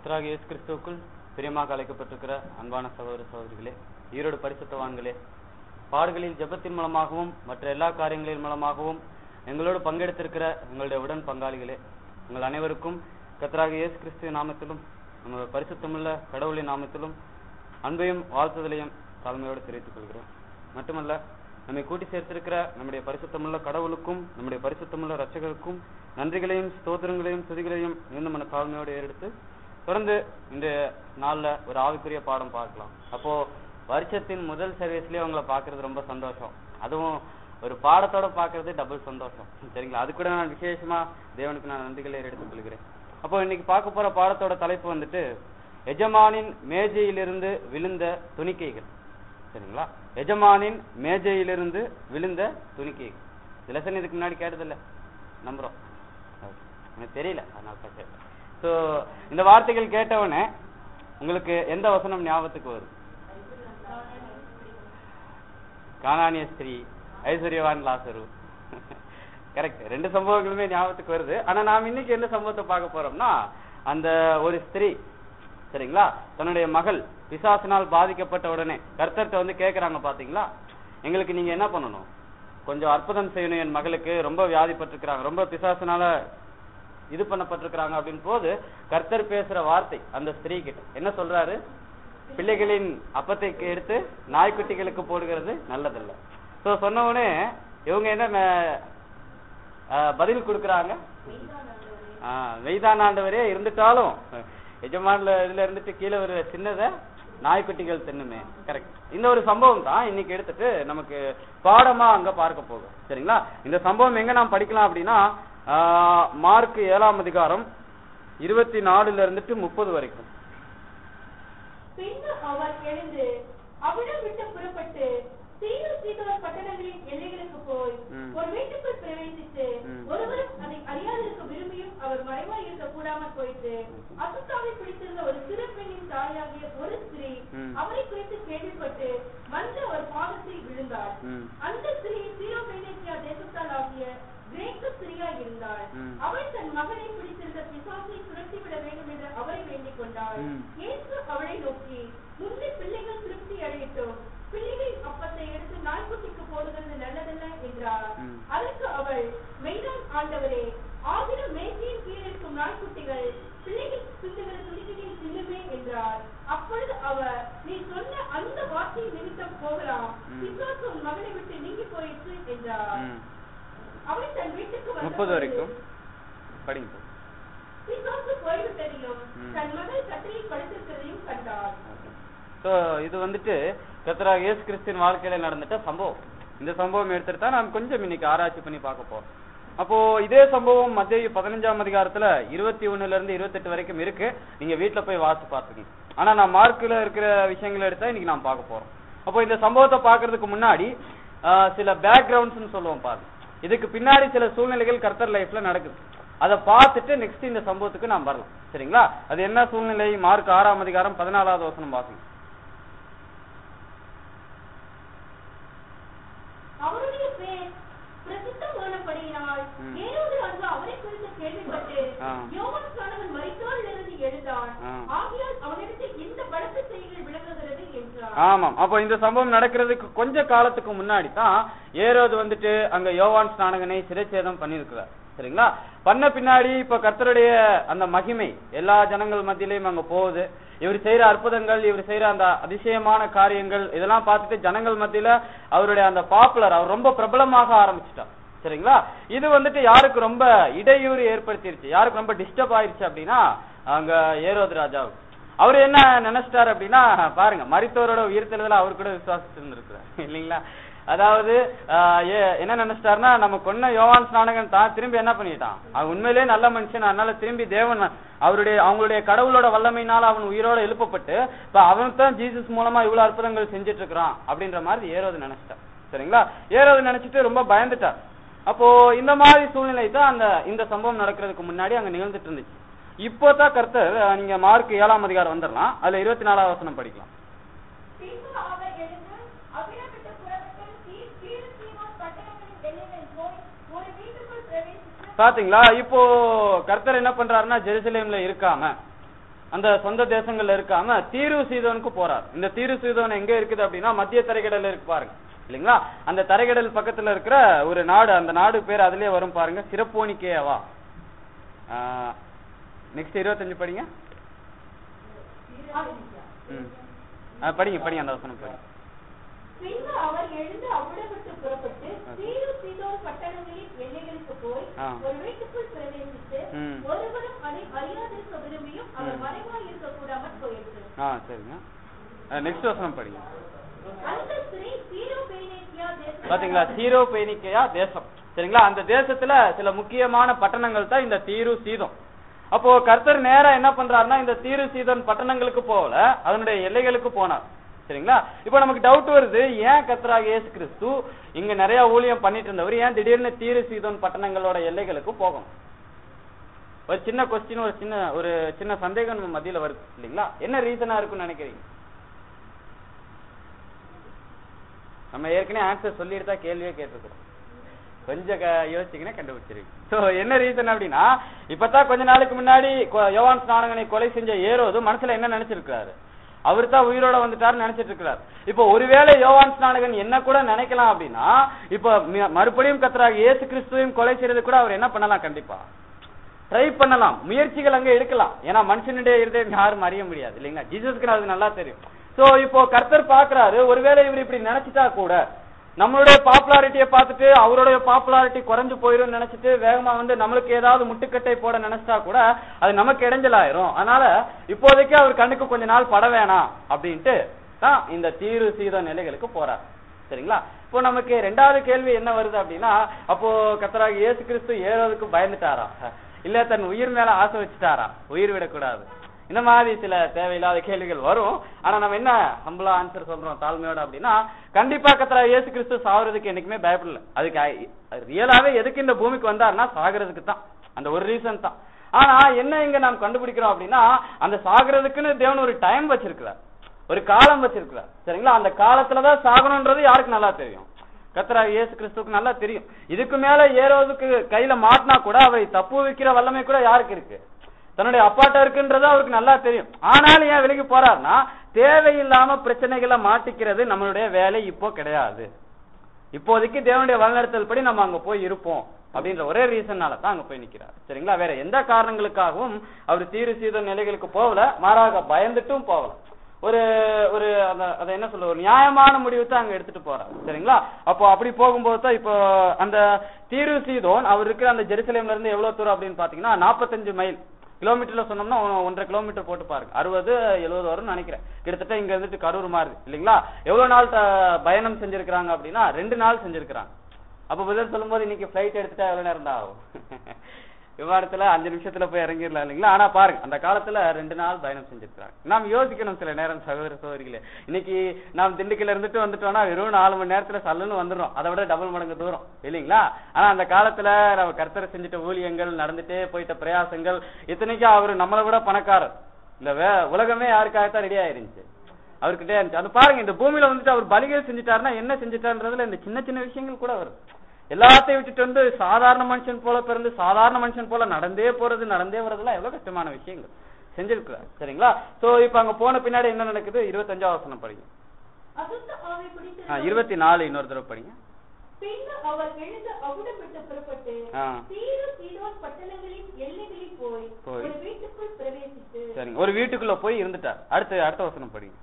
கர்த்தராகிய இயேசு கிறிஸ்துவுக்குள் பிரியமாக அழைக்கப்பட்டிருக்கிற அன்பான சகோதர சகோதரிகளே ஈரோடு பரிசுத்தவான்களே பாடுகளில் ஜெபத்தின் மூலமாகவும் மற்ற எல்லா காரியங்களின் மூலமாகவும் எங்களோடு பங்கெடுத்திருக்கிற எங்களுடைய உடன் பங்காளிகளே உங்கள் அனைவருக்கும் கர்த்தராகிய இயேசு கிறிஸ்துவின் நாமத்திலும் நம்ம பரிசுத்தமுள்ள கடவுளின் நாமத்திலும் அன்பையும் வாழ்த்துதலையும் தாழ்மையோடு தெரிவித்துக் கொள்கிறேன் மட்டுமல்ல நம்மை கூட்டி சேர்த்திருக்கிற நம்முடைய பரிசுத்தமுள்ள கடவுளுக்கும் நம்முடைய பரிசுத்தமுள்ள ரட்சகருக்கும் நன்றிகளையும் ஸ்தோத்திரங்களையும் துதிகளையும் மிகுந்த மன தாழ்மையோடு ஏறெடுத்து தொடர்ந்து இந்த நாள்ல ஒரு ஆவிக்குரிய பாடம் பார்க்கலாம் அப்போ வருஷத்தின் முதல் சர்வீஸ்லயே உங்களை பார்க்கிறது ரொம்ப சந்தோஷம் அதுவும் ஒரு பாடத்தோட பார்க்கிறது டபுள் சந்தோஷம் சரிங்களா அது கூட நான் விசேஷமா தேவனுக்கு நான் நன்றிகளை எடுத்துக் கொள்கிறேன் அப்போ இன்னைக்கு பார்க்க போற பாடத்தோட தலைப்பு வந்துட்டு எஜமானின் மேஜையிலிருந்து விழுந்த துணிக்கைகள் சரிங்களா எஜமானின் மேஜையிலிருந்து விழுந்த துணிக்கைகள் இந்த லெசன் இதுக்கு முன்னாடி கேட்டதில்ல நம்புறோம் Okay. எனக்கு தெரியல அதனால தான் கேட்டேன் ஸோ இந்த வார்த்தைகள் கேட்டவொடனே உங்களுக்கு எந்த வசனம் ஞாபகத்துக்கு வரும் கானானிய ஸ்திரீ ஐஸ்வர்யவான் லாசரு கரெக்ட் ரெண்டு சம்பவங்களுமே ஞாபகத்துக்கு வருது ஆனா நாம் இன்னைக்கு என்ன சம்பவத்தை பார்க்க போறோம்னா அந்த ஒரு ஸ்திரீ சரிங்களா தன்னுடைய மகள் பிசாசினால் பாதிக்கப்பட்ட உடனே கர்த்தர்ட்ட வந்து கேக்குறாங்க பாத்தீங்களா எங்களுக்கு நீங்க என்ன பண்ணணும் கொஞ்சம் அற்புதம் செய்யணும் என் மகளுக்கு ரொம்ப வியாதிப்பட்டிருக்கிறாங்க ரொம்ப பிசாசினால இது பண்ணப்பட்டிருக்கிறாங்க அப்படின்னு போது கர்த்தர் பேசுற வார்த்தை அந்த ஸ்திரீ கிட்ட என்ன சொல்றாரு பிள்ளைகளின் அப்பத்தை எடுத்து நாய்க்குட்டிகளுக்கு போடுகிறது நல்லதல்ல சோ சொன்ன உடனே இவங்க என்ன ம- ஆஹ் பதில் கொடுக்கறாங்க வெய்தான் ஆண்டவரே இருந்துட்டாலும் எஜமான்ல இதுல இருந்துட்டு கீழே ஒரு சின்னத நாய்க்குட்டிகள் தின்னுமே கரெக்ட் இந்த ஒரு சம்பவம் தான் இன்னைக்கு எடுத்துட்டு நமக்கு பாடமா அங்க பார்க்க போகும் சரிங்களா இந்த சம்பவம் எங்க நாம் படிக்கலாம் அப்படின்னா ஆஹ் மார்க் ஏழாம் அதிகாரம் இருபத்தி நாலுல இருந்துட்டு முப்பது வரைக்கும் பின்பு அவர் எழுந்து அவிடம் விட்டு புறப்பட்டு தீரு சீதோன் பட்டணங்களின் எல்லைகளுக்கு போய் ம். ஒரு வீட்டுக்குள் பிரவேசித்து ம். ஒருவரும் அதை அறியாதிருக்க விரும்பியும் அவர் மறைவாய் இருக்க கூடாமல் போயிட்டு அசுத்தாவை பிடித்திருந்த ஒரு சிறு பெண்ணின் தாயாகிய ஒரு ஸ்திரீ ம். அவரை குறித்து கேள்விப்பட்டு வந்து அவர் பாதத்தில் விழுந்தார் ம். அந்த ஸ்திரீ சீரோ பெனேசியா தேசத்தால் ஆகிய கிரேக்க ஸ்திரீயா இருந்தாள் ம். அவள் தன் மகனை பிடித்திருந்த பிசாசை துரத்திவிட வேண்டும் என்று அவரை வேண்டிக் கொண்டாள் ம். இயேசு அவளை நோக்கி முந்தி பிள்ளைகள் திருப்தி அடையட்டும் பிள்ளைகளின் அப்பத்தை எடுத்து நாய்க்குட்டிக்கு போடுகிறது நல்லதல்ல என்றார் ம். அதற்கு அவள் மெய்தான் ஆண்டவரே ஆகிலும் மேய்ச்சியின் கீழ் இருக்கும் நாய்க்குட்டிகள் பிள்ளைகள் சிந்துகிற துணிக்கையில் சிந்துமே என்றார் அப்பொழுது அவர் நீ சொன்ன அந்த வார்த்தை நிமித்தம் போகலாம் ம். பிசாசு உன் மகனை விட்டு நீங்கி போயிற்று என்றார் ம். அவள் தன் வீட்டுக்கு வந்த முப்பது பொழுது வரைக்கும் படிங்க பிசாசு போய்விட்டதிலும் ம். தன் மகள் கட்டிலில் படுத்திருக்கிறதையும் கண்டாள் சோ இது வந்துட்டு கர்த்தராக இயேசு கிறிஸ்தின் வாழ்க்கையில நடந்துட்ட சம்பவம் இந்த சம்பவம் எடுத்துட்டு தான் நாம் கொஞ்சம் இன்னைக்கு ஆராய்ச்சி பண்ணி பார்க்க போறோம் அப்போ இதே சம்பவம் மத்திய பதினஞ்சாம் அதிகாரத்துல இருபத்தி ஒண்ணுல இருந்து இருபத்தெட்டு வரைக்கும் இருக்கு நீங்க வீட்டுல போய் வாசி பார்த்துக்கணும் ஆனா நான் மார்க்ல இருக்கிற விஷயங்களை எடுத்தா இன்னைக்கு நாம் பார்க்க போறோம் அப்போ இந்த சம்பவத்தை பார்க்கிறதுக்கு முன்னாடி ஆஹ், சில பேக்ரவுண்ட்ஸ்னு சொல்லுவோம் பாருங்க இதுக்கு பின்னாடி சில சூழ்நிலைகள் கர்த்தர் லைஃப்ல நடக்குது அதை பார்த்துட்டு நெக்ஸ்ட் இந்த சம்பவத்துக்கு நாம் வரலாம் சரிங்களா அது என்ன சூழ்நிலை மார்க் ஆறாம் அதிகாரம் பதினாலாவது வசனம் வாசிங்க அவருடைய பேர் பிரசித்தமானபடியினால் ம். ஏரோது வந்து அவரை குறித்து கேள்விப்பட்டு ஆ. யோவான் ஸ்நானகன் மரித்தோரிலிருந்து எழுந்தான் ஆ. ஆகையால் அவனிடத்தில் இந்த பலத்த செய்திகள் விளங்குகிறது என்றார் ஆமாம் அப்போ இந்த சம்பவம் நடக்கிறதுக்கு கொஞ்ச காலத்துக்கு முன்னாடி தான் ஏரோது வந்துட்டு அங்க யோவான் ஸ்நானகனை சிறைச்சேதம் பண்ணியிருக்கிறார் சரிங்களா பண்ண பின்னாடி இப்ப கர்த்தருடைய அந்த மகிமை எல்லா ஜனங்கள் மத்தியிலையும் அங்க போகுது இவர் செய்யற அற்புதங்கள் இவர் செய்யற அந்த அதிசயமான காரியங்கள் இதெல்லாம் பார்த்துட்டு ஜனங்கள் மத்தியில அவருடைய அந்த பாப்புலர் அவர் ரொம்ப பிரபலமாக ஆரம்பிச்சிட்டார் சரிங்களா இது வந்துட்டு யாருக்கு ரொம்ப இடையூறு ஏற்படுத்திருச்சு யாருக்கு ரொம்ப டிஸ்டர்ப் ஆயிருச்சு அப்படின்னா அங்க ஏரோது ராஜாவுக்கு அவர் என்ன நினைச்சிட்டாரு அப்படின்னா பாருங்க மரித்தவரோட உயிர்த்தெழுதல அவர் கூட விசுவாசிச்சு இருந்திருக்கிறார் இல்லைங்களா அதாவது ஆஹ், ஏ- என்ன நினைச்சிட்டாருன்னா நம்ம கொன்ன யோவான் ஸ்நானகன் தான் திரும்பி என்ன பண்ணிட்டான் அவன் உண்மையிலேயே நல்ல மனுஷன் அதனால திரும்பி தேவன் அவருடைய அவங்களுடைய கடவுளோட வல்லமையினால அவன் உயிரோட எழுப்பப்பட்டு இப்ப அவன் தான் ஜீசஸ் மூலமா இவ்வளவு அற்புதங்கள் செஞ்சுட்டு இருக்கிறான் அப்படின்ற மாதிரி ஏரோது நினைச்சிட்டான் சரிங்களா ஏரோது நினைச்சிட்டு ரொம்ப பயந்துட்டார் அப்போ இந்த மாதிரி சூழ்நிலை தான் அந்த இந்த சம்பவம் நடக்கிறதுக்கு முன்னாடி அங்க நிகழ்ந்துட்டு இருந்துச்சு இப்போ தான் கர்த்தர் அஹ், நீங்க மார்க் ஏழாம் அதிகாரம் வந்துடலாம் அதுல இருபத்தி நாலாவது வசனம் படிக்கலாம் பின்பு அவர் எழுந்து அவிடம் விட்டு புறப்பட்டு தீ- தீரு சீமோன் பட்டணங்களின் எல்லைகளில் போய் ஒரு வீட்டுக்குள் பிரவேசித்து பாத்தீங்களா இப்போ கர்த்தர் என்ன பண்றாருன்னா ஜெருசலேம்ல இருக்காம அந்த சொந்த தேசங்கள்ல இருக்காம தீரு சீதோனுக்கு போறார் இந்த தீரு சீதோன் எங்க இருக்குது அப்படின்னா மத்திய தரைக்கடல்ல இருக்கு பாருங்க இல்லைங்களா அந்த தரைக்கடல் பக்கத்துல இருக்கிற ஒரு நாடு அந்த நாடு பேர் அதுலயே வரும் பாருங்க சிறப்போனிக்கேவா நெக்ஸ்ட் இருபத்தஞ்சு படிங்க ம் ஆ, படிங்க படிங்க அந்த வசனம் படிங்க பின்பு அவர் எழுந்து அவ்விடம் விட்டு புறப்பட்டு தீரு சீதோன் பட்டணங்களின் எல்லைகளுக்கு போய் ஆ. ஒரு வீட்டுக்குள் பிரவேசித்து ம். ஒருவரும் அதை அறியாதிருக்க விரும்பியும் அவர் மறைவாய் இருக்க கூடாமல் போயிற்று ஆ சரிங்க நெக்ஸ்ட் வசனம் படிங்க அந்த ஸ்திரீ சீரோ பேனேக்கியா தேச பாத்தீங்களா சீரோ பேனிக்கையா தேசம் சரிங்களா அந்த தேசத்துல சில முக்கியமான பட்டணங்கள் தான் இந்த தீரு சீதம் அப்போ கர்த்தர் நேரா என்ன பண்றாருன்னா இந்த தீரு சீதன் பட்டணங்களுக்கு போகல அதனுடைய எல்லைகளுக்கு போனார் சரிங்களா இப்போ நமக்கு டவுட் வருது ஏன் கர்த்தராக இயேசு கிறிஸ்து இங்க நிறைய ஊழியம் பண்ணிட்டு இருந்தவர் ஏன் திடீர்னு தீரு சீதோன் பட்டணங்களோட எல்லைகளுக்கு போகணும் ஒரு சின்ன கொஸ்டின் ஒரு சின்ன ஒரு சின்ன சந்தேகம் நம்ம மத்தியில வருது இல்லைங்களா என்ன ரீசனா இருக்கும்னு நினைக்கிறீங்க நம்ம ஏற்கனவே ஆன்சர் சொல்லிட்டு தான் கேள்வியே கேட்டிருக்கிறோம் கொஞ்சம் க- யோசிச்சீங்கன்னா கண்டுபிடிச்சிருவீங்க சோ என்ன ரீசன் அப்படின்னா இப்பதான் கொஞ்ச நாளுக்கு முன்னாடி கொ- யோவான் ஸ்நானகனை கொலை செஞ்ச ஏரோது மனசுல என்ன நினைச்சிருக்காரு அவர் தான் உயிரோட வந்துட்டாருன்னு நினைச்சிட்டு இருக்கிறார் இப்போ ஒருவேளை யோவான் ஸ்நானகன் என்ன கூட நினைக்கலாம் அப்படின்னா இப்போ மி- மறுபடியும் கத்துறாங்க இயேசு கிறிஸ்துவையும் கொலை செய்யறது கூட அவர் என்ன பண்ணலாம் கண்டிப்பா ட்ரை பண்ணலாம் முயற்சிகள் அங்க எடுக்கலாம் ஏன்னா மனுஷனுடைய இருதயம் யாரும் அறிய முடியாது இல்லைங்களா ஜீசஸ்க்கு அது நல்லா தெரியும் சோ இப்போ கர்த்தர் பாக்குறாரு ஒருவேளை இவர் இப்படி நினைச்சிட்டா கூட நம்மளுடைய பாப்புலாரிட்டியை பார்த்துட்டு அவருடைய பாப்புலாரிட்டி குறைஞ்சு போயிரும் நினைச்சிட்டு வேகமா வந்து நம்மளுக்கு ஏதாவது முட்டுக்கட்டை போட நினைச்சிட்டா கூட அது நமக்கு இடைஞ்சலாயிரும் அதனால இப்போதைக்கு அவர் கண்ணுக்கு கொஞ்ச நாள் பட வேணாம் அப்படின்ட்டு தான் இந்த தீரு சீத நிலைகளுக்கு போறார் சரிங்களா இப்போ நமக்கு ரெண்டாவது கேள்வி என்ன வருது அப்படின்னா அப்போ கத்தராக இயேசு கிறிஸ்து ஏறதுக்கு பயந்துட்டாரா இல்ல தன் உயிர் மேல ஆசை வச்சுட்டாரா உயிர் விடக்கூடாது இந்த மாதிரி சில தேவையில்லாத கேள்விகள் வரும் ஆனா நம்ம என்ன ஹம்பிளா ஆன்சர் சொல்றோம் தாழ்மையோட அப்படின்னா கண்டிப்பா கத்தரா இயேசு கிறிஸ்து சாகுறதுக்கு என்னைக்குமே பயப்படல அதுக்கு ரியலாவே எதுக்கு இந்த பூமிக்கு வந்தாருன்னா சாகுறதுக்கு தான் அந்த ஒரு ரீசன் தான் ஆனா என்ன இங்க நாம் கண்டுபிடிக்கிறோம் அப்படின்னா அந்த சாகுறதுக்குன்னு தேவன் ஒரு டைம் வச்சிருக்கிறார் ஒரு காலம் வச்சிருக்கிறார் சரிங்களா அந்த காலத்துலதான் சாகணும்ன்றது யாருக்கு நல்லா தெரியும் கத்தரா இயேசு கிறிஸ்துவுக்கு நல்லா தெரியும் இதுக்கு மேல ஏறோதுக்கு கையில மாட்டினா கூட அவரை தப்பு வைக்கிற வல்லமை கூட யாருக்கு இருக்கு தன்னுடைய அப்பாட்ட இருக்குன்றது அவருக்கு நல்லா தெரியும் ஆனாலும் ஏன் விலகி போறாருன்னா தேவையில்லாம பிரச்சனைகளை மாட்டிக்கிறது நம்மளுடைய வேலை இப்போ கிடையாது இப்போதைக்கு தேவனுடைய வழிநடத்தல் படி நம்ம அங்க போய் இருப்போம் அப்படின்ற ஒரே ரீசன்னால தான் அங்க போய் நிக்கிறார் சரிங்களா வேற எந்த காரணங்களுக்காகவும் அவர் தீரு சீத நிலைகளுக்கு போகல மாறாக பயந்துட்டும் போகல ஒரு ஒரு அந்த அதை என்ன சொல்ல ஒரு நியாயமான முடிவு தான் அங்க எடுத்துட்டு போறார் சரிங்களா அப்போ அப்படி போகும்போது தான் இப்போ அந்த தீரு சீதோன் அவர் இருக்கிற அந்த ஜெருசலேம்ல இருந்து எவ்வளவு தூரம் அப்படின்னு பாத்தீங்கன்னா நாற்பத்தஞ்சு மைல் கிலோமீட்டர்ல சொன்னோம்னா ஒ- ஒன்றரை கிலோமீட்டர் போட்டு பாருங்க அறுபது எழுபது வரும்னு நினைக்கிறேன் கிட்டத்தட்ட இங்க இருந்துட்டு கரூர் மாதிரி இல்லைங்களா எவ்வளவு நாள் த- பயணம் செஞ்சிருக்கிறாங்க அப்படின்னா ரெண்டு நாள் செஞ்சிருக்கிறாங்க அப்ப பதில் சொல்லும்போது இன்னைக்கு ஃபிளைட் எடுத்துட்டா எவ்வளவு நேரம் தான் ஆகும் விமானத்துல அஞ்சு நிமிஷத்துல போய் இறங்கிடலாம் இல்லைங்களா ஆனா பாருங்க அந்த காலத்துல ரெண்டு நாள் பயணம் செஞ்சிருக்கிறாங்க நாம் யோசிக்கணும் சில நேரம் சகோதர சகோதரிகளே இன்னைக்கு நாம் திண்டுக்கல்ல இருந்துட்டு வந்துட்டோம்னா வெறும் நாலு மணி நேரத்துல சல்லுன்னு வந்துடுறோம் அதை விட டபுள் மடங்கு தூரம் இல்லைங்களா ஆனா அந்த காலத்துல நம்ம கர்த்தரை செஞ்சுட்ட ஊழியங்கள் நடந்துட்டே போயிட்ட பிரயாசங்கள் இத்தனைக்கும் அவரு நம்மளை விட பணக்காரர் இந்த வே உலகமே யாருக்காகத்தான் ரெடி ஆயிருந்துச்சு அவர்கிட்ட இருந்துச்சு அது பாருங்க இந்த பூமியில வந்துட்டு அவர் பலிகள் செஞ்சுட்டாருன்னா என்ன செஞ்சுட்டாருன்றதுல இந்த சின்ன சின்ன விஷயங்கள் கூட வருது எல்லாத்தையும் விட்டுட்டு வந்து சாதாரண மனுஷன் போல பிறந்து சாதாரண மனுஷன் போல நடந்தே போறது நடந்தே வர்றதுலாம் எவ்வளவு கஷ்டமான விஷயங்கள் செஞ்சிருக்கிறார் சரிங்களா சோ இப்ப அங்க போன பின்னாடி என்ன நடக்குது இருபத்தஞ்சாவது வசனம் படிங்க அசுத்த ஆவி ஆ, பிடித்திருந்த இருபத்தி நாலு இன்னொரு தடவை படிங்க பின்பு அவர் எழுந்து அவ்விடம் விட்டு புறப்பட்டு ஆ. தீரு சீதோன் பட்டணங்களின் எல்லைகளில் போய் போய். ஒரு வீட்டுக்குள் பிரவேசித்து சரிங்க ஒரு வீட்டுக்குள்ள போய் இருந்துட்டார் அடுத்த அடுத்த வசனம் படிங்க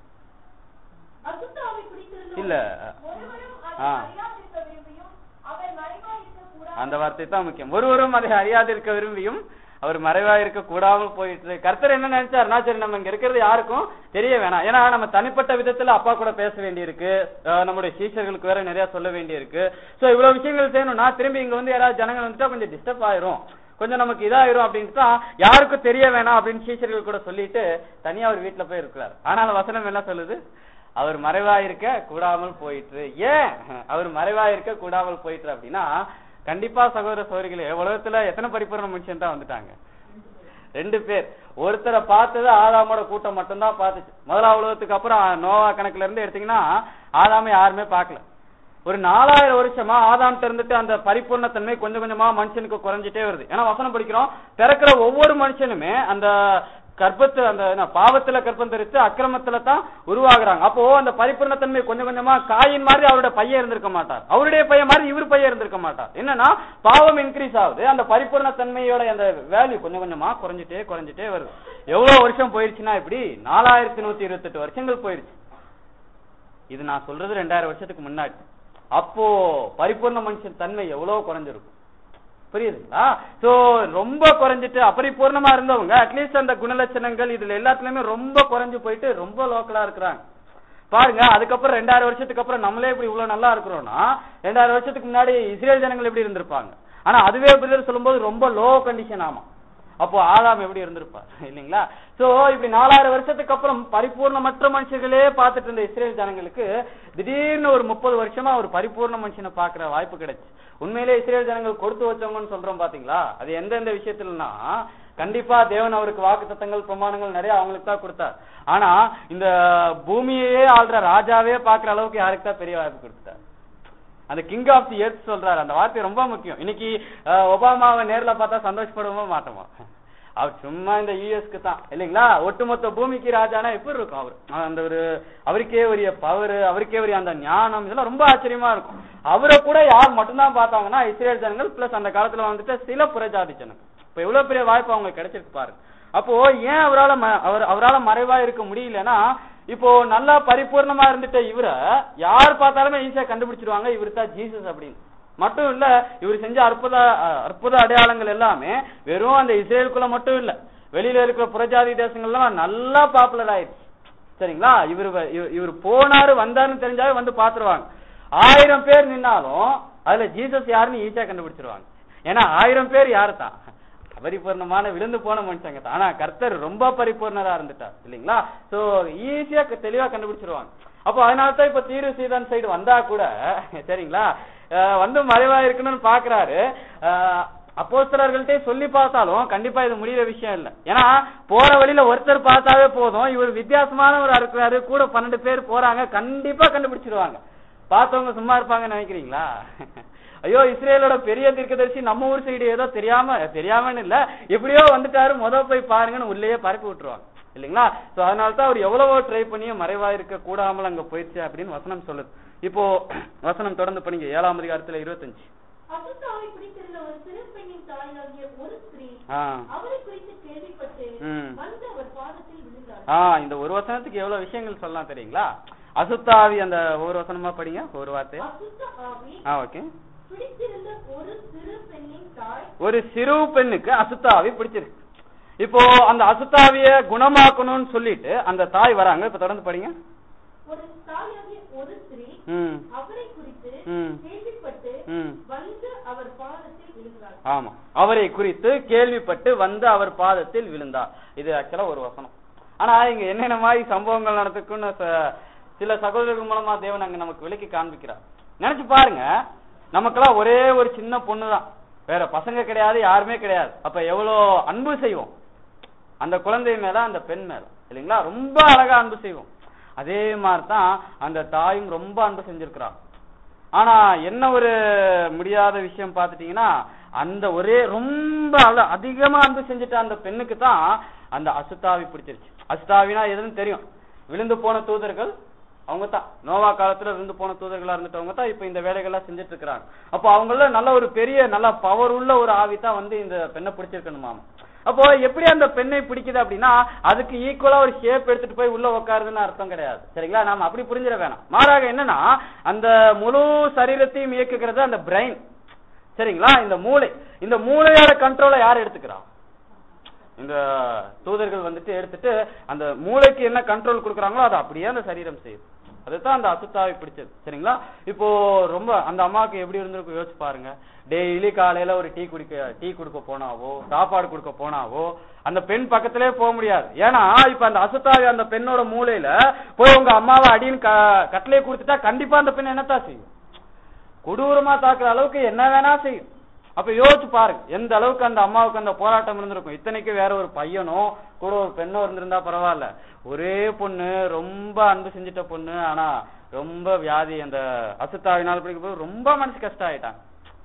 அசுத்த ஆவி பிடித்திருந்த இல்ல ஒருவரும் ஆ. அதை அறியாதிருக்க விரும்பியும் அவர் மறைவாய் இருக்க கூடாது அந்த வார்த்தை தான் முக்கியம் ஒருவரும் அதை அறியாதிருக்க விரும்பியும் அவர் மறைவா இருக்க கூடாமல் போயிட்டு கர்த்தர் என்ன நினைச்சாருன்னா சரி நம்ம இங்க இருக்கிறது யாருக்கும் தெரிய வேணாம் ஏன்னா நம்ம தனிப்பட்ட விதத்துல அப்பா கூட பேச வேண்டியிருக்கு அஹ் நம்முடைய சீஷர்களுக்கு வேற நிறைய சொல்ல வேண்டியிருக்கு சோ இவ்வளவு விஷயங்கள் செய்யணும்னா திரும்பி இங்க வந்து யாராவது ஜனங்கள் வந்துட்டா கொஞ்சம் டிஸ்டர்ப் ஆயிரும் கொஞ்சம் நமக்கு இதாயிரும் அப்படின்ட்டு தான் யாருக்கும் தெரிய வேணாம் அப்படின்னு சீஷர்கள் கூட சொல்லிட்டு தனியா அவர் வீட்டுல போய் இருக்கிறார் ஆனால் வசனம் என்ன சொல்லுது அவர் மறைவாயிருக்க கூடாமல் போயிற்று ஏன் அவர் மறைவாயிருக்க கூடாமல் போயிற்று அப்படின்னா கண்டிப்பா சகோதர சகோதரிகளே உலகத்துல எத்தனை பரிபூர்ண மனுஷன் தான் வந்துட்டாங்க ரெண்டு பேர் ஒருத்தரை பார்த்தது ஆதாமோட கூட்டம் மட்டும்தான் பார்த்துச்சு முதலாம் உலகத்துக்கு அப்புறம் நோவா கணக்குல இருந்து எடுத்தீங்கன்னா ஆதாம யாருமே பார்க்கல ஒரு நாலாயிரம் வருஷமா ஆதாம் இருந்துட்டு அந்த பரிபூர்ணத்தன்மை கொஞ்சம் கொஞ்சமா மனுஷனுக்கு குறைஞ்சிட்டே வருது ஏன்னா வசனம் படிக்கிறோம் பிறக்கிற ஒவ்வொரு மனுஷனுமே அந்த கர்ப்பத்துல அந்த என்ன, பாவத்துல கர்ப்பம் தரித்து அக்கிரமத்துல தான் உருவாகுறாங்க அப்போ அந்த பரிபூர்ணத்தன்மை கொஞ்சம் கொஞ்சமா காயின் மாதிரி அவருடைய பையன் இருந்திருக்க மாட்டார் அவருடைய பையன் மாதிரி இவர் பையன் இருந்திருக்க மாட்டார் என்னன்னா பாவம் இன்க்ரீஸ் ஆகுது அந்த பரிபூர்ணத்தன்மையோட அந்த வேல்யூ கொஞ்சம் கொஞ்சமா குறைஞ்சிட்டே குறைஞ்சிட்டே வருது எவ்வளவு வருஷம் போயிருச்சுன்னா இப்படி நாலாயிரத்தி நூத்தி இருபத்தெட்டு வருஷங்கள் போயிருச்சு இது நான் சொல்றது ரெண்டாயிரம் வருஷத்துக்கு முன்னாடி அப்போ பரிபூர்ண மனுஷன் தன்மை எவ்வளவு குறைஞ்சிருக்கும் புரியுதுங்களா சோ ரொம்ப குறைஞ்சிட்டு அபரிபூர்ணமா இருந்தவங்க அட்லீஸ்ட் அந்த குணலட்சணங்கள் இதுல எல்லாத்துலயுமே ரொம்ப குறைஞ்சு போயிட்டு ரொம்ப லோக்கலா இருக்கிறாங்க பாருங்க அதுக்கப்புறம் ரெண்டாயிரம் வருஷத்துக்கு அப்புறம் நம்மளே இப்படி இவ்வளவு நல்லா இருக்கிறோம்னா ரெண்டாயிரம் வருஷத்துக்கு முன்னாடி இஸ்ரேல் ஜனங்கள் எப்படி இருந்திருப்பாங்க ஆனா அதுவே பிரதர் சொல்லும்போது ரொம்ப லோ கண்டிஷன் ஆமா அப்போ ஆதாம் எப்படி இருந்திருப்பார் இல்லைங்களா சோ இப்படி நாலாயிரம் வருஷத்துக்கு அப்புறம் பரிபூர்ணமற்ற மனுஷர்களே பார்த்துட்டு இருந்த இஸ்ரேல் ஜனங்களுக்கு திடீர்னு ஒரு முப்பது வருஷமா ஒரு பரிபூர்ண மனுஷனை பார்க்கிற வாய்ப்பு கிடைச்சு உண்மையிலே இஸ்ரேல் ஜனங்கள் கொடுத்து வச்சவங்கன்னு சொல்றோம் பாத்தீங்களா அது எந்தெந்த விஷயத்துலனா கண்டிப்பா தேவன் அவருக்கு வாக்கு தத்தங்கள் பிரமாணங்கள் நிறைய அவங்களுக்கு தான் கொடுத்தார் ஆனா இந்த பூமியையே ஆள்ற ராஜாவே பாக்குற அளவுக்கு யாருக்கு தான் பெரிய வாய்ப்பு கொடுத்தார் அந்த கிங் ஆஃப் தி எர்த் சொல்றாரு அந்த வார்த்தை ரொம்ப முக்கியம் இன்னைக்கு அஹ், ஒபாமாவை நேர்ல பார்த்தா சந்தோஷப்படவே மாட்டோமா அவர் சும்மா இந்த யூஎஸ்க்கு தான் இல்லைங்களா ஒட்டுமொத்த பூமிக்கு ராஜானா எப்படி இருக்கும் அவர் அந்த ஒரு அவருக்கே உரிய பவர் அவருக்கே உரிய அந்த ஞானம் இதெல்லாம் ரொம்ப ஆச்சரியமா இருக்கும் அவரை கூட யார் மட்டும்தான் பார்த்தாங்கன்னா இஸ்ரேல் ஜனங்கள் பிளஸ் அந்த காலத்துல வந்துட்டு சில புறஜாதி ஜனங்கள் இப்ப எவ்வளவு பெரிய வாய்ப்பு அவங்களுக்கு கிடைச்சிருக்கு பாருங்க அப்போ ஏன் அவரால ம- அவர் அவரால மறைவா இருக்க முடியலன்னா இப்போ நல்லா பரிபூர்ணமா இருந்துட்ட இவரை யார் பார்த்தாலுமே ஈஸியா கண்டுபிடிச்சிருவாங்க இவர் தான் ஜீசஸ் அப்படின்னு மட்டும் இல்ல இவர் செஞ்ச அற்புத அஹ், அற்புத அடையாளங்கள் எல்லாமே வெறும் அந்த இஸ்ரேலுக்குள்ள மட்டும் இல்ல வெளியில இருக்கிற புறஜாதி தேசங்கள்லாம் நல்லா பாப்புலர் ஆயிடுச்சு சரிங்களா இவர் வ- இவர்- இவர் போனாரு வந்தாருன்னு தெரிஞ்சாவே வந்து பாத்துருவாங்க ஆயிரம் பேர் நின்னாலும் அதுல ஜீசஸ் யாருன்னு ஈஸியா கண்டுபிடிச்சிருவாங்க ஏன்னா ஆயிரம் பேர் யாரு தான் பரிபூர்ணமான விழுந்து போன மனுஷங்க தான் ஆனா கர்த்தர் ரொம்ப பரிபூர்ணரா இருந்துட்டார் இல்லைங்களா சோ ஈஸியா தெளிவா கண்டுபிடிச்சிருவாங்க அப்போ அதனால தான் இப்ப தீரு சீதான் சைடு வந்தா கூட சரிங்களா அஹ் வந்து மறைவா இருக்கணும்னு பாக்குறாரு அப்போஸ்தலர்கள்ட்டே சொல்லி பார்த்தாலும் கண்டிப்பா இது முடியிற விஷயம் இல்ல ஏன்னா போற வழியில ஒருத்தர் பார்த்தாவே போதும் இவர் வித்தியாசமானவர் இருக்கிறாரு கூட பன்னெண்டு பேர் போறாங்க கண்டிப்பா கண்டுபிடிச்சிருவாங்க பார்த்தவங்க சும்மா இருப்பாங்கன்னு நினைக்கிறீங்களா ஐயோ இஸ்ரேலோட பெரிய தீர்க்கதரிசி நம்ம ஊர் சைடு ஏதோ தெரியாம தெரியாமன்னு இல்ல எப்படியோ வந்துட்டாரு முத போய் பாருங்கன்னு உள்ளேயே பரப்பி விட்டுருவாங்க இல்லைங்களா சோ அதனால தான் அவர் எவ்வளவோ ட்ரை பண்ணியும் மறைவா இருக்க கூடாமல் அங்க போயிடுச்சு அப்படின்னு வசனம் சொல்லுது இப்போ வசனம் தொடர்ந்து படிங்க ஏழாம் அதிகாரத்துல இருபத்தஞ்சு அசுத்தாவை பிடித்திருந்த ஒரு சிறு பெண்ணின் தாயாகிய ஒரு ஸ்திரீ ஆ அவரை குறித்து கேள்விப்பட்டு ம். வந்து அவர் பாதத்தில் விழுந்தார் ஆ இந்த ஒரு வசனத்துக்கு எவ்வளவு விஷயங்கள் சொல்லலாம் தெரியுங்களா அசுத்தாவி அந்த ஒரு வசனமா படிங்க ஒரு வார்த்தை அசுத்த ஆவி ஆ ஓகே பிடித்திருந்த ஒரு சிறு பெண்ணின் தாய் ஒரு சிறு பெண்ணுக்கு அசுத்தாவி பிடிச்சிருக்கு இப்போ அந்த அசுத்தாவிய குணமாக்கணும்னு சொல்லிட்டு அந்த தாய் வராங்க இப்ப தொடர்ந்து படிங்க ஒரு தாயாகிய ஒரு ஸ்திரீ ம் அவரை குறித்து ம். கேள்விப்பட்டு ம் வந்து அவர் பாதத்தில் விழுந்தார் ஆமா அவரை குறித்து கேள்விப்பட்டு வந்து அவர் பாதத்தில் விழுந்தார் இது ஆக்சுவலா ஒரு வசனம் ஆனா இங்க என்னென்ன மாதிரி சம்பவங்கள் நடந்துக்குன்னு ச- சில சகோதரர்கள் மூலமா தேவன் அங்க நமக்கு விளக்கி காண்பிக்கிறார் நினைச்சு பாருங்க நமக்கெல்லாம் ஒரே ஒரு சின்ன பொண்ணு தான் வேற பசங்க கிடையாது யாருமே கிடையாது அப்ப எவ்வளவு அன்பு செய்வோம் அந்த குழந்தை மேல அந்த பெண் மேல இல்லைங்களா ரொம்ப அழகா அன்பு செய்வோம் அதே மாதிரி தான் அந்த தாயும் ரொம்ப அன்பு செஞ்சிருக்கிறான் ஆனா என்ன ஒரு முடியாத விஷயம் பார்த்துட்டீங்கன்னா அந்த ஒரே ரொம்ப அழ- அதிகமா அன்பு செஞ்சுட்ட அந்த பெண்ணுக்கு தான் அந்த அசுத்தாவி பிடிச்சிருச்சு அசுத்தாவினா எதுன்னு தெரியும் விழுந்து போன தூதர்கள் அவங்க தான் நோவா காலத்துல விழுந்து போன தூதர்களா இருந்துட்டவங்க தான் இப்ப இந்த வேலைகள்லாம் செஞ்சுட்டு இருக்கிறாங்க அப்போ அவங்கள நல்ல ஒரு பெரிய நல்ல பவர் உள்ள ஒரு ஆவி தான் வந்து இந்த பெண்ணை பிடிச்சிருக்கணுமாமா அப்போ எப்படி அந்த பெண்ணை பிடிக்குது அப்படின்னா அதுக்கு ஈக்குவலா ஒரு ஷேப் எடுத்துட்டு போய் உள்ள உட்காருதுன்னு அர்த்தம் கிடையாது சரிங்களா நாம அப்படி புரிஞ்சிட வேணாம் மாறாக என்னன்னா அந்த முழு சரீரத்தையும் இயக்குகிறது அந்த பிரெயின் சரிங்களா இந்த மூளை இந்த மூளையோட கண்ட்ரோலை யார் எடுத்துக்கிறா இந்த தூதர்கள் வந்துட்டு எடுத்துட்டு அந்த மூளைக்கு என்ன கண்ட்ரோல் கொடுக்குறாங்களோ அதை அப்படியே அந்த சரீரம் செய்யும் அதுதான் அந்த அசுத்தாவை பிடிச்சது சரிங்களா இப்போ ரொம்ப அந்த அம்மாவுக்கு எப்படி இருந்திருக்கும் யோசிச்சு பாருங்க டெய்லி காலையில ஒரு டீ குடிக்க டீ கொடுக்க போனாவோ சாப்பாடு கொடுக்க போனாவோ அந்த பெண் பக்கத்திலே போக முடியாது ஏன்னா இப்ப அந்த அசுத்தாவி அந்த பெண்ணோட மூளையில போய் உங்க அம்மாவை அடின்னு க- கட்டளையை கொடுத்துட்டா கண்டிப்பா அந்த பெண் என்னத்தான் செய்யும் கொடூரமா தாக்குற அளவுக்கு என்ன வேணா செய்யும் அப்ப யோசிச்சு பாருங்க எந்த அளவுக்கு அந்த அம்மாவுக்கு அந்த போராட்டம் இருந்திருக்கும் இத்தனைக்கு வேற ஒரு பையனோ கூட ஒரு பெண்ணோ இருந்திருந்தா பரவாயில்ல ஒரே பொண்ணு ரொம்ப அன்பு செஞ்சுட்ட பொண்ணு ஆனா ரொம்ப வியாதி அந்த அசுத்தாவினால் பிடிக்கும் போது ரொம்ப மனசு கஷ்டம் ஆயிட்டாங்க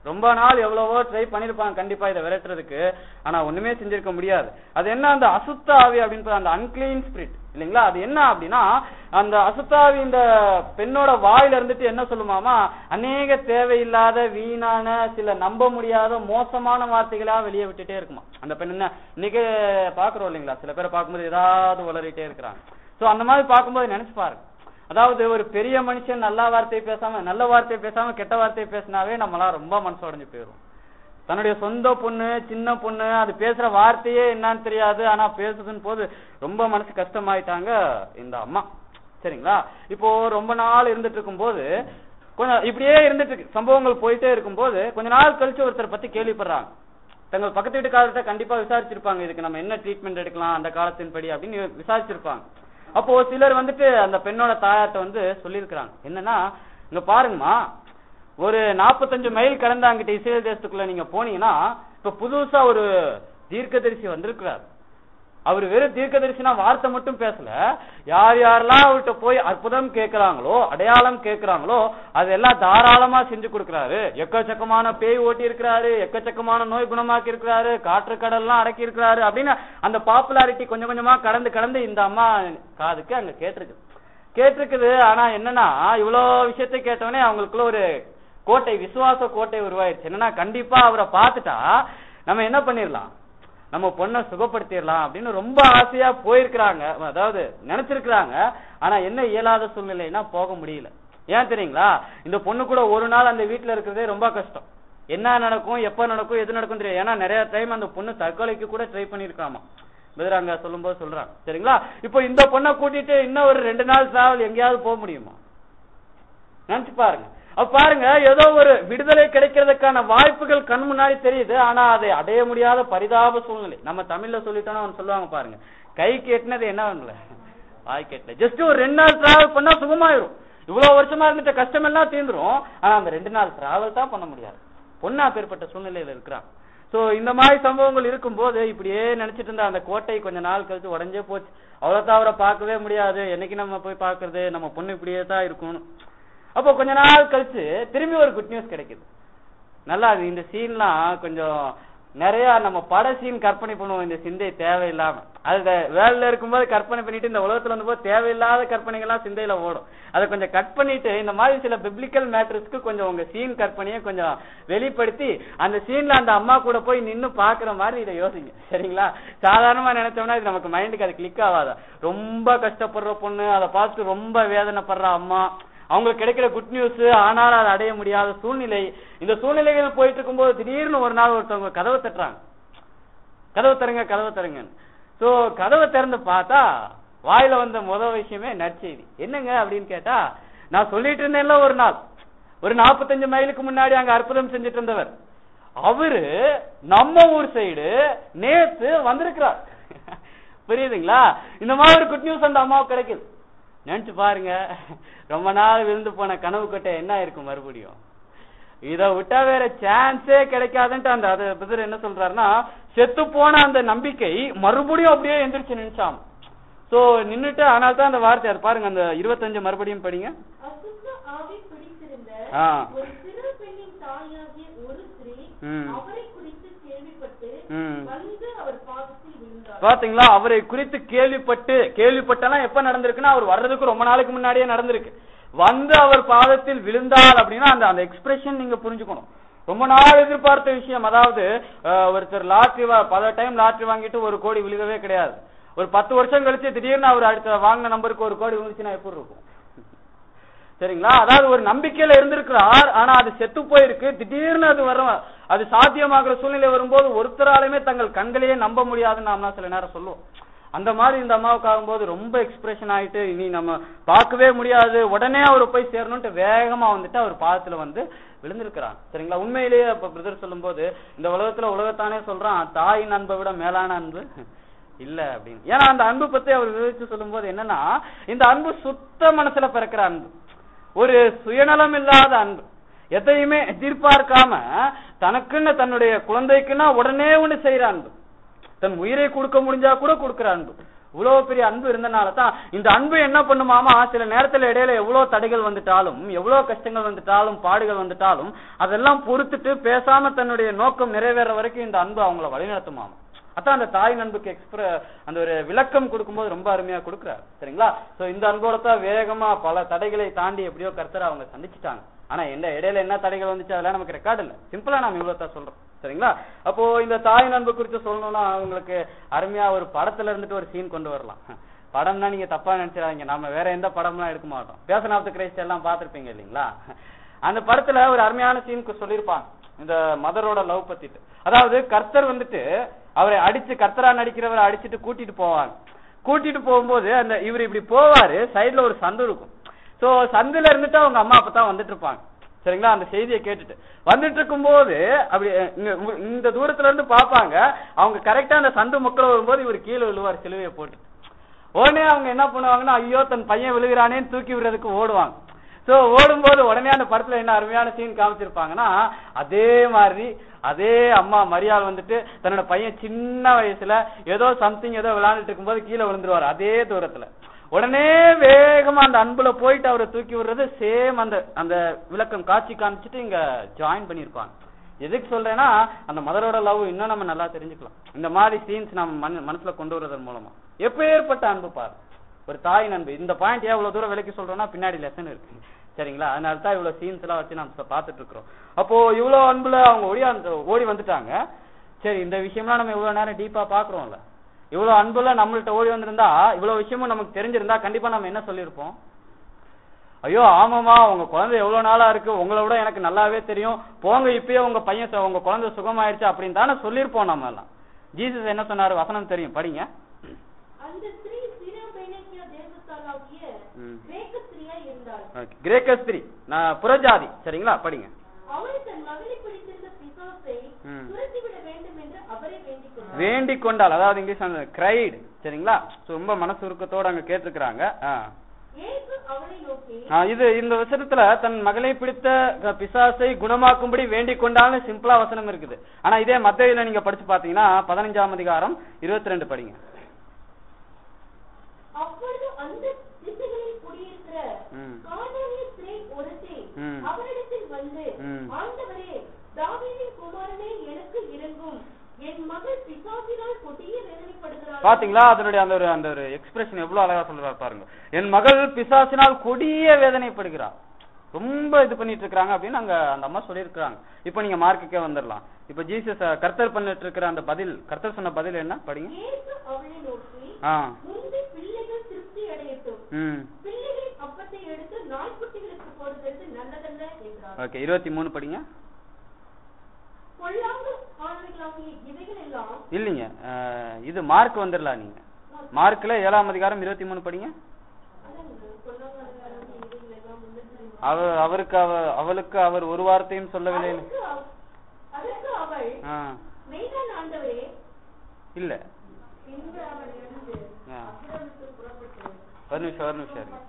ரொம்ப நாள் எவ்வளவோ ட்ரை பண்ணிருப்பாங்க கண்டிப்பா இதை விரட்டுறதுக்கு ஆனா ஒண்ணுமே செஞ்சிருக்க முடியாது அது என்ன அந்த அசுத்த ஆவி அப்படின்னு அந்த அன்கிளீன் ஸ்பிரிட் இல்லைங்களா அது என்ன அப்படின்னா அந்த அசுத்தாவி இந்த பெண்ணோட வாயில இருந்துட்டு என்ன சொல்லுமாமா அநேக தேவையில்லாத வீணான சில நம்ப முடியாத மோசமான வார்த்தைகளா வெளியே விட்டுட்டே இருக்குமா அந்த பெண் என்ன இன்னைக்கு பாக்குறோம் இல்லைங்களா சில பேரை பார்க்கும்போது ஏதாவது வளரிட்டே இருக்கிறாங்க சோ அந்த மாதிரி பார்க்கும்போது நினைச்சு பாருங்க அதாவது ஒரு பெரிய மனுஷன் நல்ல வார்த்தை பேசாம நல்ல வார்த்தை பேசாம கெட்ட வார்த்தை பேசினாவே நம்மளாம் ரொம்ப மனசு உடைஞ்சு போயிரும் தன்னுடைய சொந்த பொண்ணு சின்ன பொண்ணு அது பேசுற வார்த்தையே என்னன்னு தெரியாது ஆனா பேசுதுன்னு போது ரொம்ப மனசு கஷ்டமாயிட்டாங்க இந்த அம்மா சரிங்களா இப்போ ரொம்ப நாள் இருந்துட்டு இருக்கும்போது கொஞ்சம் இப்படியே இருந்துட்டு இருக்கு சம்பவங்கள் போயிட்டே இருக்கும்போது கொஞ்ச நாள் கழிச்சு ஒருத்தர் பத்தி கேள்விப்படுறாங்க தங்கள் பக்கத்து வீட்டுக்காரர்கிட்ட கண்டிப்பா விசாரிச்சிருப்பாங்க இதுக்கு நம்ம என்ன ட்ரீட்மெண்ட் எடுக்கலாம் அந்த காலத்தின்படி அப்படின்னு விசாரிச்சிருப்பாங்க அப்போ சிலர் வந்துட்டு அந்த பெண்ணோட தாயார்ட்ட வந்து சொல்லியிருக்கிறாங்க என்னன்னா இங்க பாருங்கம்மா ஒரு நாற்பத்தஞ்சு மைல் கடந்து அங்கிட்ட இஸ்ரேல் தேசத்துக்குள்ள நீங்க போனீங்கன்னா இப்ப புதுசா ஒரு தீர்க்கதரிசி வந்திருக்கிறார் அவர் வெறும் தீர்க்கதரிசினா வார்த்தை மட்டும் பேசல யார் யாரெல்லாம் அவர்கிட்ட போய் அற்புதம் கேட்கிறாங்களோ அடையாளம் கேட்கிறாங்களோ அதெல்லாம் தாராளமா செஞ்சு கொடுக்கறாரு எக்கச்சக்கமான பேய் ஓட்டி இருக்கிறாரு எக்கச்சக்கமான நோய் குணமாக்கி இருக்கிறாரு காற்று கடல்லாம் அடக்கி இருக்கிறாரு அப்படின்னு அந்த பாப்புலாரிட்டி கொஞ்சம் கொஞ்சமா கடந்து கடந்து இந்த அம்மா காதுக்கு அங்க கேட்டிருக்கு கேட்டிருக்குது ஆனா என்னன்னா இவ்வளவு விஷயத்தை கேட்டவனே அவங்களுக்குள்ள ஒரு கோட்டை விசுவாச கோட்டை உருவாயிருச்சு என்னன்னா கண்டிப்பா அவரை பார்த்துட்டா நம்ம என்ன பண்ணிடலாம் நம்ம பொண்ணை சுகப்படுத்திடலாம் அப்படின்னு ரொம்ப ஆசையா போயிருக்கிறாங்க அதாவது நினைச்சிருக்கிறாங்க ஆனா என்ன இயலாத சூழ்நிலைன்னா போக முடியல ஏன் தெரியுங்களா இந்த பொண்ணு கூட ஒரு நாள் அந்த வீட்டுல இருக்கிறதே ரொம்ப கஷ்டம் என்ன நடக்கும் எப்ப நடக்கும் எது நடக்கும் தெரியும் ஏன்னா நிறைய டைம் அந்த பொண்ணு தற்கொலைக்கு கூட ட்ரை பண்ணிருக்காமா பதில் அங்க சொல்லும்போது சொல்றாங்க சரிங்களா இப்போ இந்த பொண்ணை கூட்டிட்டு இன்னும் ஒரு ரெண்டு நாள் டிராவல் எங்கேயாவது போக முடியுமா நினைச்சு பாருங்க அப்ப பாருங்க ஏதோ ஒரு விடுதலை கிடைக்கிறதுக்கான வாய்ப்புகள் கண் முன்னாடி தெரியுது ஆனா அதை அடைய முடியாத பரிதாப சூழ்நிலை நம்ம தமிழ்ல சொல்லிட்டோம்னா அவன் சொல்லுவாங்க பாருங்க கை கேட்டினது என்ன பண்ணல வாய் கேட்டல ஜஸ்ட் ஒரு ரெண்டு நாள் டிராவல் பண்ணா சுகமாயிரும் இவ்வளவு வருஷமா இருந்துட்ட கஷ்டம் எல்லாம் தீர்ந்துரும் ஆனா அந்த ரெண்டு நாள் டிராவல் தான் பண்ண முடியாது பொண்ணா பேர்பட்ட சூழ்நிலையில இருக்கிறான் சோ இந்த மாதிரி சம்பவங்கள் இருக்கும்போது இப்படியே நினைச்சிட்டு இருந்த அந்த கோட்டை கொஞ்ச நாள் கழிச்சு உடஞ்சே போச்சு அவ்வளவுதான் அவரை பார்க்கவே முடியாது என்னைக்கு நம்ம போய் பாக்குறது நம்ம பொண்ணு இப்படியே தான் இருக்கும் அப்போ கொஞ்ச நாள் கழிச்சு திரும்பி ஒரு குட் நியூஸ் கிடைக்குது நல்லா அது இந்த சீன்லாம் கொஞ்சம் நிறைய நம்ம பட சீன் கற்பனை பண்ணுவோம் இந்த சிந்தை தேவையில்லாம அது வேலையில இருக்கும்போது கற்பனை பண்ணிட்டு இந்த உலகத்துல வந்து தேவையில்லாத கற்பனைகள்லாம் சிந்தையில ஓடும் அதை கொஞ்சம் கட் பண்ணிட்டு இந்த மாதிரி சில பிப்ளிக்கல் மேட்டர்ஸ்க்கு கொஞ்சம் உங்க சீன் கற்பனையை கொஞ்சம் வெளிப்படுத்தி அந்த சீன்ல அந்த அம்மா கூட போய் நின்னு பாக்குற மாதிரி இதை யோசிங்க சரிங்களா சாதாரணமா நினைச்சோம்னா இது நமக்கு மைண்டுக்கு அது கிளிக் ஆகாதா ரொம்ப கஷ்டப்படுற பொண்ணு அதை பார்த்துட்டு ரொம்ப வேதனைப்படுற அம்மா அவங்களுக்கு கிடைக்கிற குட் நியூஸ் ஆனாலும் அதை அடைய முடியாத சூழ்நிலை இந்த சூழ்நிலைகள் போயிட்டு இருக்கும்போது திடீர்னு ஒரு நாள் ஒருத்தவங்க கதவை தட்டுறாங்க கதவை தருங்க கதவை தருங்க சோ கதவை திறந்து பார்த்தா வாயில வந்த முதல் விஷயமே நற்செய்தி என்னங்க அப்படின்னு கேட்டா நான் சொல்லிட்டு இருந்தேன்ல ஒரு நாள் ஒரு நாற்பத்தஞ்சு மைலுக்கு முன்னாடி அங்க அற்புதம் செஞ்சுட்டு இருந்தவர் அவரு நம்ம ஊர் சைடு நேத்து வந்திருக்கிறார் புரியுதுங்களா இந்த மாதிரி ஒரு குட் நியூஸ் அந்த அம்மாவுக்கு கிடைக்குது நினைச்சு பாருங்க ரொம்ப நாள் விழுந்து போன கனவு கட்டை என்ன இருக்கும் மறுபடியும் இத விட்டா வேற சான்ஸே கிடைக்காதுன்ட்டு அந்த அது பிதர் என்ன சொல்றாருன்னா செத்து போன அந்த நம்பிக்கை மறுபடியும் அப்படியே எந்திரிச்சு நினைச்சாம் சோ நின்னுட்டு ஆனால் தான் அந்த வார்த்தை அது பாருங்க அந்த இருபத்தஞ்சு மறுபடியும் படிங்க அசுத்த ஆவி பிடித்திருந்த ஆ. ஒரு சிறு பெண்ணின் தாயாகிய ஒரு ஸ்திரீ ம். அவரை குறித்து கேள்விப்பட்டு ம். வந்து அவர் பாதத்தில் விழுந்தார் பாத்தீங்களா அவரை குறித்து கேள்விப்பட்டு கேள்விப்பட்டெல்லாம் எப்ப நடந்திருக்குன்னா அவர் வர்றதுக்கு ரொம்ப நாளைக்கு முன்னாடியே நடந்திருக்கு வந்து அவர் பாதத்தில் விழுந்தார் அப்படின்னா அந்த அந்த எக்ஸ்பிரஷன் நீங்க புரிஞ்சுக்கணும் ரொம்ப நாள் எதிர்பார்த்த விஷயம் அதாவது அஹ், ஒருத்தர் லாட்ரி பல டைம் லாட்ரி வாங்கிட்டு ஒரு கோடி விழுகவே கிடையாது ஒரு பத்து வருஷம் கழிச்சு திடீர்னு அவர் அடுத்த வாங்கின நம்பருக்கு ஒரு கோடி விழுந்துச்சுன்னா எப்படி இருக்கும் சரிங்களா அதாவது ஒரு நம்பிக்கையில இருந்திருக்கிறார் ஆனா அது செத்து போயிருக்கு திடீர்னு அது வரும் அது சாத்தியமாகிற சூழ்நிலை வரும்போது ஒருத்தராலுமே தங்கள் கண்களையே நம்ப முடியாதுன்னு நாம சில நேரம் சொல்லுவோம் அந்த மாதிரி இந்த அம்மாவுக்கு ஆகும்போது ரொம்ப எக்ஸ்பிரஷன் ஆயிட்டு இனி நம்ம பார்க்கவே முடியாது உடனே அவர் போய் சேரணும்ட்டு வேகமா வந்துட்டு அவர் பாதத்துல வந்து விழுந்திருக்கிறான் சரிங்களா உண்மையிலேயே இப்ப பிரதர் சொல்லும்போது இந்த உலகத்துல உலகத்தானே சொல்றான் தாயின் அன்பை விட மேலான அன்பு இல்ல அப்படின்னு ஏன்னா அந்த அன்பு பத்தி அவர் விவரிச்சு சொல்லும்போது என்னன்னா இந்த அன்பு சுத்த மனசுல பிறக்கிற அன்பு ஒரு சுயநலம் இல்லாத அன்பு எதையுமே எதிர்பார்க்காம தனக்குன்னு தன்னுடைய குழந்தைக்குன்னா உடனே ஒண்ணு செய்யற அன்பு தன் உயிரை கொடுக்க முடிஞ்சா கூட கொடுக்கிற அன்பு இவ்வளவு பெரிய அன்பு இருந்தனால தான் இந்த அன்பு என்ன பண்ணுமாமா சில நேரத்துல இடையில எவ்வளவு தடைகள் வந்துட்டாலும் எவ்வளவு கஷ்டங்கள் வந்துட்டாலும் பாடுகள் வந்துட்டாலும் அதெல்லாம் பொறுத்துட்டு பேசாம தன்னுடைய நோக்கம் நிறைவேற வரைக்கும் இந்த அன்பு அவங்கள வழிநடத்துமாமா அதான் அந்த தாய் அன்புக்கு எக்ஸ்பிர அந்த ஒரு விளக்கம் கொடுக்கும்போது ரொம்ப அருமையா கொடுக்குறாரு சரிங்களா சோ இந்த அன்போட தான் வேகமா பல தடைகளை தாண்டி எப்படியோ கர்த்தரை அவங்க சந்திச்சுட்டாங்க ஆனா என்ன இடையில என்ன தடைகள் வந்துச்சு அதெல்லாம் நமக்கு ரெக்கார்டு இல்ல சிம்பிளா நாம இவ்வளவு தான் சொல்றோம் சரிங்களா அப்போ இந்த தாய் அன்பு குறித்து சொல்லணும்னா உங்களுக்கு அருமையா ஒரு படத்துல இருந்துட்டு ஒரு சீன் கொண்டு வரலாம் படம்னா நீங்க தப்பா நினைச்சிடாதீங்க நம்ம வேற எந்த படம்லாம் எடுக்க மாட்டோம் பேசன் ஆஃப் த கிரைஸ்ட் எல்லாம் பார்த்திருப்பீங்க இல்லைங்களா அந்த படத்துல ஒரு அருமையான சீனுக்கு சொல்லியிருப்பாங்க இந்த மதரோட லவ் பத்திட்டு அதாவது கர்த்தர் வந்துட்டு அவரை அடிச்சு கர்த்தரா நடிக்கிறவரை அடிச்சிட்டு கூட்டிட்டு போவாங்க கூட்டிட்டு போகும்போது அந்த இவர் இப்படி போவாரு சைடுல ஒரு சந்து இருக்கும் சோ சந்துல இருந்துட்டு அவங்க அம்மா அப்பா தான் வந்துட்டு இருப்பாங்க சரிங்களா அந்த செய்தியை கேட்டுட்டு வந்துட்டு இருக்கும்போது அப்படி இங்க இந்த தூரத்துல இருந்து பாப்பாங்க அவங்க கரெக்டா அந்த சந்து மக்கள் வரும்போது இவர் கீழே விழுவார் சிலுவையை போட்டு உடனே அவங்க என்ன பண்ணுவாங்கன்னா ஐயோ தன் பையன் விழுகிறானேன்னு தூக்கி விடுறதுக்கு ஓடுவாங்க சோ ஓடும்போது உடனே அந்த படத்துல என்ன அருமையான சீன் காமிச்சிருப்பாங்கன்னா அதே மாதிரி அதே அம்மா மரியாள் வந்துட்டு தன்னோட பையன் சின்ன வயசுல ஏதோ சம்திங் ஏதோ விளையாண்டுட்டு இருக்கும்போது கீழே விழுந்துருவாரு அதே தூரத்துல உடனே வேகமா அந்த அன்புல போயிட்டு அவரை தூக்கி விடுறது சேம் அந்த அந்த விளக்கம் காட்சி காமிச்சிட்டு இங்க ஜாயின் பண்ணிருப்பாங்க எதுக்கு சொல்றேன்னா அந்த மதரோட லவ் இன்னும் நம்ம நல்லா தெரிஞ்சுக்கலாம் இந்த மாதிரி சீன்ஸ் நம்ம மன மனசுல கொண்டு வரதன் மூலமா எப்பேற்பட்ட அன்பு பாரு ஒரு தாய் அன்பு இந்த பாயிண்ட் ஏன் இவ்வளவு தூரம் விலைக்கு சொல்றோம்னா பின்னாடி லெசன் இருக்கு சரிங்களா அதனால தான் இவ்வளவு சீன்ஸ் எல்லாம் வச்சு நம்ம பார்த்துட்டு இருக்கிறோம் அப்போ இவ்வளவு அன்புல அவங்க ஓடி அந்த ஓடி வந்துட்டாங்க சரி இந்த விஷயம்லாம் நம்ம இவ்வளவு நேரம் டீப்பா பாக்குறோம்ல இவ்வளவு அன்புல நம்மள்ட்ட ஓடி வந்திருந்தா இவ்வளவு விஷயமும் நமக்கு தெரிஞ்சிருந்தா கண்டிப்பா நம்ம என்ன சொல்லியிருப்போம் ஐயோ ஆமாமா உங்க குழந்தை எவ்வளவு நாளா இருக்கு உங்களை விட எனக்கு நல்லாவே தெரியும் போங்க இப்பயே உங்க பையன் சு- உங்க குழந்தை சுகமாயிருச்சு அப்படின்னு தானே சொல்லியிருப்போம் நம்ம எல்லாம் ஜீசஸ் என்ன சொன்னாரு வசனம் தெரியும் படிங்க அந்த ஸ்திரீ சிரோபேனிக்கிய தேசத்தாலாகிய ம். கிரேக்க ஸ்திரீயா இருந்தாள் Okay. கிரேக்க ஸ்திரீ நான் புறஜாதி சரிங்களா படிங்க அவள் தன் மகளை பிடித்திருந்த பிசாசை ம். துரத்திவிட வேண்டும் என்று அவரை வேண்டிக் கொண்டாள் வேண்டிக் கொண்டாள் அதாவது இங்கிலீஷ் அந்த கிரைடு சரிங்களா So, ரொம்ப மனசு உருக்கத்தோட அங்க கேட்டிருக்கிறாங்க ஆ. இயேசு அவளை நோக்கி ஆ, இது இந்த வசனத்துல தன் மகளை பிடித்த க- பிசாசை குணமாக்கும்படி வேண்டிக் கொண்டால்னு சிம்பிளா வசனம் இருக்குது ஆனா இதே மத்தேயுல நீங்க படிச்சு பாத்தீங்கன்னா பதினஞ்சாம் அதிகாரம் இருபத்தி ரெண்டு படிங்க அப்பொழுது அந்த திசைகளில் குடியிருக்கிற ம். கானானிய ஸ்திரீ ஒருத்தி ம். அவரிடத்தில் வந்து ம். ஆண்டவரே தாவீதின் குமாரனே எனக்கு இறங்கும் என் மகள் பிசாசினால் கொடிய வேதனைப்படுகிறாள் பாத்தீங்களா அதனுடைய அந்த ஒரு அந்த ஒரு எக்ஸ்பிரஷன் எவ்வளவு அழகா சொல்றாரு பாருங்க என் மகள் பிசாசினால் கொடிய வேதனைப்படுகிறார் ரொம்ப இது பண்ணிட்டு இருக்காங்க அப்படின்னு அங்க அந்த அம்மா சொல்லியிருக்கிறாங்க இப்போ நீங்க மார்க்குக்கே வந்துடலாம் இப்போ ஜீசஸ் அஹ், கர்த்தர் பண்ணிட்டு இருக்கிற அந்த பதில் கர்த்தர் சொன்ன பதில் என்ன படிங்க இயேசு அவளை நோக்கி ஆ முந்தி பிள்ளைகள் திருப்தி அடையட்டும் ம் பிள்ளைகளின் அப்பத்தை எடுத்து நாய்க்குட்டிகளுக்கு போடுறது நல்லதல்ல என்றார் ஓகே இருபத்தி மூணு படிங்க பொல்லாங்கு ஆனவைகளாகிய இவைகள் எல்லாம் இல்லைங்க அஹ், இது மார்க் வந்துடலாம் நீங்க மார்க்ல ஏழாம் அதிகாரம் இருபத்தி மூணு படிங்க பொல்லாங்கு ஆனவைகளாகிய இவைகள் எல்லாம் முன்னேற்றம் அவ அவருக்கு அவ அவளுக்கு அவர் ஒரு வார்த்தையும் சொல்லவில்லை அதற்கு அவ- அதற்கு அவள் ஆ மெய்தான் ஆண்டவரே இல்ல பின்பு அவள் எழுந்து ஆ. அக்கிரமத்துக்கு புறப்பட்டு ஒரு நிமிஷம் ஒரு நிமிஷம் இருங்க.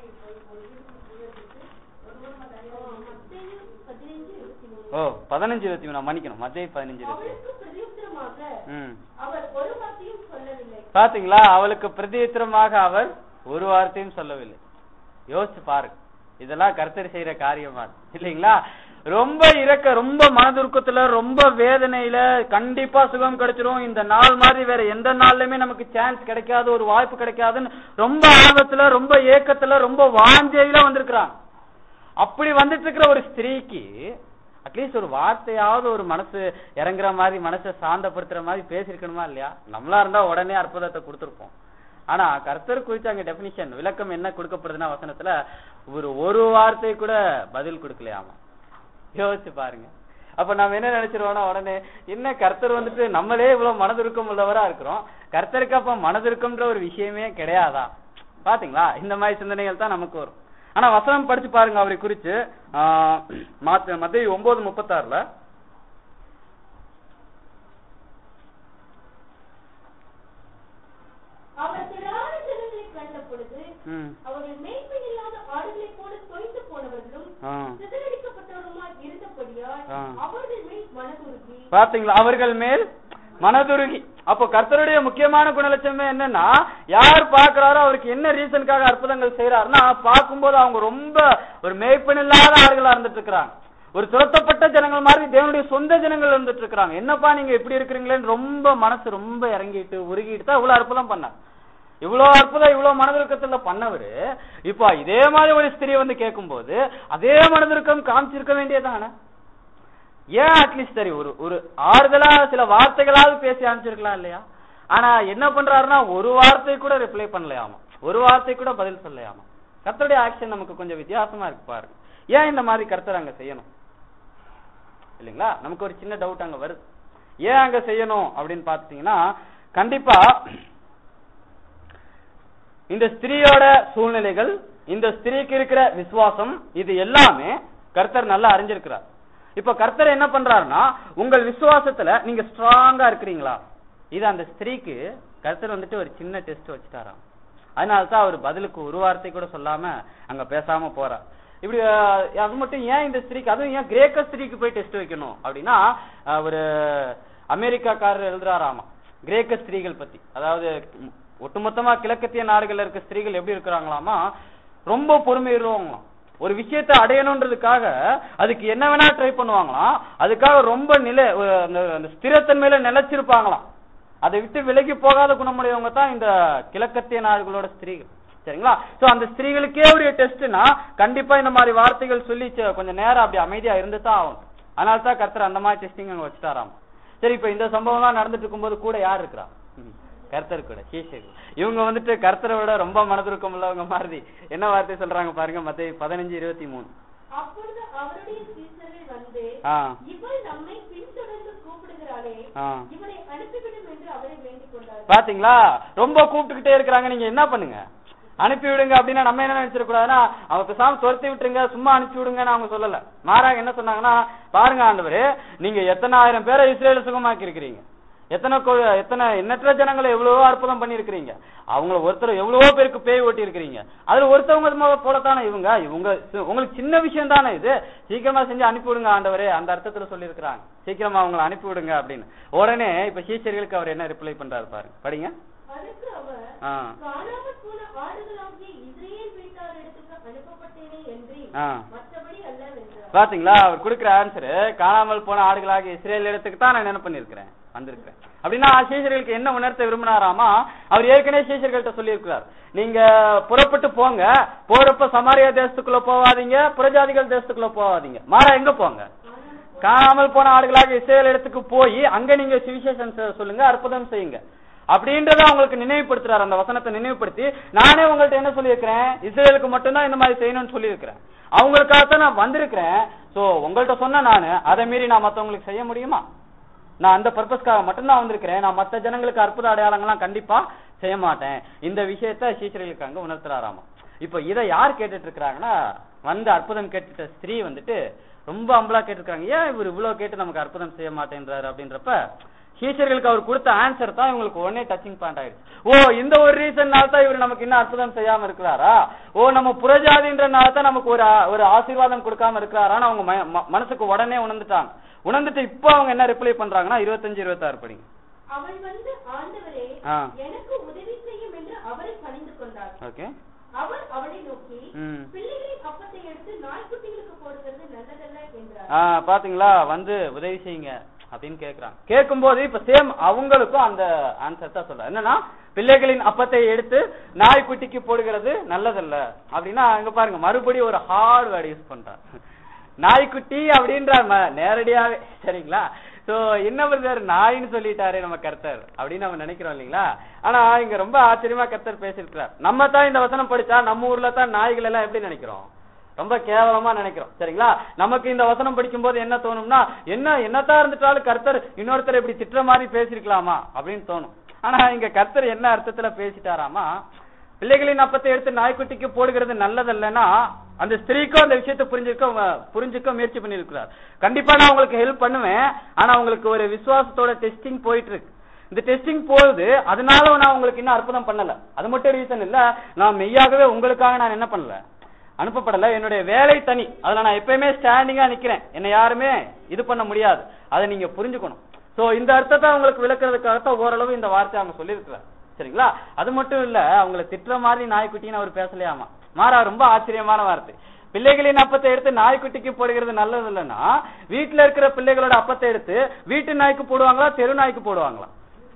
மத்தேயு பதினைந்து இருபத்தி மூணு. ஓ பதினஞ்சு இருபத்தி மூணு மன்னிக்கணும் மத்திய பதினஞ்சு இருபத்தி மூணு. அவளுக்கு பிரதியுத்தரமாக ம் அவர் ஒரு வார்த்தையும் சொல்லவில்லை பாத்தீங்களா அவளுக்கு பிரதியுத்தரமாக அவர் ஒரு வார்த்தையும் சொல்லவில்லை யோசிச்சு பாருங்க இதெல்லாம் கர்த்தர் செய்யற காரியமா இல்லைங்களா ரொம்ப இறக்க ரொம்ப மனதுருக்கத்துல ரொம்ப வேதனையில கண்டிப்பா சுகம் கிடைச்சிரும் இந்த நாள் மாதிரி வேற எந்த நாள்லயுமே நமக்கு சான்ஸ் கிடைக்காது ஒரு வாய்ப்பு கிடைக்காதுன்னு ரொம்ப ஆர்வத்துல ரொம்ப ஏக்கத்துல ரொம்ப வாஞ்சையில வந்திருக்கிறாங்க அப்படி வந்துட்டு இருக்கிற ஒரு ஸ்திரீக்கு அட்லீஸ்ட் ஒரு வார்த்தையாவது ஒரு மனசு இறங்குற மாதிரி மனசை சாந்தப்படுத்துற மாதிரி பேசியிருக்கணுமா இல்லையா நம்மளா இருந்தா உடனே அற்புதத்தை கொடுத்திருப்போம் ஆனா கர்த்தர் குறித்து அங்க டெபினிஷன் விளக்கம் என்ன கொடுக்கப்படுதுன்னா வசனத்துல ஒரு ஒரு வார்த்தை கூட பதில் கொடுக்கலையாமா யோசிச்சு பாருங்க அப்ப நம்ம என்ன நினைச்சிருவோம்னா உடனே என்ன கர்த்தர் வந்துட்டு நம்மளே இவ்வளவு மனதிருக்கம் உள்ளவரா இருக்கிறோம் கர்த்தருக்கு அப்ப மனதிருக்கம்ன்ற ஒரு விஷயமே கிடையாதா பாத்தீங்களா இந்த மாதிரி சிந்தனைகள் தான் நமக்கு வரும் ஆனா வசனம் படிச்சு பாருங்க அவரை குறிச்சு ஆஹ், மாத்த- மத்தேயு ஒன்பது முப்பத்தாறுல அவர் திரளான ஜனங்களை கண்ட பொழுது ம், அவர்கள் மேய்ப்பை இல்லாத ஆடுகளைப் போல தொய்ந்து போனவர்களும் ஆ. சிதறடிக்கப்பட்டவருமாய் இருந்தபடியால் ஆ. அவர்கள் மேல் மனதுருகி பாத்தீங்களா அவர்கள் மேல் மனதுருகி அப்போ கர்த்தருடைய முக்கியமான குணலட்சணமே என்னன்னா யார் பார்க்கறாரோ அவருக்கு என்ன ரீசனுக்காக அற்புதங்கள் செய்யறாருன்னா பார்க்கும்போது அவங்க ரொம்ப ஒரு மேய்ப்பன் இல்லாத ஆளுகளா இருந்துட்டு இருக்கிறாங்க ஒரு துரத்தப்பட்ட ஜனங்கள் மாதிரி தேவனுடைய சொந்த ஜனங்கள் இருந்துட்டு இருக்கிறாங்க என்னப்பா நீங்க இப்படி இருக்கிறீங்களேன்னு ரொம்ப மனசு ரொம்ப இறங்கிட்டு உருகிட்டு தான் இவ்வளவு அற்புதம் பண்ணார் இவ்வளவு அற்புதம் இவ்வளவு மனதிருக்கத்துல பண்ணவரு இப்போ இதே மாதிரி ஒரு ஸ்திரீ வந்து கேட்கும்போது அதே மனதிருக்கம் காமிச்சிருக்க வேண்டியதானே ஏன் அட்லீஸ்ட் சரி ஒரு ஒரு ஆறுதலா சில வார்த்தைகளாவது பேசி அனுப்பிச்சிருக்கலாம் இல்லையா ஆனா என்ன பண்றாருன்னா ஒரு வார்த்தை கூட ரிப்ளை பண்ணலையாமா ஒரு வார்த்தை கூட பதில் சொல்லலையாமா கர்த்தருடைய ஆக்ஷன் நமக்கு கொஞ்சம் வித்தியாசமா இருக்கு பாருங்க ஏன் இந்த மாதிரி கர்த்தர் அங்க செய்யணும் இல்லைங்களா நமக்கு ஒரு சின்ன டவுட் அங்க வருது ஏன் அங்க செய்யணும் அப்படின்னு பாத்தீங்கன்னா கண்டிப்பா இந்த ஸ்திரீயோட சூழ்நிலைகள் இந்த ஸ்திரீக்கு இருக்கிற விசுவாசம் இது எல்லாமே கர்த்தர் நல்லா அறிஞ்சிருக்கிறார் இப்ப கர்த்தர் என்ன பண்றாருன்னா உங்கள் விசுவாசத்துல நீங்க ஸ்ட்ராங்கா இருக்கிறீங்களா இது அந்த ஸ்திரீக்கு கர்த்தர் வந்துட்டு ஒரு சின்ன டெஸ்ட் வச்சுட்டாராம் அதனால தான் அவர் பதிலுக்கு ஒரு வார்த்தை கூட சொல்லாம அங்க பேசாம போறார் இப்படி அஹ், அது மட்டும் ஏன் இந்த ஸ்திரீக்கு அதுவும் ஏன் கிரேக்க ஸ்திரீக்கு போய் டெஸ்ட் வைக்கணும் அப்படின்னா அஹ், ஒரு அமெரிக்காக்காரர் எழுதுறாராமா கிரேக்க ஸ்திரீகள் பத்தி அதாவது ம், ஒட்டுமொத்தமா கிழக்கத்திய நாடுகள்ல இருக்க ஸ்திரீகள் எப்படி இருக்கிறாங்களாமா ரொம்ப பொறுமையுள்ளவங்களாம் ஒரு விஷயத்தை அடையணுன்றதுக்காக அதுக்கு என்ன வேணா ட்ரை பண்ணுவாங்களாம் அதுக்காக ரொம்ப நிலை ஒரு அந்த- அந்த ஸ்திரத்தன்மையில நிலைச்சிருப்பாங்களாம் அதை விட்டு விலகி போகாத குணமுடையவங்க தான் இந்த கிழக்கத்திய நாடுகளோட ஸ்திரீகள் சரிங்களா சோ அந்த ஸ்திரீகளுக்கே ஒரு டெஸ்ட்னா கண்டிப்பா இந்த மாதிரி வார்த்தைகள் சொல்லி ச- கொஞ்சம் நேரம் அப்படி அமைதியா இருந்து தான் ஆகும் அதனால தான் கர்த்தர் அந்த மாதிரி டெஸ்டிங் அங்க வச்சுட்டாராம் சரி இப்ப இந்த சம்பவம்லாம் நடந்துட்டு இருக்கும்போது கூட யார் இருக்கிறா ம், கர்த்தர் கூட சீஷர்கள் இவங்க வந்துட்டு கர்த்தரை விட ரொம்ப மனதிருக்கம் உள்ளவங்க மாதிரி என்ன வார்த்தை சொல்றாங்க பாருங்க மத்த பதினஞ்சு இருபத்தி மூணு அப்பொழுது அவருடைய சீசர்கள் வந்து ஆ இவள் நம்மை பின்தொடர்ந்து கூப்பிடுகிறாளே ஆ இவளை அனுப்பிவிடும் என்று அவரை வேண்டிக் கொண்டார் பாத்தீங்களா ரொம்ப கூப்பிட்டுக்கிட்டே இருக்கிறாங்க நீங்க என்ன பண்ணுங்க அனுப்பி விடுங்க அப்படின்னா நம்ம என்ன நினைச்சிட கூடாதுன்னா அவங்க பேசாம துரத்தி விட்டுருங்க சும்மா அனுப்பி விடுங்கன்னு அவங்க சொல்லல மாறாக என்ன சொன்னாங்கன்னா பாருங்க ஆண்டவரே நீங்க எத்தனை ஆயிரம் பேரை இஸ்ரேல சுகமாக்கி இருக்கிறீங்க எத்தனை கோ- எத்தனை எண்ணற்ற ஜனங்களை எவ்வளவோ அற்புதம் பண்ணியிருக்கிறீங்க அவங்கள ஒருத்தர் எவ்வளவோ பேருக்கு பேய் ஓட்டி இருக்கிறீங்க அதுல ஒருத்தவங்க மொ- போலத்தானே இவங்க இவங்க சி- உங்களுக்கு சின்ன விஷயம் தானே இது சீக்கிரமா செஞ்சு அனுப்பி விடுங்க ஆண்டவரே அந்த அர்த்தத்துல சொல்லியிருக்கிறாங்க சீக்கிரமா அவங்களை அனுப்பி விடுங்க அப்படின்னு உடனே இப்ப சீச்சர்களுக்கு அவர் என்ன ரிப்ளை பண்றாரு பாருங்க படிங்க அதற்கு அவர் ஆ காணாமற் போன ஆடுகளாகிய இஸ்ரேல் வீட்டாரிடத்துக்கு அனுப்பப்பட்டேனே என்று ஆ மற்றபடி அல்லவென்றார் பாத்தீங்களா அவர் கொடுக்கிற ஆன்சர் காணாமல் போன ஆடுகளாக இஸ்ரேல் இடத்துக்கு தான் நான் என்ன பண்ணிருக்கிறேன் வந்திருக்கிறேன் அப்படின்னா சீசர்களுக்கு என்ன உணர்த்த விரும்பினாராமா அவர் ஏற்கனவே சீசர்கள்ட்ட சொல்லியிருக்கிறார் நீங்க புறப்பட்டு போங்க போறப்ப சமாரியா தேசத்துக்குள்ள போவாதீங்க புறஜாதிகள் தேசத்துக்குள்ள போவாதீங்க மாறா எங்க போங்க காணாமல் போன ஆடுகளாக இஸ்ரேல் இடத்துக்கு போய் அங்க நீங்க சுவிசேஷம் செ- சொல்லுங்க அற்புதம் செய்யுங்க அப்படின்றத அவங்களுக்கு நினைவுபடுத்துறாரு அந்த வசனத்தை நினைவுபடுத்தி நானே உங்கள்ட்ட என்ன சொல்லியிருக்கிறேன் இஸ்ரேலுக்கு மட்டும்தான் இந்த மாதிரி செய்யணும்னு சொல்லியிருக்கிறேன் அவங்களுக்காகத்தான் நான் வந்திருக்கிறேன் சோ உங்கள்ட்ட சொன்ன நானு அதை மீறி நான் மத்தவங்களுக்கு செய்ய முடியுமா நான் அந்த பர்பஸ்க்காக மட்டும்தான் வந்திருக்கிறேன் நான் மத்த ஜனங்களுக்கு அற்புத அடையாளங்கள்லாம் கண்டிப்பா செய்ய மாட்டேன் இந்த விஷயத்த சீசர்களுக்கு அங்க உணர்த்துறாராமா இப்ப இதை யார் கேட்டுட்டு இருக்காங்கன்னா வந்து அற்புதம் கேட்டுட்ட ஸ்திரீ வந்துட்டு ரொம்ப அம்பலா கேட்டிருக்காங்க ஏன் இவர் இவ்வளவு கேட்டு நமக்கு அற்புதம் செய்ய மாட்டேன்றாரு அப்படின்றப்ப சீஷர்களுக்கு அவர் கொடுத்த ஆன்சர் தான் இவங்களுக்கு உடனே டச்சிங் பாயிண்ட் ஆயிடுச்சு ஓ இந்த ஒரு ரீசன்னால தான் இவர் நமக்கு இன்னும் அற்புதம் செய்யாம இருக்கிறாரா ஓ நம்ம புறஜாதின்றனால தான் நமக்கு ஒரு ஆ- ஒரு ஆசீர்வாதம் கொடுக்காம இருக்கிறாரான்னு அவங்க ம- ம- மனசுக்கு உடனே உணர்ந்துட்டாங்க உணர்ந்துட்டு இப்போ அவங்க என்ன ரிப்ளை பண்றாங்கன்னா இருபத்தஞ்சு இருபத்தாறு படிங்க அவள் வந்து ஆண்டவரே ஆ. எனக்கு உதவி செய்யும் என்று அவரை பணிந்து கொண்டார் ஓகே அவர் அவளை நோக்கி ம் பிள்ளைகளின் அப்பத்தை எடுத்து நாய்க்குட்டிகளுக்கு போடுகிறது நல்லதல்ல என்றார் ஆ பாத்தீங்களா வந்து உதவி செய்யுங்க அப்படின்னு கேக்குறாங்க கேட்கும்போது இப்ப சேம் அவங்களுக்கும் அந்த ஆன்சர் தான் சொல்ற என்னன்னா பிள்ளைகளின் அப்பத்தை எடுத்து நாய்க்குட்டிக்கு போடுகிறது நல்லதல்ல அப்படின்னா அங்க பாருங்க மறுபடியும் ஒரு ஹார்ட் வேர்டு யூஸ் பண்றார் நாய்க்குட்டி அப்படின்ற ம- நேரடியாவே சரிங்களா சோ என்ன பிரதர் நாயின்னு சொல்லிட்டாரே நம்ம கர்த்தர் அப்படின்னு நம்ம நினைக்கிறோம் இல்லைங்களா ஆனா இங்க ரொம்ப ஆச்சரியமா கர்த்தர் பேசியிருக்கிறார் நம்ம தான் இந்த வசனம் படிச்சா நம்ம ஊர்ல தான் நாய்கள் எல்லாம் எப்படி நினைக்கிறோம் ரொம்ப கேவலமா நினைக்கிறோம் சரிங்களா நமக்கு இந்த வசனம் படிக்கும்போது என்ன தோணும்னா என்ன என்னத்தான் இருந்துட்டாலும் கர்த்தர் இன்னொருத்தர் இப்படி திட்டுற மாதிரி பேசிருக்கலாமா அப்படின்னு தோணும் ஆனா இங்க கர்த்தர் என்ன அர்த்தத்துல பேசிட்டாராமா பிள்ளைகளின் அப்பத்தை எடுத்து நாய்க்குட்டிக்கு போடுகிறது நல்லதல்லன்னா அந்த ஸ்திரீக்கும் அந்த விஷயத்தை புரிஞ்சுக்க புரிஞ்சுக்க முயற்சி பண்ணியிருக்கிறார் கண்டிப்பா நான் உங்களுக்கு ஹெல்ப் பண்ணுவேன் ஆனா உங்களுக்கு ஒரு விசுவாசத்தோட டெஸ்டிங் போயிட்டு இருக்கு இந்த டெஸ்டிங் போகுது அதனால நான் உங்களுக்கு இன்னும் அற்புதம் பண்ணல அது மட்டும் ரீசன் இல்ல நான் மெய்யாகவே உங்களுக்காக நான் என்ன பண்ணல அனுப்பப்படல என்னுடைய வேலை தனி அதுல நான் எப்பயுமே ஸ்டாண்டிங்கா நிக்கிறேன் என்னை யாருமே இது பண்ண முடியாது அதை நீங்க புரிஞ்சுக்கணும் சோ இந்த அர்த்தத்தை அவங்களுக்கு விளக்குறதுக்காகத்தான் ஓரளவு இந்த வார்த்தை அவங்க சொல்லியிருக்கிறார் சரிங்களா அது மட்டும் இல்ல அவங்களை திட்டுற மாதிரி நாய்க்குட்டின்னு அவர் பேசலையாமா மாறா ரொம்ப ஆச்சரியமான வார்த்தை பிள்ளைகளின் அப்பத்தை எடுத்து நாய்க்குட்டிக்கு போடுகிறது நல்லது இல்லைன்னா வீட்டுல இருக்கிற பிள்ளைகளோட அப்பத்தை எடுத்து வீட்டு நாய்க்கு போடுவாங்களா தெரு நாய்க்கு போடுவாங்களா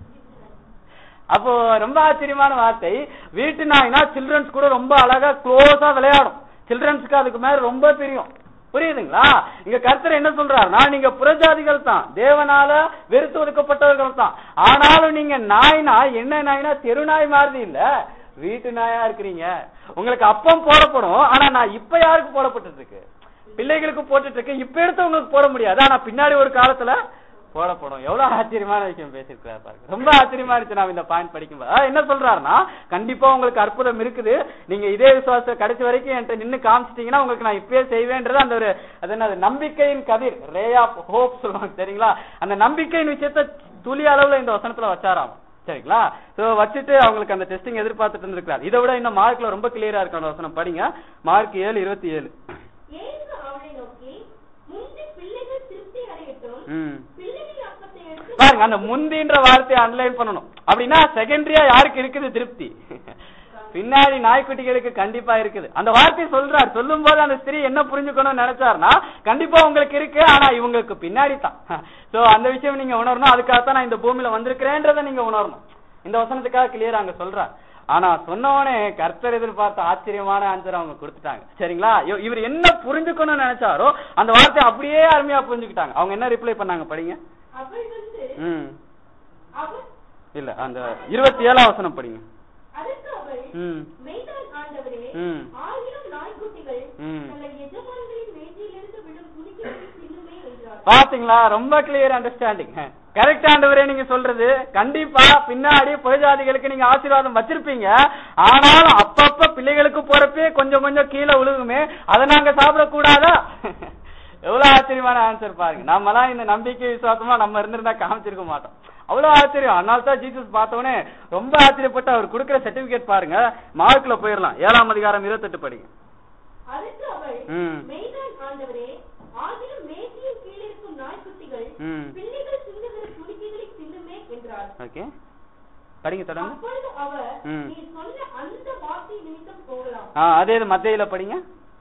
அப்போ ரொம்ப ஆச்சரியமான வார்த்தை வீட்டு நாய்னா சில்ட்ரன்ஸ் கூட ரொம்ப அழகா க்ளோஸா விளையாடும் சில்ட்ரன்ஸ்க்கு அதுக்கு மேல ரொம்ப தெரியும் புரியுதுங்களா இங்க கர்த்தர் என்ன சொல்றாருன்னா நீங்க புறஜாதிகள் தான் தேவனால வெறுத்து ஒதுக்கப்பட்டவர்கள் தான் ஆனாலும் நீங்க நாய்னா என்ன நாய்னா தெரு நாய் மாதிரி இல்ல வீட்டு நாயா இருக்கிறீங்க உங்களுக்கு அப்பம் போடப்படும் ஆனா நான் இப்ப யாருக்கு போடப்பட்டு இருக்கு பிள்ளைகளுக்கு போட்டுட்டு இருக்கு இப்ப எடுத்து உங்களுக்கு போட முடியாது ஆனா பின்னாடி ஒரு காலத்துல போடப்படும் எவ்வளவு ஆச்சரியமான விஷயம் பேசியிருக்கிறார் பாருங்க ரொம்ப ஆச்சரியமா இருந்துச்சு நான் இந்த பாயிண்ட் படிக்கும்போது அதாவது என்ன சொல்றாருன்னா கண்டிப்பா உங்களுக்கு அற்புதம் இருக்குது நீங்க இதே விசுவாச கடைசி வரைக்கும் என்கிட்ட நின்னு காமிச்சிட்டீங்கன்னா உங்களுக்கு நான் இப்பயே செய்வேன்றது அந்த ஒரு அது என்னது நம்பிக்கையின் கதிர் ரே ஆஃப் ஹோப் சொல்லுவாங்க சரிங்களா அந்த நம்பிக்கையின் விஷயத்த துளி அளவுல இந்த வசனத்துல வச்சாராம் சரிங்களா சோ வச்சுட்டு அவங்களுக்கு அந்த டெஸ்டிங் எதிர்பார்த்துட்டு இருந்திருக்கிறார் இதை விட இன்னும் மார்க்ல ரொம்ப கிளியரா இருக்கு அந்த வசனம் படிங்க மார்க் ஏழு இருபத்தி ஏழு இயேசு அவனை நோக்கி முந்தி பிள்ளைகள் திருப்தி அடையட்டும் ம் பிள்ளைகளின் அப்பத்தை எடுத்து பாருங்க அந்த முந்தின்ற வார்த்தையை அண்டர்லைன் பண்ணணும் அப்படின்னா செகண்டரியா யாருக்கு இருக்குது திருப்தி பின்னாடி நாய்க்குட்டிகளுக்கு கண்டிப்பா இருக்குது அந்த வார்த்தையை சொல்றார் சொல்லும் போது அந்த ஸ்திரீ என்ன புரிஞ்சுக்கணும்னு நினைச்சாருன்னா கண்டிப்பா உங்களுக்கு இருக்கு ஆனா இவங்களுக்கு பின்னாடி தான் சோ அந்த விஷயம் நீங்க உணரணும் அதுக்காகத்தான் நான் இந்த பூமியில வந்திருக்கிறேன்றதை நீங்க உணரணும் இந்த வசனத்துக்காக கிளியர் அங்க சொல்றார் ஆனா சொன்னவனே கர்த்தர் எதிர்பார்த்த ஆச்சரியமான ஆன்சர் அவங்க கொடுத்துட்டாங்க சரிங்களா இவ- இவர் என்ன புரிஞ்சுக்கணும்னு நினைச்சாரோ அந்த வார்த்தையை அப்படியே அருமையா புரிஞ்சுக்கிட்டாங்க அவங்க என்ன ரிப்ளை பண்ணாங்க படிங்க அவள் வந்து ம் அவள் இல்ல அந்த இருபத்தி ஏழாம் வசனம் படிங்க அதற்கு அவள் ம் மெய்தான் ஆண்டவரே ம். ஆயிரம் நாய்க்குட்டிகள் ம். தங்கள் எஜமான்களின் மேஜையிலிருந்து விழும் துணிகளை தின்னுமே என்றார் பாத்தீங்களா ரொம்ப கிளியர் அண்டர்ஸ்டாண்டிங் கரெக்ட் ஆண்டவரே நீங்க சொல்றது கண்டிப்பா பின்னாடி புறஜாதிகளுக்கு நீங்க ஆசீர்வாதம் வச்சிருப்பீங்க ஆனாலும் அப்பப்ப பிள்ளைகளுக்கு போறப்பே கொஞ்சம் கொஞ்சம் கீழே விழுகுமே அதை நாங்க சாப்பிடக்கூடாதா எவ்வளவு ஆச்சரியமான ஆன்சர் பாருங்க நம்மலாம் இந்த நம்பிக்கை விசுவாசமா நம்ம இருந்திருந்தா காமிச்சிருக்க மாட்டோம் அவ்வளவு ஆச்சரியம் அதனால தான் ஜீசஸ் பார்த்தவொடனே ரொம்ப ஆச்சரியப்பட்டு அவர் கொடுக்கிற சர்டிபிகேட் பாருங்க மார்க்ல போயிடலாம் ஏழாம் அதிகாரம் இருபத்தெட்டு படிங்க அதற்கு அவள் ம். மெய்தான் ஆண்டவரே ஆகிலும் மேஜையின் கீழே இருக்கும் நாய்க்குட்டிகள் ம். பிள்ளைகள் சிந்துகிற துணிக்கைகளை தின்னுமே என்றார் ஓகே படிங்க தொடர்ந்து அப்பொழுது அவர் ம். நீ சொன்ன அந்த வார்த்தை நிமித்தம் போகலாம் ஆ அதே இது மத்தியில படிங்க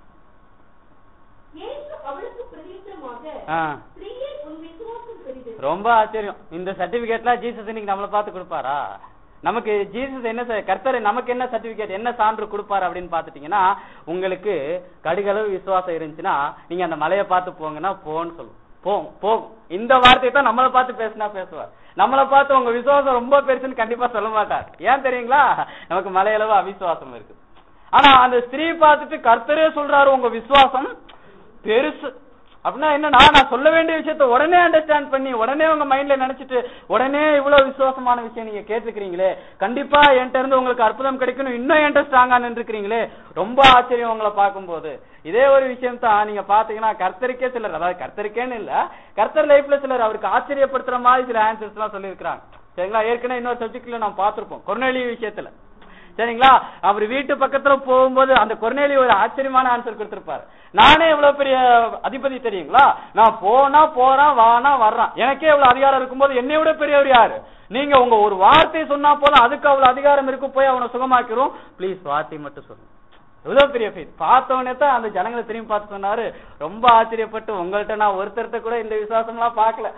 இயேசு அவளுக்கு பிரதியுத்தரமாக ஆ ஸ்திரீயே உன் விசுவாசம் பெரிது ரொம்ப ஆச்சரியம் இந்த சர்டிபிகேட்லாம் ஜீசஸ் இன்னைக்கு நம்மளை பார்த்து கொடுப்பாரா நமக்கு ஜீசஸ் என்ன ச- கர்த்தர் நமக்கு என்ன சர்டிபிகேட் என்ன சான்று கொடுப்பாரு அப்படின்னு பாத்துட்டீங்கன்னா உங்களுக்கு கடுகளவு விசுவாசம் இருந்துச்சுன்னா நீங்க அந்த மலையை பார்த்து போங்கன்னா போன்னு சொல்லும் போகும் போகும் இந்த வார்த்தையை தான் நம்மளை பார்த்து பேசினா பேசுவார் நம்மளை பார்த்து உங்க விசுவாசம் ரொம்ப பெருசுன்னு கண்டிப்பா சொல்ல மாட்டார் ஏன் தெரியுங்களா நமக்கு மலையளவு அவிசுவாசம் இருக்கு ஆனா அந்த ஸ்திரீ பார்த்துட்டு கர்த்தரே சொல்றாரு உங்க விசுவாசம் பெருசு அப்படின்னா என்னன்னா நான் சொல்ல வேண்டிய விஷயத்த உடனே அண்டர்ஸ்டாண்ட் பண்ணி உடனே உங்க மைண்ட்ல நினைச்சிட்டு உடனே இவ்வளவு விசுவாசமான விஷயம் நீங்க கேட்டிருக்கிறீங்களே கண்டிப்பா என்கிட்ட இருந்து உங்களுக்கு அற்புதம் கிடைக்கணும் இன்னும் என்கிட்ட ஸ்ட்ராங்கா நின்றுக்கிறீங்களே ரொம்ப ஆச்சரியம் உங்களை பார்க்கும்போது இதே ஒரு விஷயம் தான் நீங்க பாத்தீங்கன்னா கர்த்தருக்கே சிலர் அதாவது கர்த்தருக்கேன்னு இல்ல கர்த்தர் லைஃப்ல சிலர் அவருக்கு ஆச்சரியப்படுத்துற மாதிரி சில ஆன்சர்ஸ் எல்லாம் சொல்லியிருக்கிறாங்க சரிங்களா ஏற்கனவே இன்னொரு சப்ஜெக்ட்ல நம்ம பார்த்திருப்போம் கொர்நேலி விஷயத்துல சரிங்களா அவர் வீட்டு பக்கத்துல போகும்போது அந்த கொர்நேலி ஒரு ஆச்சரியமான ஆன்சர் கொடுத்திருப்பாரு நானே எவ்வளவு பெரிய அதிபதி தெரியுங்களா நான் போனா போறேன் வானா வர்றேன் எனக்கே எவ்வளவு அதிகாரம் இருக்கும்போது என்னை விட பெரியவர் யாரு நீங்க உங்க ஒரு வார்த்தை சொன்னா போதும் அதுக்கு அவ்வளவு அதிகாரம் இருக்கு போய் அவனை சுகமாக்கிறோம் ப்ளீஸ் வார்த்தை மட்டும் சொல்லுங்க எவ்வளவு பெரிய ஃபேத் பார்த்தவனே தான் அந்த ஜனங்களை திரும்பி பார்த்து சொன்னாரு ரொம்ப ஆச்சரியப்பட்டு உங்கள்ட்ட நான் ஒருத்தர்ட்ட கூட இந்த விசுவாசம்லாம் பார்க்கல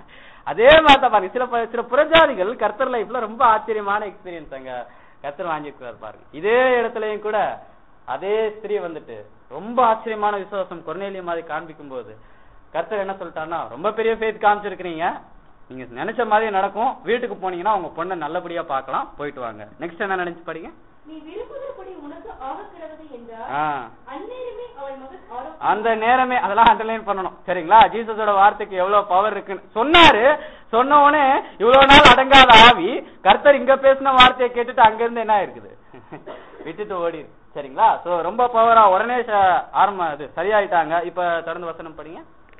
அதே மாதிரி தான் பாருங்க சில ப- சில புறஜாதிகள் கர்த்தர் லைஃப்ல ரொம்ப ஆச்சரியமான எக்ஸ்பீரியன்ஸ் அங்க கர்த்தர் வாங்கியிருக்கிறார் பாருங்க இதே இடத்துலயும் கூட அதே ஸ்திரீ வந்துட்டு ரொம்ப ஆச்சரியமான விசுவாசம் கொர்நேலிய மாதிரி காண்பிக்கும் போது கர்த்தர் என்ன சொல்லிட்டாருன்னா ரொம்ப பெரிய ஃபேத் காமிச்சிருக்கிறீங்க நீங்க நினைச்ச மாதிரியே நடக்கும் வீட்டுக்கு போனீங்கன்னா உங்க பொண்ணை நல்லபடியா பார்க்கலாம் போயிட்டு வாங்க நெக்ஸ்ட் என்ன நினைச்சு படிங்க நீ விரும்புகிறபடி உனக்கு ஆகக்கிடவது என்றார் ஆ அந்நேரமே அவள் மகன் ஆரோக்கியம் அந்த நேரமே அதெல்லாம் அண்டர்லைன் பண்ணணும் சரிங்களா ஜீசஸோட வார்த்தைக்கு எவ்வளவு பவர் இருக்குன்னு சொன்னாரு சொன்ன உடனே இவ்வளவு நாள் அடங்காத ஆவி கர்த்தர் இங்க பேசின வார்த்தையை கேட்டுட்டு அங்க இருந்து என்ன இருக்குது விட்டுட்டு ஓடி சரிங்களா சோ ரொம்ப பவரா உடனே ச- ஆரம்ப இது சரியாயிட்டாங்க இப்ப தொடர்ந்து வசனம் படிங்க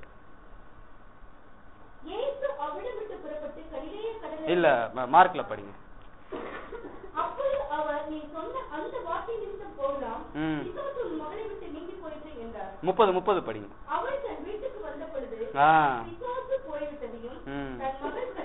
இயேசு அவிடம் விட்டு புறப்பட்டு கலிலேய கடலில் இல்ல ம- மார்க்ல படிங்க அப்பொழுது அவர் நீ சொன்ன அந்த வார்த்தை நிமித்தம் போகலாம் ம். பிசாசு உன் மகளை விட்டு நீங்கி போயிற்று என்றார் முப்பது முப்பது படிங்க அவள் தன் வீட்டுக்கு வந்த பொழுது ஆ பிசாசு போய்விட்டதையும் ம். தன் மகள்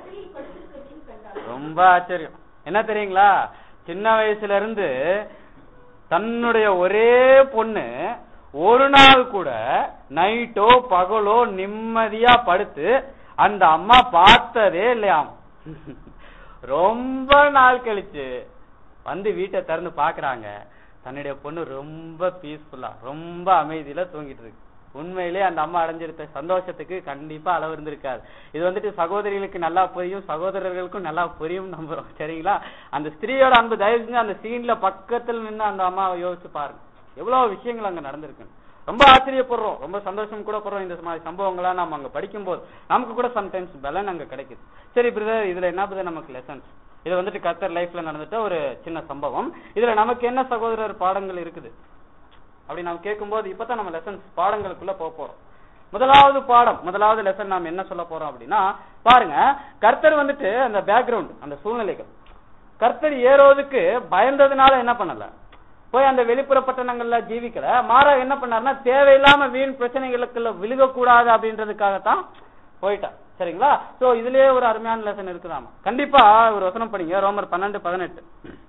ரொம்ப ஆச்சரியம் என்ன தெரியுங்களா சின்ன வயசுல இருந்து தன்னுடைய ஒரே பொண்ணு ஒரு நாள் கூட நைட்டோ பகலோ நிம்மதியா படுத்து அந்த அம்மா பார்த்ததே இல்லையாம் ரொம்ப நாள் கழிச்சு வந்து வீட்டை திறந்து பாக்குறாங்க தன்னுடைய பொண்ணு ரொம்ப பீஸ்ஃபுல்லா ரொம்ப அமைதியில தூங்கிட்டு இருக்கு உண்மையிலே அந்த அம்மா அடைஞ்சிருந்த சந்தோஷத்துக்கு கண்டிப்பா அளவு இருந்திருக்காது இது வந்துட்டு சகோதரிகளுக்கு நல்லா புரியும் சகோதரர்களுக்கும் நல்லா புரியும் நம்புறோம் சரிங்களா அந்த ஸ்திரீயோட அன்பு தயவு செஞ்சு அந்த சீன்ல பக்கத்துல நின்று அந்த அம்மாவை யோசிச்சு பாருங்க எவ்வளவு விஷயங்கள் அங்க நடந்திருக்கு ரொம்ப ஆச்சரியப்படுறோம் ரொம்ப சந்தோஷம் கூட படுறோம் இந்த மாதிரி சம்பவங்களா நம்ம அங்க படிக்கும்போது நமக்கு கூட சம்டைம்ஸ் பலன் அங்க கிடைக்குது சரி பிரதர் இதுல என்ன பிரதர் நமக்கு லெசன்ஸ் இது வந்துட்டு கத்தர் லைஃப்ல நடந்துட்ட ஒரு சின்ன சம்பவம் இதுல நமக்கு என்ன சகோதரர் பாடங்கள் இருக்குது அப்படி நம்ம கேட்கும்போது இப்பதான் நம்ம லெசன்ஸ் பாடங்களுக்குள்ள போக போறோம் முதலாவது பாடம் முதலாவது லெசன் நாம என்ன சொல்ல போறோம் அப்படின்னா பாருங்க கர்த்தர் வந்துட்டு அந்த பேக்ரவுண்ட் அந்த சூழ்நிலைகள் கர்த்தர் ஏறோதுக்கு பயந்ததுனால என்ன பண்ணல போய் அந்த வெளிப்புற பட்டணங்கள்ல ஜீவிக்கல மாறா என்ன பண்ணாருன்னா தேவையில்லாம வீண் பிரச்சனைகளுக்குள்ள விழுகக்கூடாது அப்படின்றதுக்காகத்தான் போயிட்டான் சரிங்களா சோ இதுலயே ஒரு அருமையான லெசன் இருக்குதாமா கண்டிப்பா ஒரு வசனம் படிங்க ரோமர் பன்னெண்டு பதினெட்டு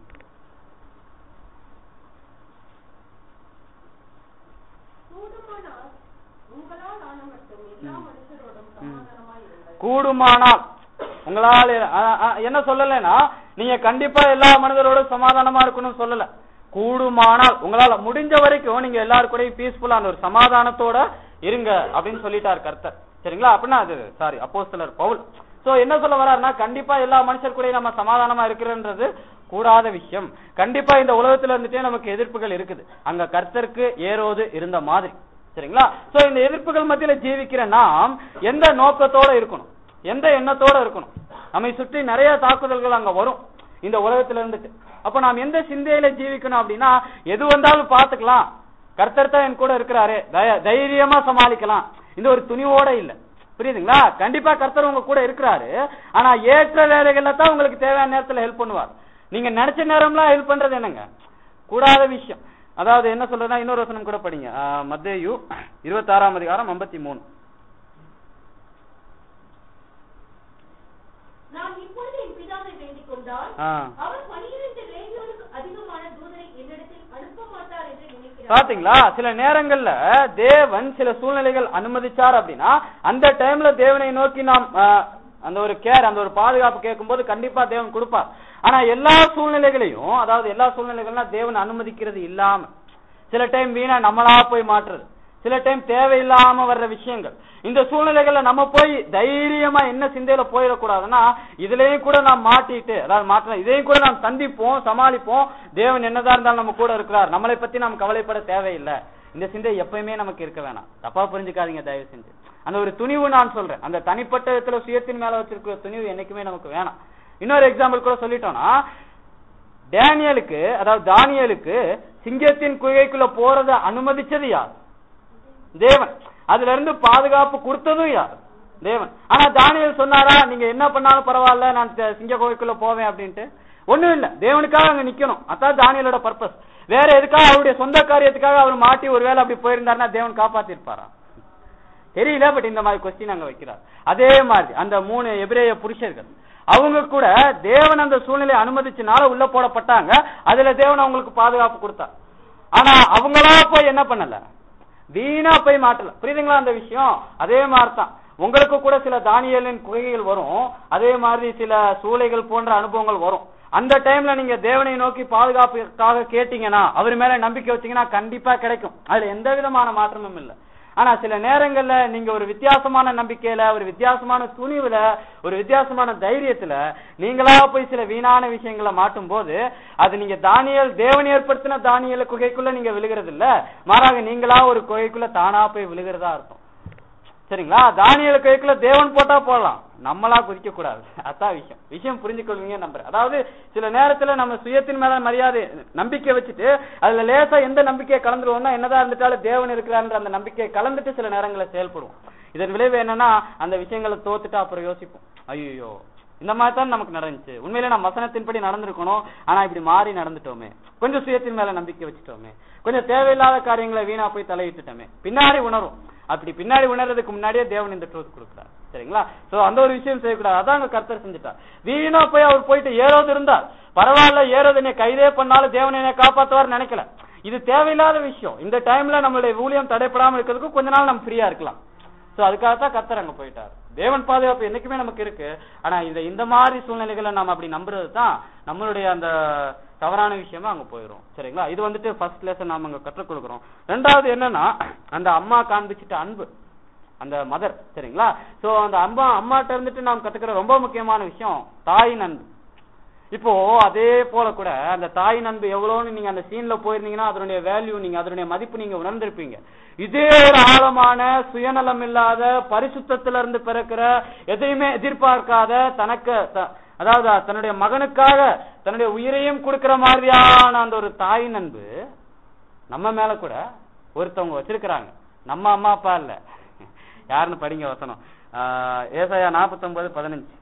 கூடுமானால் உங்களால் ஆன மட்டும் எல்லா மனுஷரோடும் சமாதானமாய் இருங்கள் கூடுமானால் உங்களால் அ- அ- என்ன சொல்லலைன்னா நீங்க கண்டிப்பா எல்லா மனிதரோட சமாதானமா இருக்கணும்னு சொல்லல கூடுமானால் உங்களால முடிஞ்ச வரைக்கும் நீங்க எல்லாரும் கூடயும் பீஸ்ஃபுல்லா அந்த ஒரு சமாதானத்தோட இருங்க அப்படின்னு சொல்லிட்டார் கர்த்தர் சரிங்களா அப்படின்னா அது சாரி அப்போஸ்தலர் பவுல் சோ என்ன சொல்ல வர்றாருன்னா கண்டிப்பா எல்லா மனுஷர் கூடயும் நம்ம சமாதானமா இருக்கிறன்றது கூடாத விஷயம் கண்டிப்பா இந்த உலகத்துல இருந்துட்டே நமக்கு எதிர்ப்புகள் இருக்குது அங்க கர்த்தருக்கு ஏரோது இருந்த மாதிரி சரிங்களா சோ இந்த எதிர்ப்புகள் மத்தியில ஜீவிக்கிற நாம் எந்த நோக்கத்தோட இருக்கணும் எந்த எண்ணத்தோட இருக்கணும் நம்மை சுற்றி நிறைய தாக்குதல்கள் அங்க வரும் இந்த உலகத்துல இருந்துட்டு அப்ப நாம் எந்த சிந்தையில ஜீவிக்கணும் அப்படின்னா எது வந்தாலும் பாத்துக்கலாம் கர்த்தர் தான் என் கூட இருக்கிறாரு தய- தைரியமா சமாளிக்கலாம் இந்த ஒரு துணிவோட இல்ல புரியுதுங்களா கண்டிப்பா கர்த்தர் உங்க கூட இருக்கிறாரு ஆனா ஏற்ற வேலைகள்ல தான் உங்களுக்கு தேவையான நேரத்துல ஹெல்ப் பண்ணுவார் நீங்க நினைச்ச நேரம்லாம் ஹெல்ப் பண்றது என்னங்க கூடாத விஷயம் அதாவது என்ன சொல்றதுன்னா இன்னொரு வசனம் கூட படிங்க ஆஹ் மத்தேயு இருபத்தாறாம் அதிகாரம் ஐம்பத்தி மூணு நான் இப்பொழுது என் பிதாவை வேண்டிக் கொண்டால் ஆ. அவர் பனிரெண்டு லேகியோனுக்கு அதிகமான தூதரை என்னிடத்தில் அனுப்ப மாட்டார் என்று நினைக்கிறார் பாத்தீங்களா சில நேரங்கள்ல தேவன் சில சூழ்நிலைகள் அனுமதிச்சார் அப்படின்னா அந்த டைம்ல தேவனை நோக்கி நாம் ஆஹ், அந்த ஒரு கேர் அந்த ஒரு பாதுகாப்பு கேட்கும்போது கண்டிப்பா தேவன் கொடுப்பார் ஆனா எல்லா சூழ்நிலைகளையும் அதாவது எல்லா சூழ்நிலைகள்னா தேவன் அனுமதிக்கிறது இல்லாம சில டைம் வீணா நம்மளா போய் மாற்றுறது சில டைம் தேவையில்லாம வர்ற விஷயங்கள் இந்த சூழ்நிலைகள்ல நம்ம போய் தைரியமா என்ன சிந்தையில போயிடக்கூடாதுன்னா இதுலயும் கூட நாம் மாட்டிட்டு அதாவது மாற்ற இதையும் கூட நாம் சந்திப்போம் சமாளிப்போம் தேவன் என்னதான் இருந்தாலும் நம்ம கூட இருக்கிறார் நம்மளை பத்தி நாம் கவலைப்பட தேவையில்லை இந்த சிந்தை எப்பயுமே நமக்கு இருக்க வேணாம் தப்பா புரிஞ்சுக்காதீங்க தயவு செஞ்சு அந்த ஒரு துணிவு நான் சொல்றேன் அந்த தனிப்பட்ட விதத்துல சுயத்தின் மேல வச்சிருக்கிற துணிவு என்னைக்குமே நமக்கு வேணாம் இன்னொரு எக்ஸாம்பிள் கூட சொல்லிட்டோம்னா டேனியலுக்கு அதாவது தானியலுக்கு சிங்கத்தின் குகைக்குள்ள போறத அனுமதிச்சது யார் தேவன் அதுல இருந்து பாதுகாப்பு கொடுத்ததும் யார் தேவன் ஆனா தானியல் சொன்னாரா நீங்க என்ன பண்ணாலும் பரவாயில்ல நான் த- சிங்க குகைக்குள்ள போவேன் அப்படின்ட்டு ஒண்ணும் இல்ல தேவனுக்காக அங்க நிக்கணும் அதான் தானியலோட பர்பஸ் வேற எதுக்காக அவருடைய சொந்த காரியத்துக்காக அவர் மாட்டி ஒருவேளை அப்படி போயிருந்தாருன்னா தேவன் காப்பாத்திருப்பாரா தெரியல பட் இந்த மாதிரி கொஸ்டின் அங்க வைக்கிறார் அதே மாதிரி அந்த மூணு எபிரேய புருஷர்கள் அவங்க கூட தேவன் அந்த சூழ்நிலை அனுமதிச்சனால உள்ள போடப்பட்டாங்க அதுல தேவன் அவங்களுக்கு பாதுகாப்பு கொடுத்தார் ஆனா அவங்களா போய் என்ன பண்ணல வீணா போய் மாட்டல புரியுதுங்களா அந்த விஷயம் அதே மாதிரி தான் உங்களுக்கு கூட சில தானியலின் குகைகள் வரும் அதே மாதிரி சில சூளைகள் போன்ற அனுபவங்கள் வரும் அந்த டைம்ல நீங்க தேவனை நோக்கி பாதுகாப்புக்காக கேட்டீங்கன்னா அவர் மேல நம்பிக்கை வச்சீங்கன்னா கண்டிப்பா கிடைக்கும் அதுல எந்த விதமான மாற்றமும் இல்லை ஆனா சில நேரங்கள்ல நீங்க ஒரு வித்தியாசமான நம்பிக்கையில ஒரு வித்தியாசமான துணிவுல ஒரு வித்தியாசமான தைரியத்துல நீங்களா போய் சில வீணான விஷயங்களை மாட்டும் போது அது நீங்க தானியல் தேவன் ஏற்படுத்தின தானியல குகைக்குள்ள நீங்க விழுகிறது இல்ல மாறாக நீங்களா ஒரு குகைக்குள்ள தானா போய் விழுகிறதா இருக்கும் சரிங்களா தானியல கைக்குள்ள தேவன் போட்டா போடலாம் நம்மளா குதிக்க கூடாது அதான் விஷயம் விஷயம் புரிஞ்சுக்கொள்வீங்க நம்புறேன் அதாவது சில நேரத்துல நம்ம சுயத்தின் மேல மரியாதை நம்பிக்கை வச்சுட்டு அதுல லேசா எந்த நம்பிக்கையை கலந்துருவோம்னா என்னதான் இருந்துட்டாலும் தேவன் இருக்கிறான்ற அந்த நம்பிக்கையை கலந்துட்டு சில நேரங்களில் செயல்படுவோம் இதன் விளைவு என்னன்னா அந்த விஷயங்களை தோத்துட்டு அப்புறம் யோசிப்போம் ஐயோ இந்த மாதிரி தான் நமக்கு நடந்துச்சு உண்மையிலே நம்ம வசனத்தின்படி நடந்திருக்கணும் ஆனா இப்படி மாறி நடந்துட்டோமே கொஞ்சம் சுயத்தின் மேல நம்பிக்கை வச்சுட்டோமே கொஞ்சம் தேவையில்லாத காரியங்களை வீணா போய் தலையிட்டுட்டோமே பின்னாடி உணரும் அப்படி பின்னாடி உணர்றதுக்கு முன்னாடியே தேவன் இந்த ட்ரூத் கொடுக்குறார் சரிங்களா சோ அந்த ஒரு விஷயம் செய்யக்கூடாது அதான் அங்க கர்த்தர் செஞ்சுட்டார் வீணா போய் அவர் போயிட்டு ஏறோது இருந்தார் பரவாயில்ல ஏறோது என்னை கைதே பண்ணாலும் தேவன் என்னை காப்பாத்துவார் நினைக்கல இது தேவையில்லாத விஷயம் இந்த டைம்ல நம்மளுடைய ஊழியம் தடைப்படாம இருக்கிறதுக்கு கொஞ்ச நாள் நம்ம ஃப்ரீயா இருக்கலாம் சோ அதுக்காக தான் கர்த்தர் அங்க போயிட்டார் தேவன் பாதுகாப்பு என்னைக்குமே நமக்கு இருக்கு ஆனா இந்த இந்த மாதிரி சூழ்நிலைகளை நம்ம அப்படி நம்புறது தான் நம்மளுடைய அந்த தவறான விஷயமா அங்க போயிடும் சரிங்களா இது வந்துட்டு ஃபர்ஸ்ட் லெசன் நாம அங்க கற்றுக் கொடுக்குறோம் ரெண்டாவது என்னன்னா அந்த அம்மா காண்பிச்சிட்ட அன்பு அந்த மதர் சரிங்களா சோ அந்த அம்மா அம்மாட்ட இருந்துட்டு நாம் கத்துக்கிற ரொம்ப முக்கியமான விஷயம் தாயின் அன்பு இப்போ அதே போல கூட அந்த தாயின் அன்பு எவ்வளவுன்னு நீங்க அந்த சீன்ல போயிருந்தீங்கன்னா அதனுடைய வேல்யூ நீங்க அதனுடைய மதிப்பு நீங்க உணர்ந்திருப்பீங்க இதே ஒரு ஆழமான சுயநலம் இல்லாத பரிசுத்தத்துல இருந்து பிறக்கிற எதையுமே எதிர்பார்க்காத தனக்கு த- அதாவது தன்னுடைய மகனுக்காக தன்னுடைய உயிரையும் கொடுக்கிற மாதிரியான அந்த ஒரு தாயின் அன்பு நம்ம மேல கூட ஒருத்தவங்க வச்சிருக்கிறாங்க நம்ம அம்மா அப்பா இல்ல யாருன்னு படிங்க வசனம் ஆஹ் ஏசாயா நாற்பத்தொன்பது பதினஞ்சு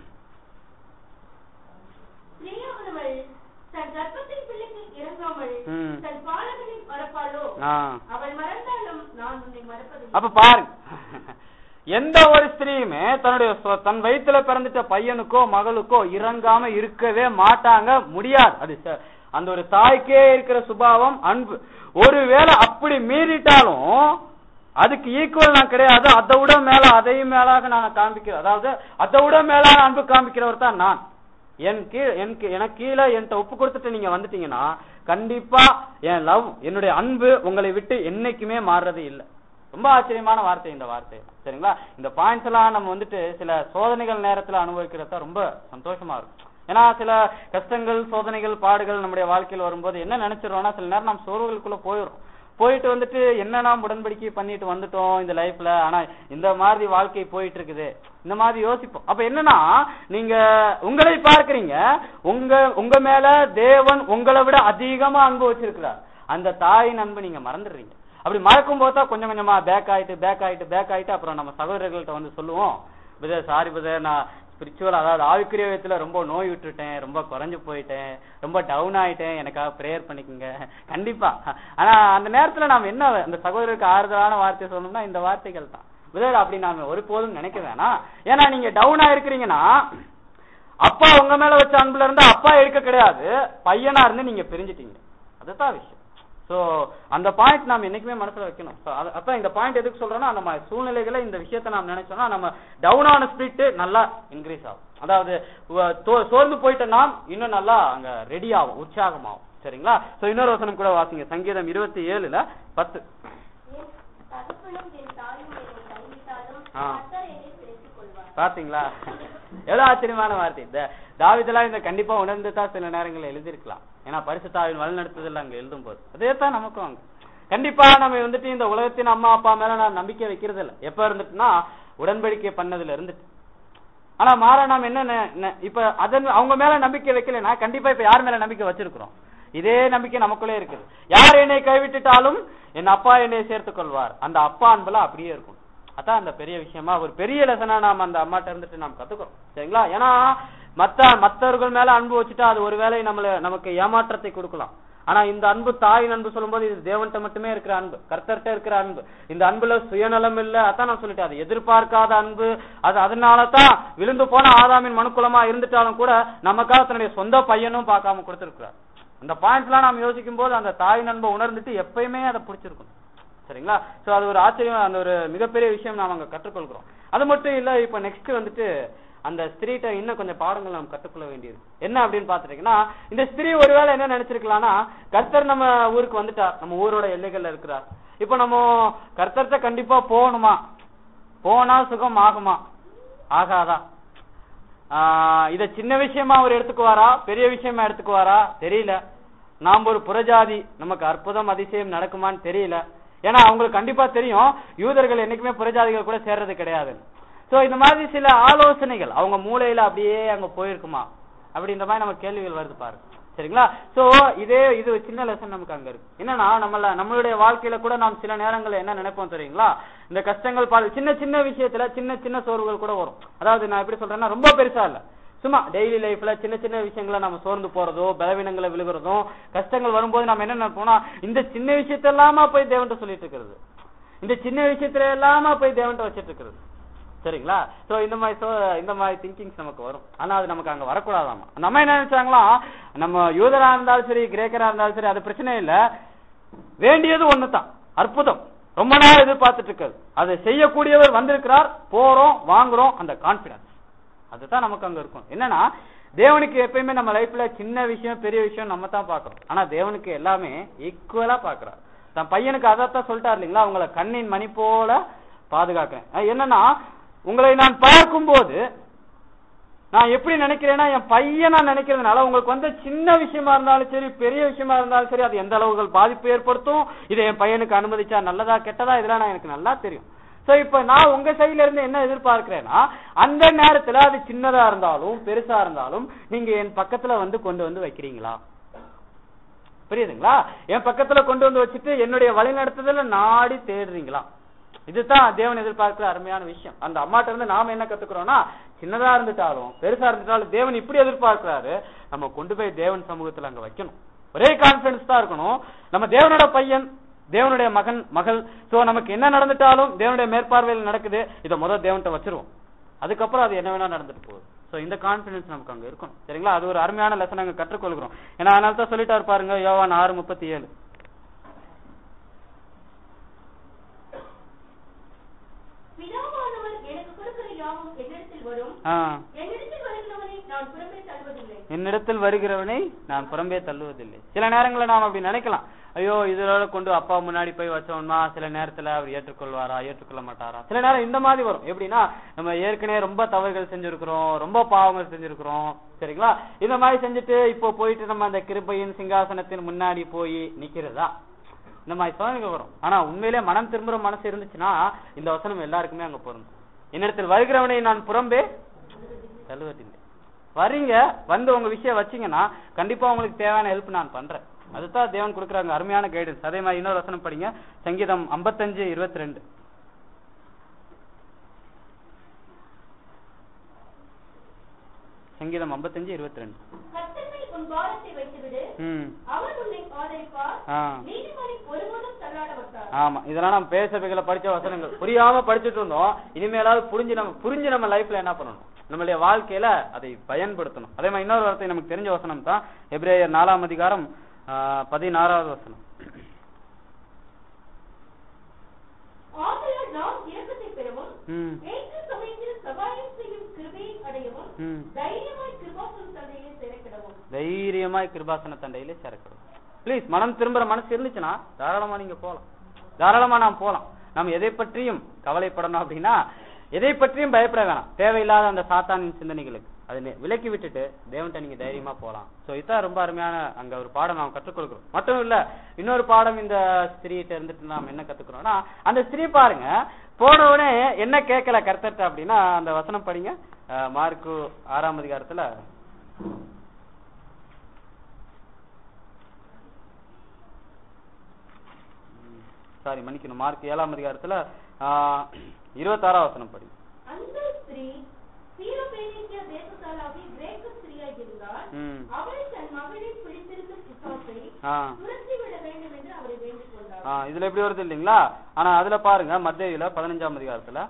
ஸ்திரீயானவள் தன் கர்ப்பத்தின் பிள்ளைக்கு இறங்காமல் ம். தன் பாலகனை மறப்பாளோ ஆ. அவள் மறந்தாலும் நான் உன்னை மறப்பதில்லை அப்ப பாருங்க எந்த ஒரு ஸ்திரீயுமே தன்னுடைய சொ- தன் வயித்துல பிறந்துட்ட பையனுக்கோ மகளுக்கோ இறங்காம இருக்கவே மாட்டாங்க முடியாது அது ச- அந்த ஒரு தாய்க்கே இருக்கிற சுபாவம் அன்பு ஒருவேளை அப்படி மீறிட்டாலும் அதுக்கு ஈக்குவல் நான் கிடையாது அதை விட மேல அதையும் மேலாக நான் காண்பிக்கிறேன் அதாவது அதை விட மேலான அன்பு காண்பிக்கிறவர் தான் நான் என் கீழ் எனக்கு எனக்கு கீழே என்கிட்ட ஒப்பு கொடுத்துட்டு நீங்க வந்துட்டீங்கன்னா கண்டிப்பா என் லவ் என்னுடைய அன்பு உங்களை விட்டு என்னைக்குமே மாறுறது இல்லை ரொம்ப ஆச்சரியமான வார்த்தை இந்த வார்த்தை சரிங்களா இந்த பாயிண்ட்ஸ் எல்லாம் நம்ம வந்துட்டு சில சோதனைகள் நேரத்துல அனுபவிக்கிறத ரொம்ப சந்தோஷமா இருக்கும் ஏன்னா சில கஷ்டங்கள் சோதனைகள் பாடுகள் நம்முடைய வாழ்க்கையில் வரும்போது என்ன நினைச்சிருவோம்னா சில நேரம் நம்ம சோர்வுகளுக்குள்ள போயிடும் போயிட்டு வந்துட்டு என்ன நாம் உடன்படிக்கை பண்ணிட்டு வந்துட்டோம் இந்த லைஃப்ல ஆனா இந்த மாதிரி வாழ்க்கை போயிட்டு இருக்குது இந்த மாதிரி யோசிப்போம் அப்ப என்னன்னா நீங்க உங்களை பார்க்கறீங்க உங்க உங்க மேல தேவன் உங்களை விட அதிகமா அன்பு வச்சிருக்கிறார் அந்த தாயின் அன்பு நீங்க மறந்துடுறீங்க அப்படி மறக்கும் போது தான் கொஞ்சம் கொஞ்சமா பேக் ஆயிட்டு பேக் ஆயிட்டு பேக் ஆயிட்டு அப்புறம் நம்ம சகோதரர்கள்ட்ட வந்து சொல்லுவோம் பிரதர் சாரி பிரதர் நான் ஸ்பிரிச்சுவல் அதாவது ஆவிக்குரிய விதத்துல ரொம்ப நோய் விட்டுட்டேன் ரொம்ப குறைஞ்சு போயிட்டேன் ரொம்ப டவுன் ஆயிட்டேன் எனக்காக ப்ரேயர் பண்ணிக்கோங்க கண்டிப்பா ஆனா அந்த நேரத்துல நாம என்ன அந்த சகோதரருக்கு ஆறுதலான வார்த்தை சொல்லணும்னா இந்த வார்த்தைகள் தான் பிரதர் அப்படி நாம ஒருபோதும் நினைக்க வேணாம் ஏன்னா நீங்க டவுன் ஆயிருக்கிறீங்கன்னா அப்பா உங்க மேல வச்ச அன்புல இருந்து அப்பா இருக்க கிடையாது பையனா இருந்து நீங்க பிரிஞ்சிட்டீங்க அதுதான் விஷயம் சோ அந்த பாயிண்ட் நாம் என்னைக்குமே மனசுல வைக்கணும் So, அது- அதான் இந்த பாயிண்ட் எதுக்கு சொல்றோம்னா நம்ம சூழ்நிலைகளை இந்த விஷயத்தை நாம் நினைச்சோம்னா நம்ம டவுன் ஆன ஸ்பிரிட் நல்லா இன்க்ரீஸ் ஆகும் அதாவது உ- தோ- சோர்ந்து போயிட்ட நாம் இன்னும் நல்லா அங்க ரெடி ஆகும் உற்சாகமாகும் சரிங்களா சோ இன்னொரு வசனம் கூட வாசிங்க சங்கீதம் இருபத்தி ஏழுல பத்து என் தகப்பனும் என் தாயும் என்னை கைவிட்டாலும் ஆ. கர்த்தர் என்னை சேர்த்துக் கொள்வார் பாத்தீங்களா எவ்வளவு ஆச்சரியமான வார்த்தை இந்த தாவிதெல்லாம் இந்த கண்டிப்பா உணர்ந்து தான் சில நேரங்களில் எழுதியிருக்கலாம் ஏன்னா பரிசுத்தாவின் வழிநடத்துதல் அங்க எழுதும் போது அதே தான் நமக்கும் அங்க கண்டிப்பா நம்ம வந்துட்டு இந்த உலகத்தின் அம்மா அப்பா மேல நான் நம்பிக்கை வைக்கிறது இல்ல எப்ப இருந்துட்டுனா உடன்படிக்கை பண்ணதுல இருந்துட்டு ஆனா மாற நாம் என்ன நெ- நெ- இப்ப அதன் அவங்க மேல நம்பிக்கை வைக்கலைன்னா கண்டிப்பா இப்ப யார் மேல நம்பிக்கை வச்சிருக்கிறோம் இதே நம்பிக்கை நமக்குள்ளே இருக்குது யார் என்னை கைவிட்டுட்டாலும் என் அப்பா என்னை சேர்த்துக் கொள்வார் அந்த அப்பா அன்பெல்லாம் அப்படியே இருக்கும் அதான் அந்த பெரிய விஷயமா ஒரு பெரிய லெசனா நாம் அந்த அம்மாட்ட இருந்துட்டு நாம் கத்துக்கிறோம் சரிங்களா ஏன்னா மத்த மத்தவர்கள் மேல அன்பு வச்சுட்டா அது ஒருவேளை நம்மள நமக்கு ஏமாற்றத்தை கொடுக்கலாம் ஆனா இந்த அன்பு தாயின் அன்பு சொல்லும்போது இது தேவன்கிட்ட மட்டுமே இருக்கிற அன்பு கர்த்தர்கிட்ட இருக்கிற அன்பு இந்த அன்புல சுயநலம் இல்ல அதான் நான் சொல்லிட்டேன் அது எதிர்பார்க்காத அன்பு அது அதனால தான் விழுந்து போன ஆதாமின் மனுக்குலமா இருந்துட்டாலும் கூட நமக்காக தன்னுடைய சொந்த பையனும் பார்க்காம கொடுத்திருக்கிறார் அந்த பாயிண்ட்ஸ்லாம் நாம் யோசிக்கும் போது அந்த தாயின் அன்பை உணர்ந்துட்டு எப்பயுமே அதை பிடிச்சிருக்கணும் சரிங்களா சோ அது ஒரு ஆச்சரியம் அந்த ஒரு மிகப்பெரிய விஷயம் நாம் அங்க கற்றுக்கொள்கிறோம் அது மட்டும் இல்ல இப்ப நெக்ஸ்ட் வந்துட்டு அந்த ஸ்திரீட்ட இன்னும் கொஞ்சம் பாடங்கள் நாம் கற்றுக்கொள்ள வேண்டியது என்ன அப்படின்னு பாத்துட்டீங்கன்னா இந்த ஸ்திரீ ஒருவேளை என்ன நினைச்சிருக்கலாம்னா கர்த்தர் நம்ம ஊருக்கு வந்துட்டார் நம்ம ஊரோட எல்லைகள்ல இருக்கிறார் இப்ப நம்ம கர்த்தர்கிட்ட கண்டிப்பா போகணுமா போனா சுகம் ஆகுமா ஆகாதா ஆஹ் இத சின்ன விஷயமா அவர் எடுத்துக்குவாரா பெரிய விஷயமா எடுத்துக்குவாரா தெரியல நாம் ஒரு புறஜாதி நமக்கு அற்புதம் அதிசயம் நடக்குமான்னு தெரியல ஏன்னா அவங்களுக்கு கண்டிப்பா தெரியும் யூதர்கள் என்னைக்குமே புறஜாதிகள் கூட சேர்றது கிடையாது சோ இந்த மாதிரி சில ஆலோசனைகள் அவங்க மூளையில அப்படியே அங்க போயிருக்குமா அப்படி இந்த மாதிரி நம்ம கேள்விகள் வருது பாருங்க சரிங்களா சோ இதே இது ஒரு சின்ன லெசன் நமக்கு அங்க இருக்கு என்னன்னா நம்மள நம்மளுடைய வாழ்க்கையில கூட நாம் சில நேரங்கள்ல என்ன நினைப்போம் தெரியுங்களா இந்த கஷ்டங்கள் பாரு சின்ன சின்ன விஷயத்துல சின்ன சின்ன சோர்வுகள் கூட வரும் அதாவது நான் எப்படி சொல்றேன்னா ரொம்ப பெருசா இல்ல சும்மா டெய்லி லைஃப்ல சின்ன சின்ன விஷயங்களை நம்ம சோர்ந்து போறதோ பலவீனங்களை விழுகிறதும் கஷ்டங்கள் வரும்போது நம்ம என்ன நினைப்போம்னா இந்த சின்ன விஷயத்தெல்லாமா போய் தேவன்ட்ட சொல்லிட்டு இருக்கிறது இந்த சின்ன விஷயத்துல எல்லாம போய் தேவன்ட்ட வச்சிட்டு இருக்கிறது சரிங்களா சோ இந்த மாதிரி so இந்த மாதிரி திங்கிங்ஸ் நமக்கு வரும் ஆனா அது நமக்கு அங்க வரக்கூடாதாமா நம்ம என்ன நினைச்சாங்களாம் நம்ம யூதரா இருந்தாலும் சரி கிரேக்கரா இருந்தாலும் சரி அது பிரச்சனை இல்ல வேண்டியது ஒண்ணுதான் அற்புதம் ரொம்ப நாள் எதிர்பார்த்துட்டு இருக்கிறது அதை செய்யக்கூடியவர் வந்திருக்கிறார் போறோம் வாங்குறோம் அந்த கான்பிடன்ஸ் அதுதான் நமக்கு அங்க இருக்கும் என்னன்னா தேவனுக்கு எப்பயுமே நம்ம லைஃப்ல சின்ன விஷயம் பெரிய விஷயம் நம்ம தான் பாக்குறோம் ஆனா தேவனுக்கு எல்லாமே ஈக்குவலா பாக்குறார் தன் பையனுக்கு அதைத்தான் சொல்லிட்டார் இல்லைங்களா உங்களை கண்ணின் மணி போல பாதுகாக்கிறேன் அஹ் என்னன்னா உங்களை நான் பார்க்கும்போது நான் எப்படி நினைக்கிறேன்னா என் பையன் நான் நினைக்கிறதுனால உங்களுக்கு வந்து சின்ன விஷயமா இருந்தாலும் சரி பெரிய விஷயமா இருந்தாலும் சரி அது எந்த அளவுகள் பாதிப்பு ஏற்படுத்தும் இதை என் பையனுக்கு அனுமதிச்சா நல்லதா கெட்டதா இதெல்லாம் நான் எனக்கு நல்லா தெரியும் சோ இப்ப நான் உங்க சைடுல இருந்து என்ன எதிர்பார்க்கிறேன்னா அந்த நேரத்துல அது சின்னதா இருந்தாலும் பெருசா இருந்தாலும் நீங்க என் பக்கத்துல வந்து கொண்டு வந்து வைக்கிறீங்களா புரியுதுங்களா என் பக்கத்துல கொண்டு வந்து வச்சுட்டு என்னுடைய வழிநடத்துதல நாடி தேடுறீங்களா இதுதான் தேவன் எதிர்பார்க்கிற அருமையான விஷயம் அந்த அம்மாட்ட இருந்து நாம என்ன கத்துக்கிறோம்னா சின்னதா இருந்துட்டாலும் பெருசா இருந்துட்டாலும் தேவன் இப்படி எதிர்பார்க்கிறாரு நம்ம கொண்டு போய் தேவன் சமூகத்துல அங்க வைக்கணும் ஒரே கான்பிடன்ஸ் தான் இருக்கணும் நம்ம தேவனோட பையன் தேவனுடைய மகன் மகள் சோ நமக்கு என்ன நடந்துட்டாலும் தேவனுடைய மேற்பார்வையில் நடக்குது இதை முதல் தேவன்கிட்ட வச்சிருவோம் அதுக்கப்புறம் அது என்ன வேணா நடந்துட்டு போகுது சோ இந்த கான்பிடன்ஸ் நமக்கு அங்க இருக்கணும் சரிங்களா அது ஒரு அருமையான லெசன் அங்க கற்றுக்கொள்கிறோம் ஏன்னா அதனால தான் சொல்லிட்டாரு பாருங்க யோவான் ஆறு முப்பத்தி ஏழு பிதாவானவர் எனக்கு கொடுக்கிற யாவும் என்னிடத்தில் வரும் ஆ என்னிடத்தில் வருகிறவனை நான் புறம்பே தள்ளுவதில்லை என்னிடத்தில் வருகிறவனை நான் புறம்பே தள்ளுவதில்லை சில நேரங்களில் நாம் அப்படி நினைக்கலாம் ஐயோ இதோட கொண்டு அப்பா முன்னாடி போய் வச்சோம்னா சில நேரத்துல அவர் ஏற்றுக்கொள்வாரா ஏற்றுக்கொள்ள மாட்டாரா சில நேரம் இந்த மாதிரி வரும் எப்படின்னா நம்ம ஏற்கனவே ரொம்ப தவறுகள் செஞ்சிருக்கிறோம் ரொம்ப பாவங்கள் செஞ்சிருக்கிறோம் சரிங்களா இந்த மாதிரி செஞ்சுட்டு இப்போ போயிட்டு நம்ம அந்த கிருபையின் சிங்காசனத்தின் முன்னாடி போய் நிக்கிறதா இந்த மாதிரி சோதனைகள் வரும் ஆனா உண்மையிலே மனம் திரும்புற மனசு இருந்துச்சுன்னா இந்த வசனம் எல்லாருக்குமே அங்க பொருந்தும் என்னிடத்தில் வருகிறவனை நான் புறம்பே தள்ளுவதில்லை வரீங்க வந்து உங்க விஷயம் வச்சீங்கன்னா கண்டிப்பா உங்களுக்கு தேவையான ஹெல்ப் நான் பண்றேன் அதுதான் தேவன் கொடுக்குறாங்க அருமையான கைடன்ஸ் அதே மாதிரி இன்னொரு வசனம் படிங்க சங்கீதம் 55 இருபத்தி ரெண்டு சங்கீதம் 55 இருபத்தி ரெண்டு கர்த்தர் உன் பாரத்தை வைத்துவிடு ம் அவர் உன்னை ஆதரிப்பார் ஆ நீதிமணி ஒருபோதும் தள்ளாட மாட்டார் ஆமா இதெல்லாம் நம்ம பேசவைகளை படிச்ச வசனங்கள் புரியாம படிச்சுட்டு இருந்தோம் இனிமேலாவது புரிஞ்சு நம்ம புரிஞ்சு நம்ம லைஃப்ல என்ன பண்ணணும் நம்மளுடைய வாழ்க்கையில அதை பயன்படுத்தணும் அதே மாதிரி இன்னொரு வார்த்தை நமக்கு தெரிஞ்ச வசனம் தான் எப்ரேயர் நாலாம் அதிகாரம் ஆ, பதினாறாவது வசனம் ஆதலால் நாம் இரக்கத்தை பெறவும் ம் ஏற்ற சமயத்தில் சகாயம் செய்யும் கிருபையை அடையவும் ம் தைரியமாய் கிருபாசனம் தந்தையை சேர்க்கிடவும் தைரியமாய் கிருபாசன தண்டையிலே சேர்க்கணும் ப்ளீஸ் மனம் திரும்புற மனசு இருந்துச்சுன்னா தாராளமா நீங்க போலாம் தாராளமா நாம் போலாம் நம்ம எதை பற்றியும் கவலைப்படணும் அப்படின்னா எதை பற்றியும் பயப்பட வேணாம் தேவையில்லாத அந்த சாத்தானின் சிந்தனைகளுக்கு அதை நி- விலக்கி விட்டுட்டு தேவன்கிட்ட நீங்க தைரியமா போலாம் சோ இதான் ரொம்ப அருமையான அங்க ஒரு பாடம் நாம் கற்றுக்கொள்கிறோம் மட்டும் இல்ல இன்னொரு பாடம் இந்த ஸ்திரீகிட்ட இருந்துட்டு நாம் என்ன கத்துக்கிறோம்னா அந்த ஸ்திரீ பாருங்க போன உடனே என்ன கேட்கல கர்த்தர்ட்ட அப்படின்னா அந்த வசனம் படிங்க அஹ், மார்க்கு ஆறாம் அதிகாரத்துல சாரி மன்னிக்கணும் மார்க் ஏழாம் அதிகாரத்துல ஆஹ், இருபத்தாறாம் வசனம் படி அந்த ஸ்திரீ சீரோபேனிக்கிய தேசத்தாலாகி கிரேக்க ஸ்திரீயாய் இருந்தார் ம் அவள் தன் மகளை பிடித்திருந்த பிசாசை ஆ துரத்தி விட வேண்டும் என்று அவரை வேண்டிக் கொண்டார் ஆ இதுல எப்படி வருது இல்லைங்களா ஆனா அதுல பாருங்க மத்தியில பதினஞ்சாம் அதிகாரத்துல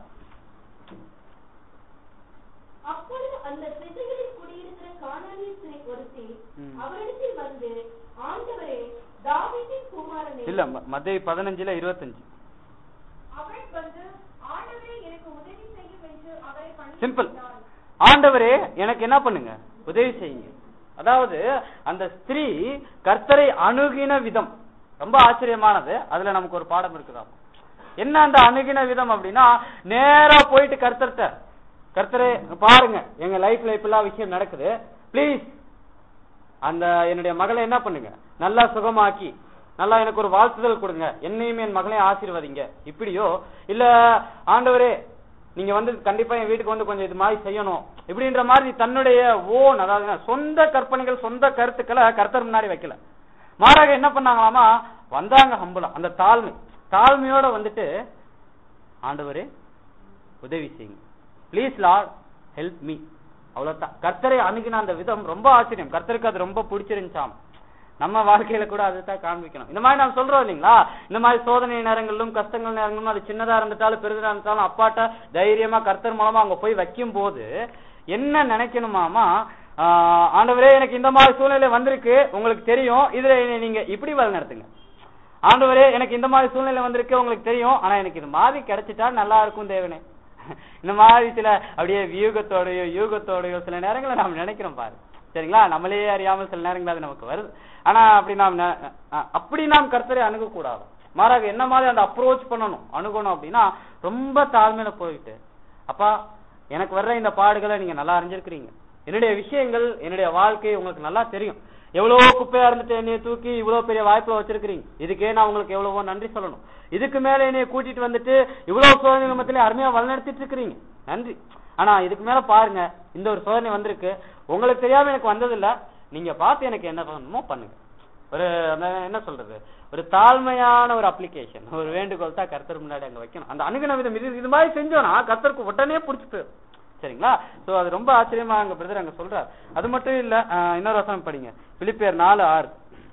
அப்பொழுது அந்த திசைகளில் குடியிருக்கிற கானானிய ஸ்திரீ ஒருத்தி ம். அவரிடத்தில் வந்து ஆண்டவரே தாவீதின் குமாரனே இல்ல மத்திய பதினஞ்சுல இருபத்தஞ்சு அவள் வந்து ஆண்டவரே எனக்கு உதவி செய்யும் என்று அவரை சிம்பிள் பணிந்தாள் ஆண்டவரே எனக்கு என்ன பண்ணுங்க உதவி செய்யுங்க அதாவது அந்த ஸ்திரீ கர்த்தரை அணுகின விதம் ரொம்ப ஆச்சரியமானது அதுல நமக்கு ஒரு பாடம் இருக்குதா என்ன அந்த அணுகின விதம் அப்படின்னா நேரா போயிட்டு கர்த்தர்ட்ட கர்த்தரே பாருங்க எங்க லைஃப்ல இப்பெல்லாம் விஷயம் நடக்குது ப்ளீஸ் அந்த என்னுடைய மகளை என்ன பண்ணுங்க நல்லா சுகமாக்கி நல்லா எனக்கு ஒரு வாழ்த்துதல் கொடுங்க என்னையும் என் மகளையும் ஆசீர்வதிங்க இப்படியோ இல்ல ஆண்டவரே நீங்க வந்து கண்டிப்பா என் வீட்டுக்கு வந்து கொஞ்சம் இது மாதிரி செய்யணும் இப்படின்ற மாதிரி தன்னுடைய ஓன் அதாவது என்ன, சொந்த கற்பனைகள் சொந்த கருத்துக்களை கர்த்தர் முன்னாடி வைக்கல மாறாக என்ன பண்ணாங்களாமா வந்தாங்க ஹம்புலா அந்த தாழ்மை தாழ்மையோட வந்துட்டு ஆண்டவரே உதவி செய்யுங்க ப்ளீஸ் லார்ட் ஹெல்ப் மீ அவ்வளவுதான் கர்த்தரை அணுகின அந்த விதம் ரொம்ப ஆச்சரியம் கர்த்தருக்கு அது ரொம்ப பிடிச்சிருந்துச்சாம் நம்ம வாழ்க்கையில கூட அதுதான் காண்பிக்கணும் இந்த மாதிரி நாம் சொல்றோம் இல்லைங்களா இந்த மாதிரி சோதனை நேரங்களிலும் கஷ்டங்கள் நேரங்களிலும் அது சின்னதா இருந்துட்டாலும் பெருதா இருந்தாலும் அப்பாட்ட தைரியமா கர்த்தர் மூலமா அங்க போய் வைக்கும் போது என்ன நினைக்கணுமாமா ஆஹ் ஆண்டவரே எனக்கு இந்த மாதிரி சூழ்நிலை வந்திருக்கு உங்களுக்கு தெரியும் இதுல என்னை நீங்க இப்படி வழி நடத்துங்க ஆண்டவரே எனக்கு இந்த மாதிரி சூழ்நிலை வந்திருக்கு உங்களுக்கு தெரியும் ஆனா எனக்கு இது மாதிரி கிடைச்சிட்டா நல்லா இருக்கும் தேவனே இந்த மாதிரி சில அப்படியே வியூகத்தோடயோ யூகத்தோடயோ சில நேரங்களை நாம் நினைக்கிறோம் பாரு சரிங்களா நம்மளே அறியாமல் சில நேரங்கள் அது நமக்கு வருது ஆனா அப்படி நாம் ந- அ- அப்படி நாம் கர்த்தரை அணுகக்கூடாது மாறாக என்ன மாதிரி அந்த அப்ரோச் பண்ணணும் அணுகணும் அப்படின்னா ரொம்ப தாழ்மையில போயிட்டு அப்பா எனக்கு வர்ற இந்த பாடுகளை நீங்க நல்லா அறிஞ்சிருக்கிறீங்க என்னுடைய விஷயங்கள் என்னுடைய வாழ்க்கை உங்களுக்கு நல்லா தெரியும் எவ்வளவோ குப்பையா இருந்துட்டு என்னைய தூக்கி இவ்வளவு பெரிய வாய்ப்புல வச்சிருக்கிறீங்க இதுக்கே நான் உங்களுக்கு எவ்வளவோ நன்றி சொல்லணும் இதுக்கு மேல என்னைய கூட்டிட்டு வந்துட்டு இவ்வளவு சோதனை நிமிடத்துல அருமையா வழிநடத்திட்டு இருக்கிறீங்க நன்றி ஆனா இதுக்கு மேல பாருங்க இந்த ஒரு சோதனை வந்திருக்கு உங்களுக்கு தெரியாம எனக்கு வந்ததில்ல நீங்க பார்த்து எனக்கு என்ன பண்ணணுமோ பண்ணுங்க ஒரு அந்த என்ன சொல்றது ஒரு தாழ்மையான ஒரு அப்ளிகேஷன் ஒரு வேண்டுகோள் தான் கர்த்தர் முன்னாடி அங்க வைக்கணும் அந்த அணுகுன விதம் இது இது மாதிரி செஞ்சோம்னா கர்த்தருக்கு உடனே பிடிச்சி போயிடும் சரிங்களா சோ அது ரொம்ப ஆச்சரியமா அங்க பிரதர் அங்க சொல்றார் அது மட்டும் இல்ல ஆஹ் இன்னொரு வசனம் படிங்க பிலிப்பியர் நாலு ஆறு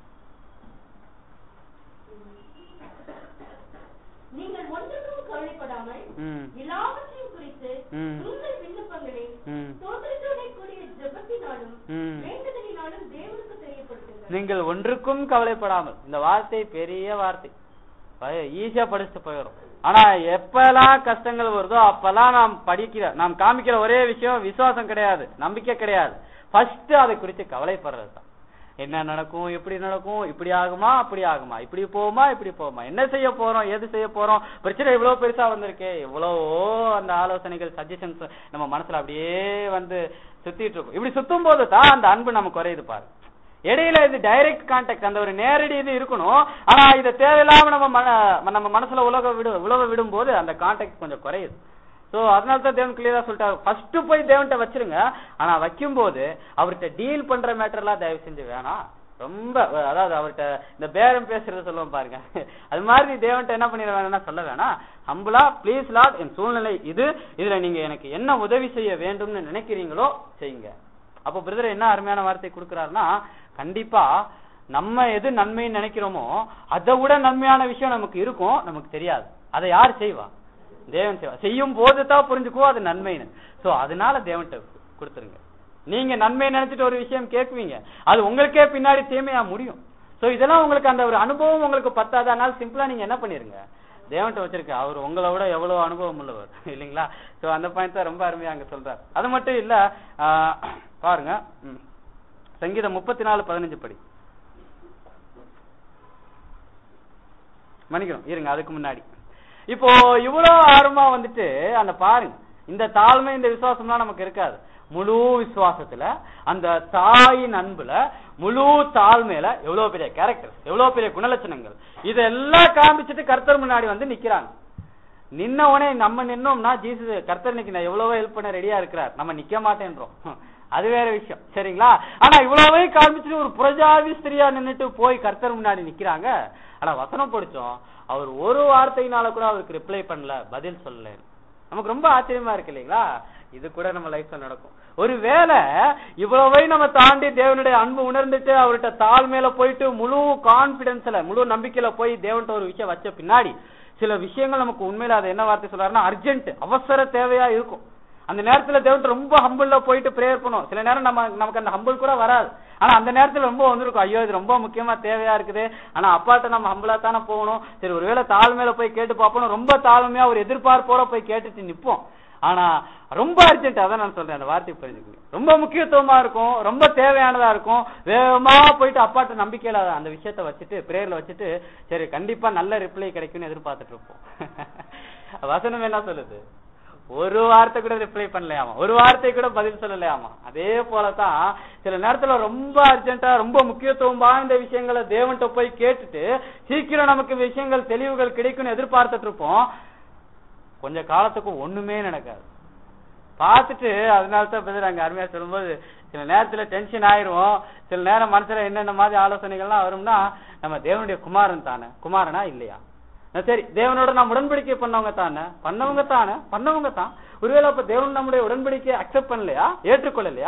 நீங்கள் ஒன்றுக்கும் கவலைப்படாமல் ம் எல்லாவற்றையும் குறித்து ம். உங்கள் விண்ணப்பங்களை ம் தோற்றத்தோட கூடிய ஜெபத்தினாலும் ம் வேண்டுதலினாலும் தேவனுக்கு தெரியப்படுத்துங்கள் நீங்கள் ஒன்றுக்கும் கவலைப்படாமல் இந்த வார்த்தை பெரிய வார்த்தை ஈஸியா படிச்சுட்டு போயிடும் ஆனா எப்பெல்லாம் கஷ்டங்கள் வருதோ அப்பெல்லாம் நாம் படிக்கிற நாம் காமிக்கிற ஒரே விஷயம் விசுவாசம் கிடையாது நம்பிக்கை கிடையாது ஃபர்ஸ்ட் அதை குறித்து கவலைப்படுறது தான் என்ன நடக்கும் எப்படி நடக்கும் இப்படி ஆகுமா அப்படி ஆகுமா இப்படி போகுமா இப்படி போகுமா என்ன செய்ய போறோம் எது செய்ய போறோம் பிரச்சனை இவ்வளவு பெருசா வந்திருக்கே எவ்வளவோ அந்த ஆலோசனைகள் சஜஷன்ஸ் நம்ம மனசுல அப்படியே வந்து சுத்திட்டு இருக்கும் இப்படி சுத்தும் போது தான் அந்த அன்பு நமக்கு குறையுது பாரு இடையில இது டைரக்ட் கான்டாக்ட் அந்த ஒரு நேரடி இது இருக்கணும் ஆனா இதை தேவையில்லாம நம்ம மன நம்ம மனசுல உலக விடு உழவ விடும்போது அந்த கான்டாக்ட் கொஞ்சம் குறையுது சோ அதனால தான் தேவன் கிளியரா சொல்லிட்டாரு ஃபர்ஸ்ட் போய் தேவன்கிட்ட வச்சிருங்க ஆனா வைக்கும்போது அவர்கிட்ட டீல் பண்ற மேட்டர் எல்லாம் தயவு செஞ்சு வேணாம் ரொம்ப அதாவது அவர்கிட்ட இந்த பேரம் பேசுறது சொல்லுவோம் பாருங்க அது மாதிரி நீ தேவன்கிட்ட என்ன பண்ணிட வேணும்னா சொல்ல வேணாம் ஹம்புலா ப்ளீஸ் லாட் என் சூழ்நிலை இது இதுல நீங்க எனக்கு என்ன உதவி செய்ய வேண்டும்னு நினைக்கிறீங்களோ செய்யுங்க அப்போ பிரதர் என்ன அருமையான வார்த்தை கொடுக்கிறாருன்னா கண்டிப்பா நம்ம எது நன்மைன்னு நினைக்கிறோமோ அதை விட நன்மையான விஷயம் நமக்கு இருக்கும் நமக்கு தெரியாது அதை யார் செய்வா தேவன் செய்வா செய்யும் போது தான் புரிஞ்சுக்குவோம் அது நன்மைன்னு சோ அதனால தேவன்கிட்ட கொடுத்துருங்க நீங்க நன்மை நினைச்சிட்டு ஒரு விஷயம் கேட்குவீங்க அது உங்களுக்கே பின்னாடி தீமையா முடியும் சோ இதெல்லாம் உங்களுக்கு அந்த ஒரு அனுபவம் உங்களுக்கு பத்தாது அதனால சிம்பிளா நீங்க என்ன பண்ணிருங்க தேவன்ட்ட வச்சிருக்க அவர் உங்களை விட எவ்வளவு அனுபவம் உள்ளவர் இல்லைங்களா சோ அந்த பாயிண்ட் தான் ரொம்ப அருமையா அங்க சொல்றாரு அது மட்டும் இல்ல ஆஹ், பாருங்க ம். சங்கீதம் முப்பத்தி நாலு பதினஞ்சு படி மன்னிக்கணும் இருங்க அதுக்கு முன்னாடி இப்போ இவ்வளவு ஆர்வமா வந்துட்டு அந்த பாருங்க இந்த தாழ்மை இந்த விசுவாசம்லாம் நமக்கு இருக்காது முழு விசுவாசத்துல அந்த தாயின் அன்புல முழு தாழ்மையில எவ்வளவு பெரிய கேரக்டர் எவ்வளவு பெரிய குணலட்சணங்கள் இதெல்லாம் காமிச்சிட்டு கர்த்தர் முன்னாடி வந்து நிக்கிறாங்க நின்ன உடனே நம்ம நின்னோம்னா ஜீசஸ் கர்த்தர் இன்னைக்கு நான் எவ்வளவோ ஹெல்ப் பண்ண ரெடியா இருக்கிறார் நம்ம நிக்க மாட்டேன்றோம் அது வேற விஷயம் சரிங்களா ஆனா இவ்வளவே காமிச்சிட்டு ஒரு புரஜாதி ஸ்திரியா நின்னுட்டு போய் கர்த்தர் முன்னாடி நிக்கிறாங்க ஆனா வசனம் படிச்சோம் அவர் ஒரு வார்த்தையினால கூட அவருக்கு ரிப்ளை பண்ணல பதில் சொல்லல நமக்கு ரொம்ப ஆச்சரியமா இருக்கு இல்லைங்களா இது கூட நம்ம லைஃப்ல நடக்கும் ஒருவேளை இவ்வளவை நம்ம தாண்டி தேவனுடைய அன்பு உணர்ந்துட்டு அவர்கிட்ட தாழ்மையில போயிட்டு முழு கான்பிடன்ஸ்ல முழு நம்பிக்கையில போய் தேவன்கிட்ட ஒரு விஷயம் வச்ச பின்னாடி சில விஷயங்கள் நமக்கு உண்மையில அது என்ன வார்த்தை சொல்றாருன்னா அர்ஜென்ட் அவசர தேவையா இருக்கும் அந்த நேரத்துல தேவன் ரொம்ப ஹம்பிள்ல போயிட்டு பிரேயர் பண்ணும் சில நேரம் நம்ம நமக்கு அந்த ஹம்பிள் கூட வராது ஆனா அந்த நேரத்துல ரொம்ப வந்திருக்கும் ஐயோ இது ரொம்ப முக்கியமா தேவையா இருக்குது ஆனா அப்பாட்ட நம்ம ஹம்பிளா தானே போகணும் சரி ஒருவேளை தாழ்மையில போய் கேட்டு பார்ப்போம் ரொம்ப தாழ்மையா ஒரு எதிர்பார்ப்போட போய் கேட்டுட்டு நிப்போம் ஆனா ரொம்ப அர்ஜென்ட் அதான் நான் சொல்றேன் அந்த வார்த்தை புரிஞ்சுக்கணும் ரொம்ப முக்கியத்துவமா இருக்கும் ரொம்ப தேவையானதா இருக்கும் வேகமா போயிட்டு அப்பாட்ட நம்பிக்கையில அந்த விஷயத்த வச்சுட்டு பிரேயர்ல வச்சுட்டு சரி கண்டிப்பா நல்ல ரிப்ளை கிடைக்கும்னு எதிர்பார்த்துட்டு இருப்போம் வசனம் என்ன சொல்லுது ஒரு வார்த்தை கூட ரிப்ளை பண்ணலையாமா ஒரு வார்த்தை கூட பதில் சொல்லலையாமா அதே போலதான் சில நேரத்துல ரொம்ப அர்ஜென்ட்டா ரொம்ப முக்கியத்துவம் வாய்ந்த விஷயங்களை தேவன்கிட்ட போய் கேட்டுட்டு சீக்கிரம் நமக்கு விஷயங்கள் தெளிவுகள் கிடைக்கும்னு எதிர்பார்த்துட்டு இருப்போம் கொஞ்ச காலத்துக்கு ஒண்ணுமே நடக்காது பார்த்துட்டு அதனால தான் பிரதர் அங்க அருமையா சொல்லும்போது சில நேரத்துல டென்ஷன் ஆயிருவோம் சில நேரம் மனசுல என்னென்ன மாதிரி ஆலோசனைகள்லாம் வரும்னா நம்ம தேவனுடைய குமாரன் தானே குமாரனா இல்லையா அஹ் சரி தேவனோட நாம் உடன்படிக்கை பண்ணவங்க தானே பண்ணவங்க தானே பண்ணவங்க தான் ஒருவேளை அப்ப தேவன் நம்முடைய உடன்படிக்கையை அக்செப்ட் பண்ணலையா ஏற்றுக்கொள்ளலையா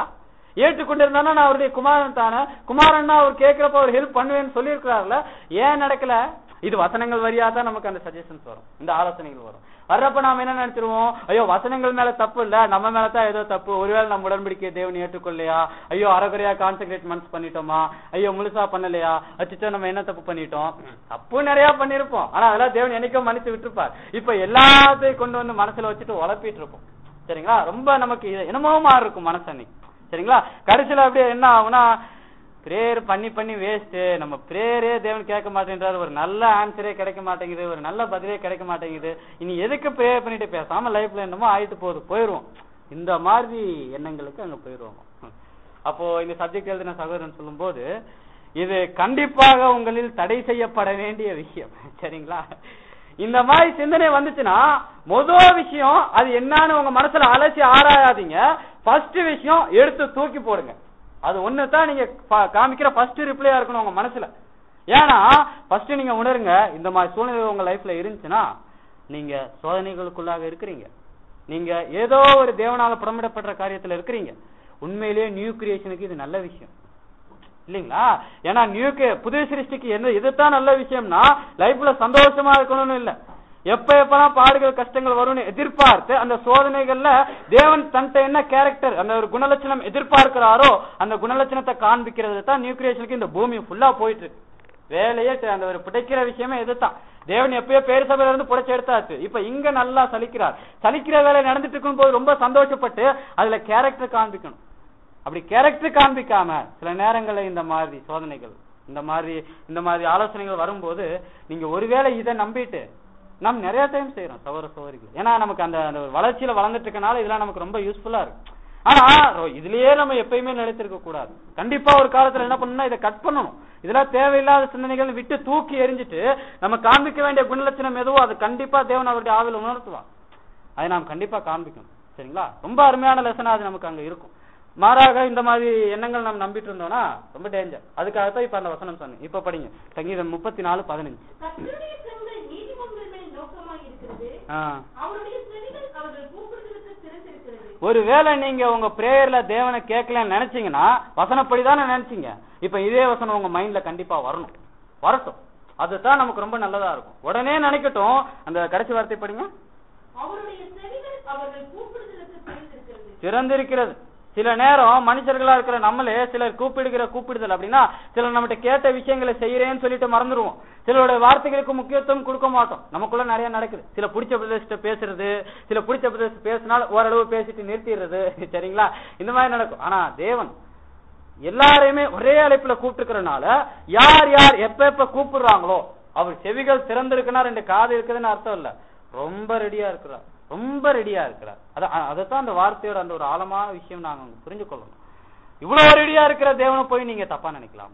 ஏற்றுக்கொண்டிருந்தானா நான் அவருடைய குமாரன் தானே குமாரன்னா அவர் கேட்கிறப்ப அவர் ஹெல்ப் பண்ணுவேன்னு சொல்லியிருக்கிறாருல ஏன் நடக்கல இது வசனங்கள் வழியா தான் நமக்கு அந்த சஜஷன்ஸ் வரும் இந்த ஆலோசனைகள் வரும் வர்றப்ப நாம என்ன நினைச்சிருவோம் ஐயோ வசனங்கள் மேல தப்பு இல்ல நம்ம மேல தான் ஏதோ தப்பு ஒருவேளை நம்ம உடன்படிக்கை தேவன் ஏற்றுக்கொள்ளையா ஐயோ அறகுறையா கான்சென்ட்ரேட் மன்ஸ் பண்ணிட்டோமா ஐயோ முழுசா பண்ணலையா அச்சுச்சோ நம்ம என்ன தப்பு பண்ணிட்டோம் தப்பு நிறைய பண்ணிருப்போம் ஆனா அதெல்லாம் தேவன் என்னைக்கோ மன்னிச்சு விட்டுருப்பார் இப்ப எல்லாத்தையும் கொண்டு வந்து மனசுல வச்சுட்டு உழப்பிட்டு இருப்போம் சரிங்களா ரொம்ப நமக்கு இது என்னமோ மாதிரி இருக்கும் மனசு அன்னைக்கு சரிங்களா கடைசியில அப்படியே என்ன ஆகும்னா பிரேயர் பண்ணி பண்ணி வேஸ்ட் நம்ம பிரேயரே தேவன் கேட்க மாட்டேன்றாரு ஒரு நல்ல ஆன்சரே கிடைக்க மாட்டேங்குது ஒரு நல்ல பதிலே கிடைக்க மாட்டேங்குது இனி எதுக்கு பிரேயர் பண்ணிட்டு பேசாம லைஃப்ல என்னமோ ஆயிட்டு போகுது போயிருவோம் இந்த மாதிரி எண்ணங்களுக்கு அங்க போயிருவோம் அப்போ இந்த சப்ஜெக்ட் எழுதின சகோதரன் சொல்லும்போது இது கண்டிப்பாக உங்களில் தடை செய்யப்பட வேண்டிய விஷயம் சரிங்களா இந்த மாதிரி சிந்தனை வந்துச்சுன்னா முதல் விஷயம் அது என்னன்னு உங்க மனசுல அலசி ஆராயாதீங்க ஃபர்ஸ்ட் விஷயம் எடுத்து தூக்கி போடுங்க அது ஒண்ணு தான் நீங்க பா- காமிக்கிற ஃபர்ஸ்ட் ரிப்ளையா இருக்கணும் உங்க மனசுல ஏன்னா ஃபர்ஸ்ட் நீங்க உணருங்க இந்த மாதிரி சூழ்நிலை உங்க லைஃப்ல இருந்துச்சுன்னா நீங்க சோதனைகளுக்குள்ளாக இருக்கிறீங்க நீங்க ஏதோ ஒரு தேவனால புறமிடப்படுற காரியத்துல இருக்கிறீங்க உண்மையிலேயே நியூ கிரியேஷனுக்கு இது நல்ல விஷயம் இல்லைங்களா ஏன்னா நியூக்கு புதிய சிருஷ்டிக்கு என்ன இதுதான் நல்ல விஷயம்னா லைஃப்ல சந்தோஷமா இருக்கணும்னு இல்ல எப்ப எப்பெல்லாம் பாடுகள் கஷ்டங்கள் வரும்னு எதிர்பார்த்து அந்த சோதனைகள்ல தேவன் தன்ட்ட என்ன கேரக்டர் அந்த ஒரு குணலட்சணம் எதிர்பார்க்கிறாரோ அந்த குணலட்சணத்தை காண்பிக்கிறது தான் நியூ கிரியேஷனுக்கு இந்த பூமி ஃபுல்லா போயிட்டு இருக்கு வேலையே தெ- அந்த ஒரு பிடிக்கிற விஷயமே இதுதான் தேவன் எப்பயோ பேர் சபையில இருந்து புடைச்சு எடுத்தாச்சு இப்ப இங்க நல்லா சலிக்கிறார் சலிக்கிற வேலை நடந்துட்டு இருக்கும் போது ரொம்ப சந்தோஷப்பட்டு அதுல கேரக்டர் காண்பிக்கணும் அப்படி கேரக்டர் காண்பிக்காம சில நேரங்கள்ல இந்த மாதிரி சோதனைகள் இந்த மாதிரி இந்த மாதிரி ஆலோசனைகள் வரும்போது நீங்க ஒருவேளை இதை நம்பிட்டு நாம் நிறைய டைம் செய்யறோம் சகோதர சகோதரிகள் ஏன்னா நமக்கு அந்த அந்த ஒரு வளர்ச்சியில வளர்ந்துட்டு இருக்கனால இதெல்லாம் நமக்கு ரொம்ப யூஸ்ஃபுல்லா இருக்கு ஆனா ரொ- இதுலயே நம்ம எப்பயுமே நிலைத்திருக்க கூடாது கண்டிப்பா ஒரு காலத்துல என்ன பண்ணணும்னா இதை கட் பண்ணணும் இதெல்லாம் தேவையில்லாத சிந்தனைகள் விட்டு தூக்கி எறிஞ்சிட்டு நம்ம காண்பிக்க வேண்டிய குணலட்சணம் எதுவோ அது கண்டிப்பா தேவன் அவருடைய ஆவில உணர்த்துவான் அதை நாம் கண்டிப்பா காண்பிக்கணும் சரிங்களா ரொம்ப அருமையான லெசனா அது நமக்கு அங்க இருக்கும் மாறாக இந்த மாதிரி எண்ணங்கள் நாம் நம்பிட்டு இருந்தோம்னா ரொம்ப டேஞ்சர் அதுக்காகத்தான் இப்ப அந்த வசனம் சொன்னேன் இப்ப படிங்க சங்கீதம் முப்பத்தி நாலு பதினஞ்சு கர்த்தருடைய கண்கள் நீதிமன்றங்கள் மேல் நோக்கமாய் இருக்கிறது ஆ. அவருடைய செவிகள் அவர்கள் கூப்பிடுதலுக்கு திறந்திருக்கிறது ஒருவேளை நீங்க உங்க பிரேயர்ல தேவனை கேட்கலன்னு நினைச்சீங்கன்னா வசனப்படி தானே நினைச்சீங்க இப்ப இதே வசனம் உங்க மைண்ட்ல கண்டிப்பா வரணும் வரட்டும் அதுதான் நமக்கு ரொம்ப நல்லதா இருக்கும் உடனே நினைக்கட்டும் அந்த கடைசி வார்த்தை படிங்க அவருடைய செவிகள் அவர்கள் கூப்பிடுதலுக்கு திறந்திருக்கிறது திறந்திருக்கிறது சில நேரம் மனுஷர்களா இருக்கிற நம்மளே சிலர் கூப்பிடுகிற கூப்பிடுதல் அப்படின்னா சிலர் நம்மகிட்ட கேட்ட விஷயங்களை செய்யறேன்னு சொல்லிட்டு மறந்துடுவோம் சிலருடைய வார்த்தைகளுக்கு முக்கியத்துவம் கொடுக்க மாட்டோம் நமக்குள்ள நிறைய நடக்குது சில பிடிச்ச பிரதேசத்தை பேசுறது சில பிடிச்ச பிரதேசம் பேசினால் ஓரளவு பேசிட்டு நிறுத்திடுறது சரிங்களா இந்த மாதிரி நடக்கும் ஆனா தேவன் எல்லாரையுமே ஒரே அழைப்புல கூப்பிட்டுக்கிறனால யார் யார் எப்ப எப்ப கூப்பிடுறாங்களோ அவர் செவிகள் திறந்திருக்குன்னா ரெண்டு காது இருக்குதுன்னு அர்த்தம் இல்ல ரொம்ப ரெடியா இருக்கிறார் ரொம்ப ரெடியா இருக்கிறார் அதான் அதைத்தான் அந்த வார்த்தையோட அந்த ஒரு ஆழமான விஷயம் நாங்க அங்க புரிஞ்சு கொள்ளணும் இவ்வளவு ரெடியா இருக்கிற தேவனை போய் நீங்க தப்பா நினைக்கலாமா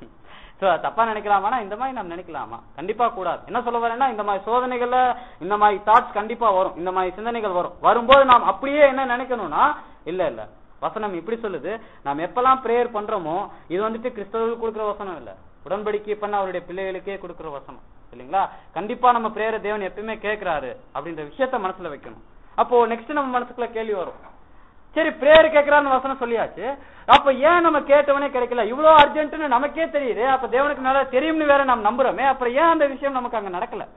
சோ தப்பா நினைக்கலாமானா இந்த மாதிரி நாம் நினைக்கலாமா கண்டிப்பா கூடாது என்ன சொல்ல வரேன்னா இந்த மாதிரி சோதனைகள்ல இந்த மாதிரி தாட்ஸ் கண்டிப்பா வரும் இந்த மாதிரி சிந்தனைகள் வரும் வரும்போது நாம் அப்படியே என்ன நினைக்கணும்னா இல்ல இல்ல வசனம் இப்படி சொல்லுது நாம் எப்பெல்லாம் பிரேயர் பண்றோமோ இது வந்துட்டு கிறிஸ்தவர்களுக்கு கொடுக்குற வசனம் இல்ல உடன்படிக்கை பண்ண அவருடைய பிள்ளைகளுக்கே கொடுக்குற வசனம் இல்லைங்களா கண்டிப்பா நம்ம பிரேயரை தேவன் எப்பயுமே கேட்கிறாரு அப்படின்ற விஷயத்த மனசுல வைக்கணும் அப்போ நெக்ஸ்ட் நம்ம மனசுக்குள்ள கேள்வி வரும் சரி பிரேயர் கேட்கிறான்னு வசனம் சொல்லியாச்சு அப்ப ஏன் நம்ம கேட்டவனே கிடைக்கல இவ்வளவு அர்ஜென்ட்னு நமக்கே தெரியுது அப்ப தேவனுக்கு நல்லா தெரியும்னு வேற நாம் நம்புறோமே அப்புறம் ஏன் அந்த விஷயம் நமக்கு அங்க நடக்கல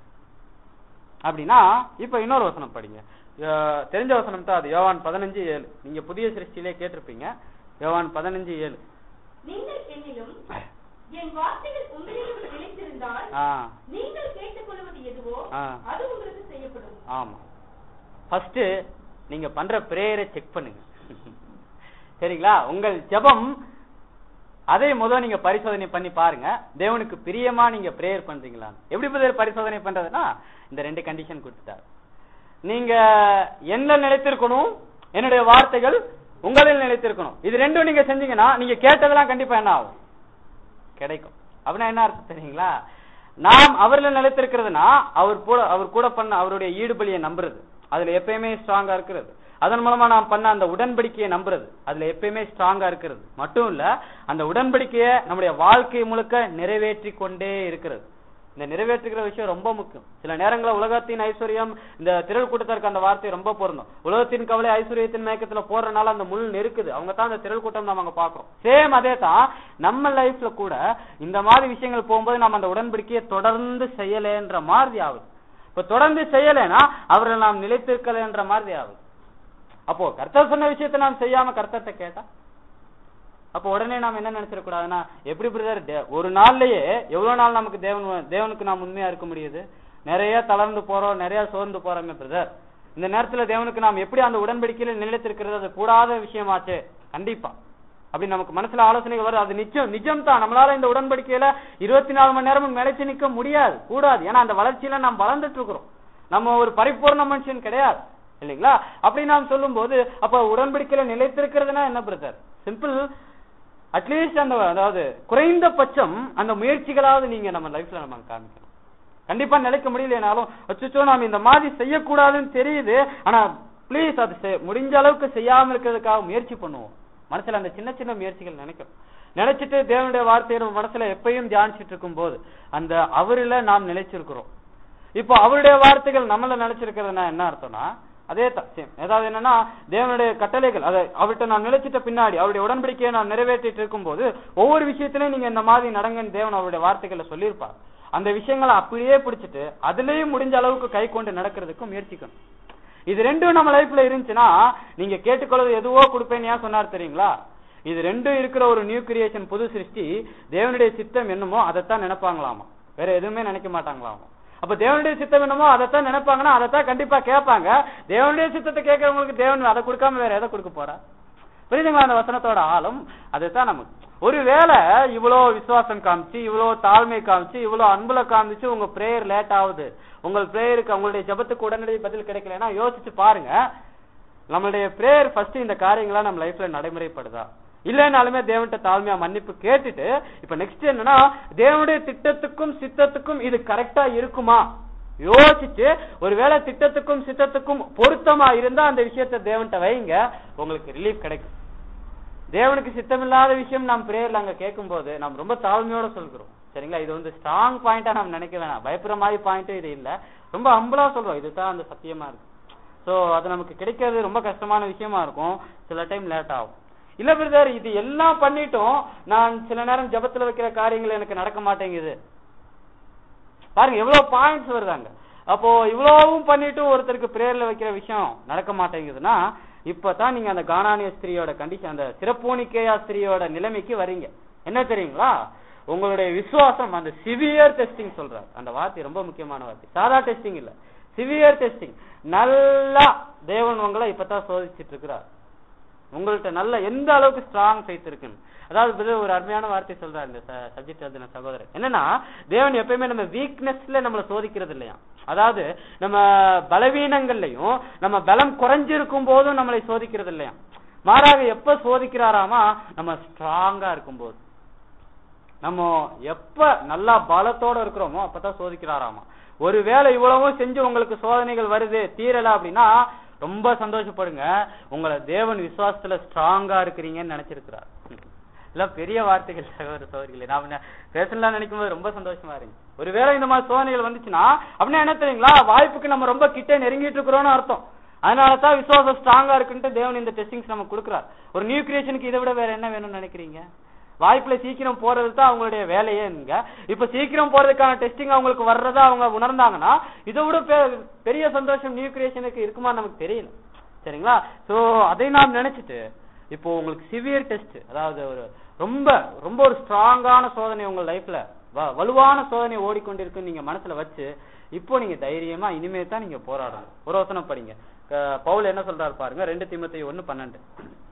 அப்படின்னா இப்ப இன்னொரு வசனம் படிங்க அஹ் தெரிஞ்ச வசனம் தான் அது யோவான் பதினஞ்சு ஏழு நீங்க புதிய சிருஷ்டியிலே கேட்டிருப்பீங்க யோவான் பதினஞ்சு ஏழு நீங்கள் என்னிலும் என் வார்த்தைகள் உங்களிலும் நிலைத்திருந்தால் ஆ நீங்கள் கேட்டுக்கொள்வது எதுவோ ஆ. அது உங்களுக்கு செய்யப்படும் ஆமா ஃபர்ஸ்ட் நீங்க பண்ற பிரேயரை செக் பண்ணுங்க சரிங்களா உங்கள் ஜெபம் அதை முதல் நீங்க பரிசோதனை பண்ணி பாருங்க தேவனுக்கு பிரியமா நீங்க பிரேயர் பண்றீங்களா எப்படி பதில் பரிசோதனை பண்றதுன்னா இந்த ரெண்டு கண்டிஷன் கொடுத்துட்டாரு நீங்க என்ன நிலைத்திருக்கணும் என்னுடைய வார்த்தைகள் உங்களில் நிலைத்திருக்கணும் இது ரெண்டும் நீங்க செஞ்சீங்கன்னா நீங்க கேட்டதெல்லாம் கண்டிப்பா என்ன ஆகும் கிடைக்கும் அப்படின்னா என்ன அர்த்தம் தெரியுங்களா நாம் அவர்ல நிலைத்திருக்கிறதுனா அவர் கூட அவர் கூட பண்ண அவருடைய ஈடுபலியை நம்புறது அதுல எப்பயுமே ஸ்ட்ராங்கா இருக்கிறது அதன் மூலமா நாம் பண்ண அந்த உடன்படிக்கையை நம்புறது அதுல எப்பயுமே ஸ்ட்ராங்கா இருக்கிறது மட்டும் இல்ல அந்த உடன்படிக்கையை நம்முடைய வாழ்க்கை முழுக்க நிறைவேற்றி கொண்டே இருக்கிறது இந்த நிறைவேற்றுகிற விஷயம் ரொம்ப முக்கியம் சில நேரங்களில் உலகத்தின் ஐஸ்வர்யம் இந்த திரள் கூட்டத்திற்கு அந்த வார்த்தை ரொம்ப பொருந்தும் உலகத்தின் கவலை ஐஸ்வர்யத்தின் மயக்கத்துல போறதுனால அந்த முள் நெருக்குது அவங்க தான் அந்த திரள் கூட்டம் நம்ம அங்க பாக்குறோம் சேம் அதே தான் நம்ம லைஃப்ல கூட இந்த மாதிரி விஷயங்கள் போகும்போது நம்ம அந்த உடன்படிக்கையை தொடர்ந்து செய்யலேன்ற மாதிரி ஆகுது இப்ப தொடர்ந்து செய்யலைன்னா அவரை நாம் நிலைத்திருக்கலைன்ற மாதிரி ஆகுது அப்போ கர்த்தர் சொன்ன விஷயத்தை நாம் செய்யாம கர்த்தர்ட்ட கேட்டா அப்போ உடனே நாம் என்ன நினைச்சிடக்கூடாதுன்னா எப்படி பிரதர் ஒரு நாள்லயே எவ்வளவு நாள் நமக்கு தேவன் தேவனுக்கு நாம் உண்மையா இருக்க முடியுது நிறைய தளர்ந்து போறோம் நிறைய சோர்ந்து போறோமே பிரதர் இந்த நேரத்துல தேவனுக்கு நாம் எப்படி அந்த உடன்படிக்கையில நிலைத்திருக்கிறது அது கூடாத விஷயமாச்சே கண்டிப்பா அப்படி நமக்கு மனசுல ஆலோசனைகள் வருது அது நிச்சயம் நிஜம் தான் நம்மளால இந்த உடன்படிக்கையில இருபத்தி நாலு மணி நேரமும் நிலைச்சு நிக்க முடியாது கூடாது ஏன்னா அந்த வளர்ச்சியில நாம் வளர்ந்துட்டு இருக்கிறோம் நம்ம ஒரு பரிபூர்ண மனுஷன் கிடையாது இல்லைங்களா அப்படி நாம் சொல்லும் போது அப்ப உடன்படிக்கையில நிலைத்திருக்கிறதுனா என்ன பிரதர் சிம்பிள் அட்லீஸ்ட் அந்த அதாவது குறைந்தபட்சம் அந்த முயற்சிகளாவது நீங்க நம்ம லைஃப்ல நம்ம காமிக்கணும் கண்டிப்பா நிலைக்க முடியலனாலும் அச்சோ நாம் இந்த மாதிரி செய்யக்கூடாதுன்னு தெரியுது ஆனா ப்ளீஸ் அது செய்- முடிஞ்ச அளவுக்கு செய்யாம இருக்கிறதுக்காக முயற்சி பண்ணுவோம் மனசுல அந்த சின்ன சின்ன முயற்சிகள் நினைக்கணும் நினைச்சிட்டு தேவனுடைய வார்த்தையை நம்ம மனசுல எப்பயும் தியானிச்சிட்டு இருக்கும் போது அந்த அவரில நாம் நிலைச்சிருக்கிறோம் இப்போ அவருடைய வார்த்தைகள் நம்மள நினைச்சிருக்கிறதுனா என்ன அர்த்தம்னா அதே தான் சேம் ஏதாவது என்னன்னா தேவனுடைய கட்டளைகள் அதை அவர்கிட்ட நான் நிலைச்சிட்ட பின்னாடி அவருடைய உடன்படிக்கையை நான் நிறைவேற்றிட்டு இருக்கும்போது ஒவ்வொரு விஷயத்திலையும் நீங்க இந்த மாதிரி நடங்கன்னு தேவன் அவருடைய வார்த்தைகளை சொல்லியிருப்பார் அந்த விஷயங்களை அப்படியே பிடிச்சிட்டு அதுலயும் முடிஞ்ச அளவுக்கு கை கொண்டு நடக்கிறதுக்கு முயற்சிக்கணும் இது ரெண்டும் நம்ம லைஃப்ல இருந்துச்சுன்னா நீங்க கேட்டுக்கொள்வது எதுவோ கொடுப்பேன்னு ஏன் சொன்னார் தெரியுங்களா இது ரெண்டும் இருக்கிற ஒரு நியூ கிரியேஷன் புது சிருஷ்டி தேவனுடைய சித்தம் என்னமோ அதைத்தான் நினைப்பாங்களாமா வேற எதுவுமே நினைக்க மாட்டாங்களாமா அப்ப தேவனுடைய சித்தம் என்னமோ அதைத்தான் நினைப்பாங்கன்னா அதைத்தான் கண்டிப்பா கேட்பாங்க தேவனுடைய சித்தத்தை கேட்கறவங்களுக்கு தேவன் அதை கொடுக்காம வேற எதை கொடுக்க போறா புரியுதுங்களா அந்த வசனத்தோட ஆழம் அதுதான் நமக்கு ஒருவேளை இவ்வளோ விசுவாசம் காமிச்சு இவ்வளோ தாழ்மை காமிச்சு இவ்வளோ அன்புல காமிச்சு உங்க பிரேயர் லேட் ஆகுது உங்கள் பிரேயருக்கு உங்களுடைய ஜெபத்துக்கு உடனடி பதில் கிடைக்கலன்னா யோசிச்சு பாருங்க நம்மளுடைய பிரேயர் ஃபர்ஸ்ட் இந்த காரியங்களா நம்ம லைஃப்ல நடைமுறைப்படுதா இல்லைனாலுமே தேவன்கிட்ட தாழ்மையா மன்னிப்பு கேட்டுட்டு இப்ப நெக்ஸ்ட் என்னன்னா தேவனுடைய திட்டத்துக்கும் சித்தத்துக்கும் இது கரெக்டா இருக்குமா யோசிச்சு ஒருவேளை திட்டத்துக்கும் சித்தத்துக்கும் பொருத்தமா இருந்தா அந்த விஷயத்த தேவன்கிட்ட வைங்க உங்களுக்கு ரிலீஃப் கிடைக்கும் தேவனுக்கு சித்தமில்லாத விஷயம் நாம் பிரேயர்ல அங்க கேட்கும் போது நாம் ரொம்ப தாழ்மையோட சொல்கிறோம் சரிங்களா இது வந்து ஸ்ட்ராங் பாயிண்டா நாம் நினைக்க வேணாம் பயப்படுற மாதிரி பாயிண்ட்டும் இது இல்ல ரொம்ப ஹம்பிளா சொல்றோம் இதுதான் அந்த சத்தியமா இருக்கு சோ அது நமக்கு கிடைக்கிறது ரொம்ப கஷ்டமான விஷயமா இருக்கும் சில டைம் லேட் ஆகும் இல்ல பிரதர் இது எல்லாம் பண்ணிட்டும் நான் சில நேரம் ஜெபத்துல வைக்கிற காரியங்கள் எனக்கு நடக்க மாட்டேங்குது பாருங்க எவ்வளவு பாயிண்ட்ஸ் வருதாங்க அப்போ இவ்வளவும் பண்ணிட்டு ஒருத்தருக்கு பிரேயர்ல வைக்கிற விஷயம் நடக்க மாட்டேங்குதுன்னா இப்பதான் நீங்க அந்த கானானிய ஸ்திரியோட கண்டிஷன் அந்த சிறப்போனிக்கையா ஸ்திரியோட நிலைமைக்கு வரீங்க என்ன தெரியுங்களா உங்களுடைய விசுவாசம் அந்த சிவியர் டெஸ்டிங் சொல்றாரு அந்த வார்த்தை ரொம்ப முக்கியமான வார்த்தை சாதா டெஸ்டிங் இல்ல சிவியர் டெஸ்டிங் நல்லா தேவன் உங்களை இப்பதான் சோதிச்சிட்டு இருக்கிறார் உங்கள்ட்ட நல்ல எந்த அளவுக்கு ஸ்ட்ராங் ஃபெய்த் இருக்குன்னு அதாவது brother ஒரு அருமையான வார்த்தை சொல்றாரு இந்த சப்ஜெக்ட் எழுதின சகோதரர் என்னன்னா தேவன் எப்பயுமே நம்ம வீக்னஸ்ல நம்மள சோதிக்கிறது இல்லையா அதாவது நம்ம பலவீனங்கள்லயும் நம்ம பலம் குறைஞ்சிருக்கும் போதும் நம்மளை சோதிக்கிறது இல்லையா மாறாக எப்ப சோதிக்கிறாராமா நம்ம ஸ்ட்ராங்கா இருக்கும்போது நம்ம எப்ப நல்லா பலத்தோட இருக்கிறோமோ அப்பதான் சோதிக்கிறாராமா ஒருவேளை இவ்வளவும் செஞ்சு உங்களுக்கு சோதனைகள் வருது தீரல அப்படின்னா ரொம்ப சந்தோஷப்படுங்க உங்களை தேவன் விசுவாசத்துல ஸ்ட்ராங்கா இருக்கிறீங்கன்னு நினைச்சிருக்கிறார் எல்லாம் பெரிய வார்த்தைகள் சகோதர சகோதரிகளே நாம பேசலாம் நினைக்கும் போது ரொம்ப சந்தோஷமா இருங்க ஒருவேளை இந்த மாதிரி சோதனைகள் வந்துச்சுன்னா அப்படின்னா என்ன தெரியுங்களா வாய்ப்புக்கு நம்ம ரொம்ப கிட்ட நெருங்கிட்டு இருக்கிறோம்னு அர்த்தம் அதனால தான் விசுவாசம் ஸ்ட்ராங்கா இருக்குன்ட்டு தேவன் இந்த டெஸ்டிங்ஸ் நம்ம கொடுக்குறார் ஒரு நியூ கிரியேஷனுக்கு இதை விட வேற என்ன வேணும்னு நினைக்கிறீங்க வாய்ப்புல சீக்கிரம் போறது தான் அவங்களுடைய வேலையே இங்க இப்ப சீக்கிரம் போறதுக்கான டெஸ்டிங் அவங்களுக்கு வர்றதா அவங்க உணர்ந்தாங்கன்னா இதை விட பெ- பெரிய சந்தோஷம் நியூ கிரியேஷனுக்கு இருக்குமா நமக்கு தெரியல சரிங்களா சோ அதை நாம் நினைச்சிட்டு இப்போ உங்களுக்கு சிவியர் டெஸ்ட் அதாவது ஒரு ரொம்ப ரொம்ப ஒரு ஸ்ட்ராங்கான சோதனை உங்க லைஃப்ல வலுவான சோதனை ஓடிக்கொண்டிருக்குன்னு நீங்க மனசுல வச்சு இப்போ நீங்க தைரியமா இனிமே தான் நீங்க போராடணும் ஒரு வசனம் படிங்க க- பவுல் என்ன சொல்றாரு பாருங்க ரெண்டு திமுத்தி ஒண்ணு பன்னெண்டு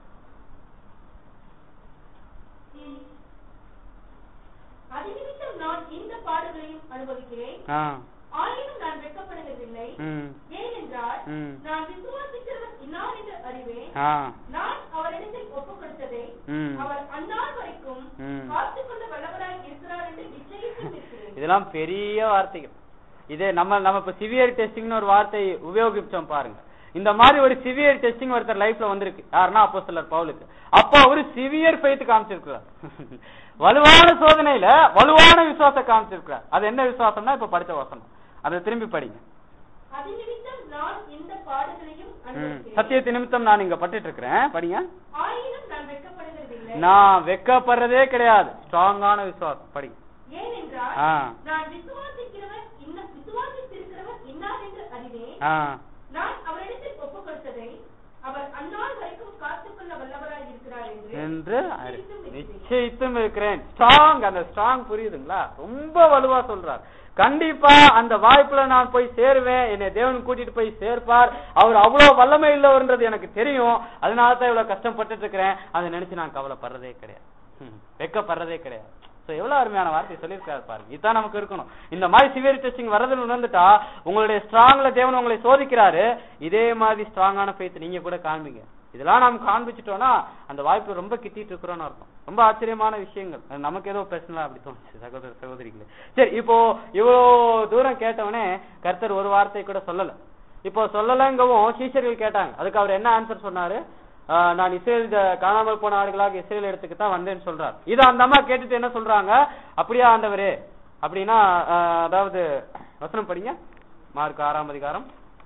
அது நிமித்தம் நான் இந்த பாடுகளையும் அனுபவிக்கிறேன் ஆ ஆயினும் நான் வெட்கப்படுவதில்லை ம் ஏனென்றால் ம் நான் விசுவாசிக்கிறவன் இன்னார் என்று அறிவேன் ஆ நான் அவரிடத்தில் ஒப்புக் கொடுத்ததை ம் அவர் அந்நாள் வரைக்கும் ம். காத்துக்கொள்ள வல்லவராய் இருக்கிறார் என்று நிச்சயித்து இருக்கிறேன் இதெல்லாம் பெரிய வார்த்தைகள் இதே நம்ம நம்ம இப்ப சிவியர் டெஸ்டிங்னு ஒரு வார்த்தை உபயோகிச்சோம் பாருங்க இந்த மாதிரி ஒரு சிவியர் டெஸ்டிங் ஒருத்தர் லைஃப்ல வந்திருக்கு யாருன்னா அப்போ சிலர் பவுலுக்கு அப்போ அவரு சிவியர் ஃபெய்த் காமிச்சிருக்கிறார் வலுவான சோதனையில வலுவான விசுவாசம் காமிச்சிருக்கிறார் அது என்ன விசுவாசம்னா இப்ப படிச்ச வசனம் அதை திரும்பி படிங்க அது நிமித்தம் நான் இந்த பாடுகளையும் ம். அனுபவிக்கிறேன் சத்தியத்து நிமித்தம் நான் இங்க பட்டுட்டு இருக்கிறேன் படிங்க ஆயினும் நான் வெட்கப்படுகிறதில்லை நான் வெக்கப்படுறதே கிடையாது ஸ்ட்ராங்கான விசுவாசம் படிங்க ஏனென்றால் ஆ. நான் விசுவாசிக்கிறவர் இன்ன விசுவாசித்திருக்கிறவர் இன்னார் என்று அறிவேன் ஆ நான் அவரிடத்தில் ஒப்புக் கொடுத்ததை அவர் அந்நாள் வரைக்கும் காத்துக்கொள்ள வல்லவராய் இருக்கிறார் என்று என்று அறி- நிச்சயித்தும் இருக்கிறேன். நிச்சயித்தும் இருக்கிறேன் ஸ்ட்ராங் அந்த ஸ்ட்ராங் புரியுதுங்களா ரொம்ப வலுவா சொல்றார் கண்டிப்பா அந்த வாய்ப்புல நான் போய் சேருவேன் என்னை தேவன் கூட்டிட்டு போய் சேர்ப்பார் அவர் அவ்வளவு வல்லமை இல்லவர்ன்றது எனக்கு தெரியும் அதனால தான் இவ்வளவு கஷ்டப்பட்டுட்டு இருக்கிறேன் அதை நினைச்சு நான் கவலைப்படுறதே கிடையாது ம், வெட்கப்படுறதே கிடையாது சோ எவ்வளவு அருமையான வார்த்தை சொல்லியிருக்காரு பாருங்க இதுதான் நமக்கு இருக்கணும் இந்த மாதிரி சிவியர் டெஸ்டிங் வரதுன்னு உணர்ந்துட்டா உங்களுடைய ஸ்ட்ராங்ல தேவன் உங்களை சோதிக்கிறாரு இதே மாதிரி ஸ்ட்ராங்கான ஃபெய்த் நீங்க கூட காண்பீங்க இதெல்லாம் நாம் காண்பிச்சிட்டோம்னா அந்த வாய்ப்பு ரொம்ப கிட்டிட்டு இருக்கிறோம்னு அர்த்தம் ரொம்ப ஆச்சரியமான விஷயங்கள் அது நமக்கு ஏதோ பிரச்சனை அப்படி தோணுச்சு சகோதர சகோதரிகளே சரி இப்போ இவ்வளோ தூரம் கேட்டவனே கர்த்தர் ஒரு வார்த்தை கூட சொல்லல இப்போ சொல்லலங்கவும் சீஷர்கள் கேட்டாங்க அதுக்கு அவர் என்ன ஆன்சர் சொன்னாரு ஆஹ் நான் இஸ்ரேல் ஜ- காணாமல் போன ஆடுகளாக இஸ்ரேல் இடத்துக்கு தான் வந்தேன்னு சொல்றார் இது அந்த அம்மா கேட்டுட்டு என்ன சொல்றாங்க அப்படியா ஆண்டவரே அப்படின்னா ஆஹ் அதாவது வசனம் படிங்க மார்க் ஆறாம் அதிகாரம்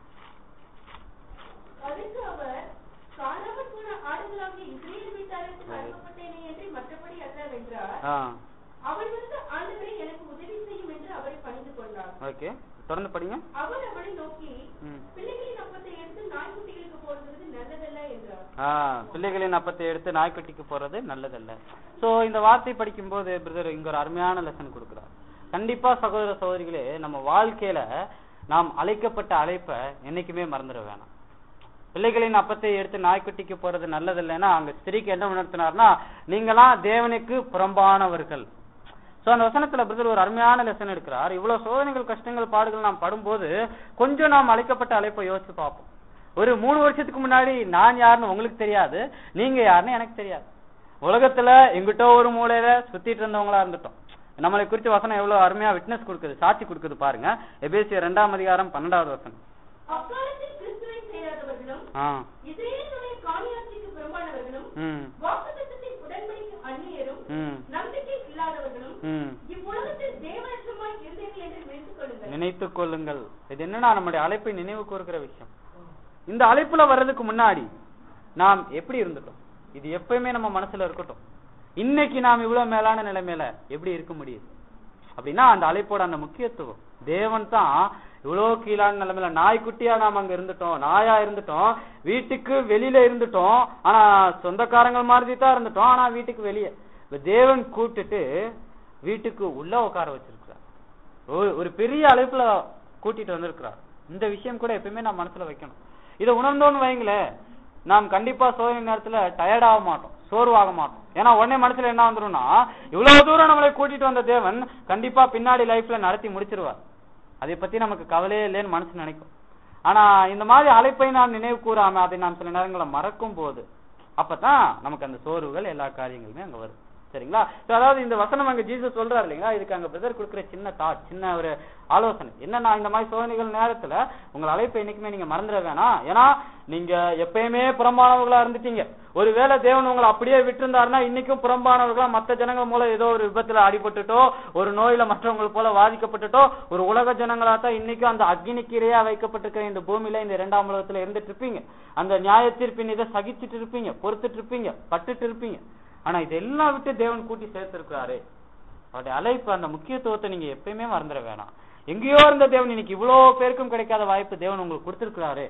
அதற்கு அவர் காணாமல் போன ஆடுகளாகிய இஸ்ரேல் வீட்டாருக்கு அனுப்பப்பட்டேனே என்று மற்றபடி அல்லவென்றார் ஆ அவள் வந்து ஆண்டவரே எனக்கு உதவி செய்யும் என்று அவரை பணிந்து கொண்டார் ஓகே தொடர்ந்து படிங்க அவர் அவளை நோக்கி ம். பிள்ளைகளின் அப்பத்தை எடுத்து நாய்க்குட்டிகளுக்கு போடுவது நல்லதல்ல என்றார் ஆ பிள்ளைகளின் அப்பத்தை எடுத்து நாய்க்குட்டிக்கு போறது நல்லதல்ல சோ இந்த வார்த்தை படிக்கும்போது பிரதர் இங்க ஒரு அருமையான லெசன் கொடுக்குறார் கண்டிப்பா சகோதர சகோதரிகளே நம்ம வாழ்க்கையில நாம் அழைக்கப்பட்ட அழைப்பை என்னைக்குமே மறந்துட வேணாம் பிள்ளைகளின் அப்பத்தை எடுத்து நாய்க்குட்டிக்கு போறது நல்லதில்லைன்னா அங்க ஸ்திரீக்கு என்ன உணர்த்தினார்னா நீங்களாம் தேவனுக்கு புறம்பானவர்கள் சோ அந்த வசனத்துல பிரதர் ஒரு அருமையான லெசன் எடுக்கிறார் இவ்வளவு சோதனைகள் கஷ்டங்கள் பாடுகள் நாம் படும்போது கொஞ்சம் நாம் அழைக்கப்பட்ட அழைப்பை யோசிச்சு பார்ப்போம் ஒரு மூணு வருஷத்துக்கு முன்னாடி நான் யாருன்னு உங்களுக்கு தெரியாது நீங்க யாருன்னு எனக்கு தெரியாது உலகத்துல எங்கிட்ட ஒரு மூலையில சுத்திட்டு இருந்தவங்களா இருந்துட்டோம் நம்மளை குறித்து வசனம் எவ்வளவு அருமையா விட்னஸ் கொடுக்குது சாட்சி கொடுக்குது பாருங்க எபேசியர் இரண்டாம் அதிகாரம் பன்னெண்டாவது வசனம் அக்காலத்தில் கிறிஸ்துவை சேராதவர்களும் ஆ இஸ்ரேலுடைய காணியாட்சிக்கு புறம்பானவர்களும் ம் வாக்குத்தத்தத்தின் உடன்படிக்கை அந்நியரும் ம் நம்பிக்கை இல்லாதவர்களும் ம் இவ்வுலகத்தில் தேவனற்றமாய் இருந்தீர்கள் என்று நினைத்துக் கொள்ளுங்கள் நினைத்துக் கொள்ளுங்கள் இது என்னன்னா நம்முடைய அழைப்பை நினைவு கூறுகிற விஷயம் இந்த அழைப்புல வர்றதுக்கு முன்னாடி நாம் எப்படி இருந்துட்டோம் இது எப்பயுமே நம்ம மனசுல இருக்கட்டும் இன்னைக்கு நாம் இவ்வளவு மேலான நிலைமையில எப்படி இருக்க முடியுது அப்படின்னா அந்த அழைப்போட அந்த முக்கியத்துவம் தேவன் தான் இவ்வளவு கீழான நிலைமையில நாய்க்குட்டியா நாம் அங்க இருந்துட்டோம் நாயா இருந்துட்டோம் வீட்டுக்கு வெளியில இருந்துட்டோம் ஆனா சொந்தக்காரங்க மாதிரி தான் இருந்துட்டோம் ஆனா வீட்டுக்கு வெளியே இப்ப தேவன் கூப்பிட்டுட்டு வீட்டுக்கு உள்ள உட்கார வச்சிருக்கிறார் ஒரு- ஒரு பெரிய அழைப்புல கூட்டிட்டு வந்திருக்கிறார் இந்த விஷயம் கூட எப்பயுமே நான் மனசுல வைக்கணும் இதை உணர்ந்தோன்னு வைங்களேன் நாம் கண்டிப்பா சோதனை நேரத்துல டயர்ட் ஆக மாட்டோம் சோர்வாக மாட்டோம் ஏன்னா உடனே மனசுல என்ன வந்துரும்னா இவ்வளவு தூரம் நம்மளை கூட்டிட்டு வந்த தேவன் கண்டிப்பா பின்னாடி லைஃப்ல நடத்தி முடிச்சிருவார் அதை பத்தி நமக்கு கவலையே இல்லைன்னு மனசு நினைக்கும் ஆனா இந்த மாதிரி அழைப்பை நாம் நினைவு கூறாம அதை நாம் சில நேரங்களை மறக்கும் போது அப்பதான் நமக்கு அந்த சோர்வுகள் எல்லா காரியங்களுமே அங்க வரும் சரிங்களா So, அதாவது இந்த வசனம் அங்க ஜீசஸ் சொல்றாரு இல்லைங்களா இதுக்கு அங்க பிரதர் கொடுக்குற சின்ன தாட் சின்ன ஒரு ஆலோசனை என்னன்னா இந்த மாதிரி சோதனைகள் நேரத்துல உங்கள் அழைப்பை என்னைக்குமே நீங்க மறந்துட வேணாம் ஏன்னா நீங்க எப்பயுமே புறம்பானவர்களா இருந்துட்டீங்க ஒருவேளை தேவன் உங்களை அப்படியே விட்டிருந்தாருன்னா இன்னைக்கும் புறம்பானவர்களா மத்த ஜனங்கள் மூலம் ஏதோ ஒரு விபத்துல அடிபட்டுட்டோ ஒரு நோயில மற்றவங்கள் போல பாதிக்கப்பட்டுட்டோ ஒரு உலக ஜனங்களா தான் இன்னைக்கும் அந்த அக்னிக்கு இரையா வைக்கப்பட்டிருக்கிற இந்த பூமியில இந்த இரண்டாம் உலகத்துல இருந்துட்டு இருப்பீங்க அந்த நியாய தீர்ப்பின் இதை சகிச்சுட்டு இருப்பீங்க பொறுத்துட்டு இருப்பீங்க பட்டுட்டு இருப்பீங்க ஆனா இதெல்லாம் விட்டு தேவன் கூட்டி சேர்த்திருக்கிறாரு அவருடைய அழைப்பு அந்த முக்கியத்துவத்தை நீங்க எப்பயுமே மறந்துட வேணாம் எங்கேயோ இருந்த தேவன் இன்னைக்கு இவ்வளவு பேருக்கும் கிடைக்காத வாய்ப்பு தேவன் உங்களுக்கு கொடுத்திருக்கிறாரு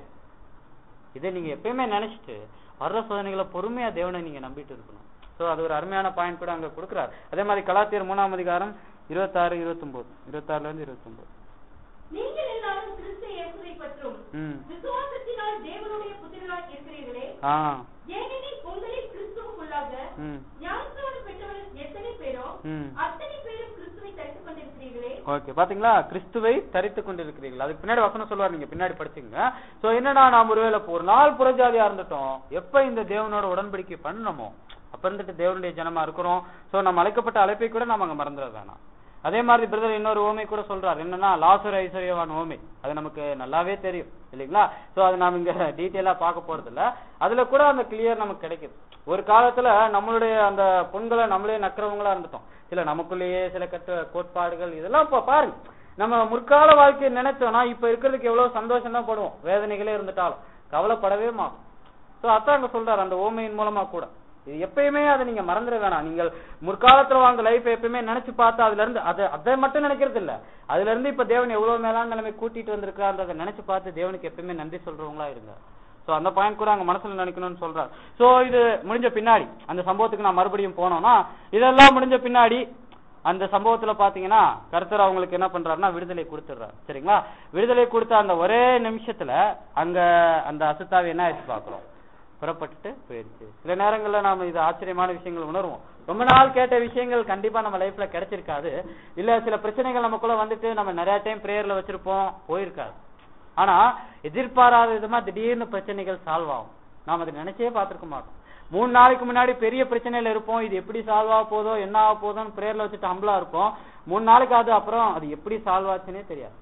இதை நீங்க எப்பயுமே நினைச்சிட்டு வர்ற சோதனைகளை பொறுமையா தேவனை நீங்க நம்பிட்டு இருக்கணும் சோ அது ஒரு அருமையான பாயிண்ட் கூட அங்க கொடுக்குறாரு அதே மாதிரி கலாத்தியர் மூணாம் அதிகாரம் இருபத்தாறு இருபத்தொன்பது இருபத்தாறுல இருந்து இருபத்தொன்பது நீங்கள் எல்லாரும் கிறிஸ்து இயேசுவை பற்றும் ம் விசுவாசத்தினால் தேவனுடைய புத்திரராய் இருக்கிறீர்களே ஆ ஏனெனில் உங்களில் கிறிஸ்துவுக்குள்ளாக ம் ஞானஸ்நானம் பெற்றவர்கள் எத்தனை பேரோ ம் அத்தனை பேரும் கிறிஸ்துவை தரித்துக் கொண்டிருக்கிறீர்களே ஓகே பாத்தீங்களா கிறிஸ்துவை தரித்து கொண்டிருக்கிறீர்கள் அதுக்கு பின்னாடி வசனம் சொல்லுவார் நீங்க பின்னாடி படிச்சுங்க சோ என்னன்னா நாம் ஒருவேளை இப்போ ஒரு நாள் புறஜாதியா இருந்துட்டோம் எப்ப இந்த தேவனோட உடன்படிக்கை பண்ணணுமோ அப்ப இருந்துட்டு தேவனுடைய ஜனமா இருக்கிறோம் சோ நம்ம அழைக்கப்பட்ட அழைப்பை கூட நம்ம அங்க மறந்துட வேணாம் அதே மாதிரி பிரதர் இன்னொரு ஓமை கூட சொல்றாரு என்னன்னா லாசுர ஐஸ்வர்யவான் ஓமை அது நமக்கு நல்லாவே தெரியும் இல்லைங்களா சோ அது நாம இங்க டீட்டெயிலா பார்க்க போறது இல்ல அதுல கூட அந்த கிளியர் நமக்கு கிடைக்குது ஒரு காலத்துல நம்மளுடைய அந்த பொண்களை நம்மளே நக்கிறவங்களா இருந்துட்டோம் சில நமக்குள்ளேயே சில கட்ட கோட்பாடுகள் இதெல்லாம் இப்ப பாருங்க நம்ம முற்கால வாழ்க்கையை நினைச்சோம்னா இப்ப இருக்கிறதுக்கு எவ்வளவு சந்தோஷம் தான் படுவோம் வேதனைகளே இருந்துட்டாலும் கவலைப்படவே மாட்டோம் சோ அதான் அங்க சொல்றாரு அந்த ஓமையின் மூலமா கூட இது எப்பயுமே அதை நீங்க மறந்துட வேணாம் நீங்கள் முற்காலத்துல வாழ்ந்த லைஃப் எப்பயுமே நினைச்சு பார்த்து அதுல இருந்து அதை அதை மட்டும் நினைக்கிறது இல்ல அதுல இருந்து இப்ப தேவன் எவ்வளவு மேலான நிலைமை கூட்டிட்டு வந்திருக்கான்றதை நினைச்சு பார்த்து தேவனுக்கு எப்பயுமே நன்றி சொல்றவங்களா இருங்க சோ அந்த பாயிண்ட் கூட அங்க மனசுல நினைக்கணும்னு சொல்றாரு சோ இது முடிஞ்ச பின்னாடி அந்த சம்பவத்துக்கு நான் மறுபடியும் போனோம்னா இதெல்லாம் முடிஞ்ச பின்னாடி அந்த சம்பவத்துல பாத்தீங்கன்னா கர்த்தர் அவங்களுக்கு என்ன பண்றாருன்னா விடுதலை கொடுத்துடுறாரு சரிங்களா விடுதலை கொடுத்த அந்த ஒரே நிமிஷத்துல அங்க அந்த அசுத்தாவி என்ன ஆயிடுச்சு பாக்குறோம் புறப்பட்டுட்டு போயிருச்சு சில நேரங்கள்ல நாம இது ஆச்சரியமான விஷயங்கள் உணர்வோம் ரொம்ப நாள் கேட்ட விஷயங்கள் கண்டிப்பா நம்ம லைஃப்ல கிடைச்சிருக்காது இல்ல சில பிரச்சனைகள் நமக்குள்ள வந்துட்டு நம்ம நிறைய டைம் பிரேயர்ல வச்சிருப்போம் போயிருக்காது ஆனா எதிர்பாராத விதமா திடீர்னு பிரச்சனைகள் சால்வ் ஆகும் நாம அதை நினைச்சே பார்த்திருக்க மாட்டோம் மூணு நாளைக்கு முன்னாடி பெரிய பிரச்சனையில இருப்போம் இது எப்படி சால்வ் ஆக போதோ என்ன ஆக போதோன்னு பிரேயர்ல வச்சுட்டு ஹம்பிளா இருப்போம் மூணு நாளைக்கு அது அப்புறம் அது எப்படி சால்வ் ஆச்சுன்னே தெரியாது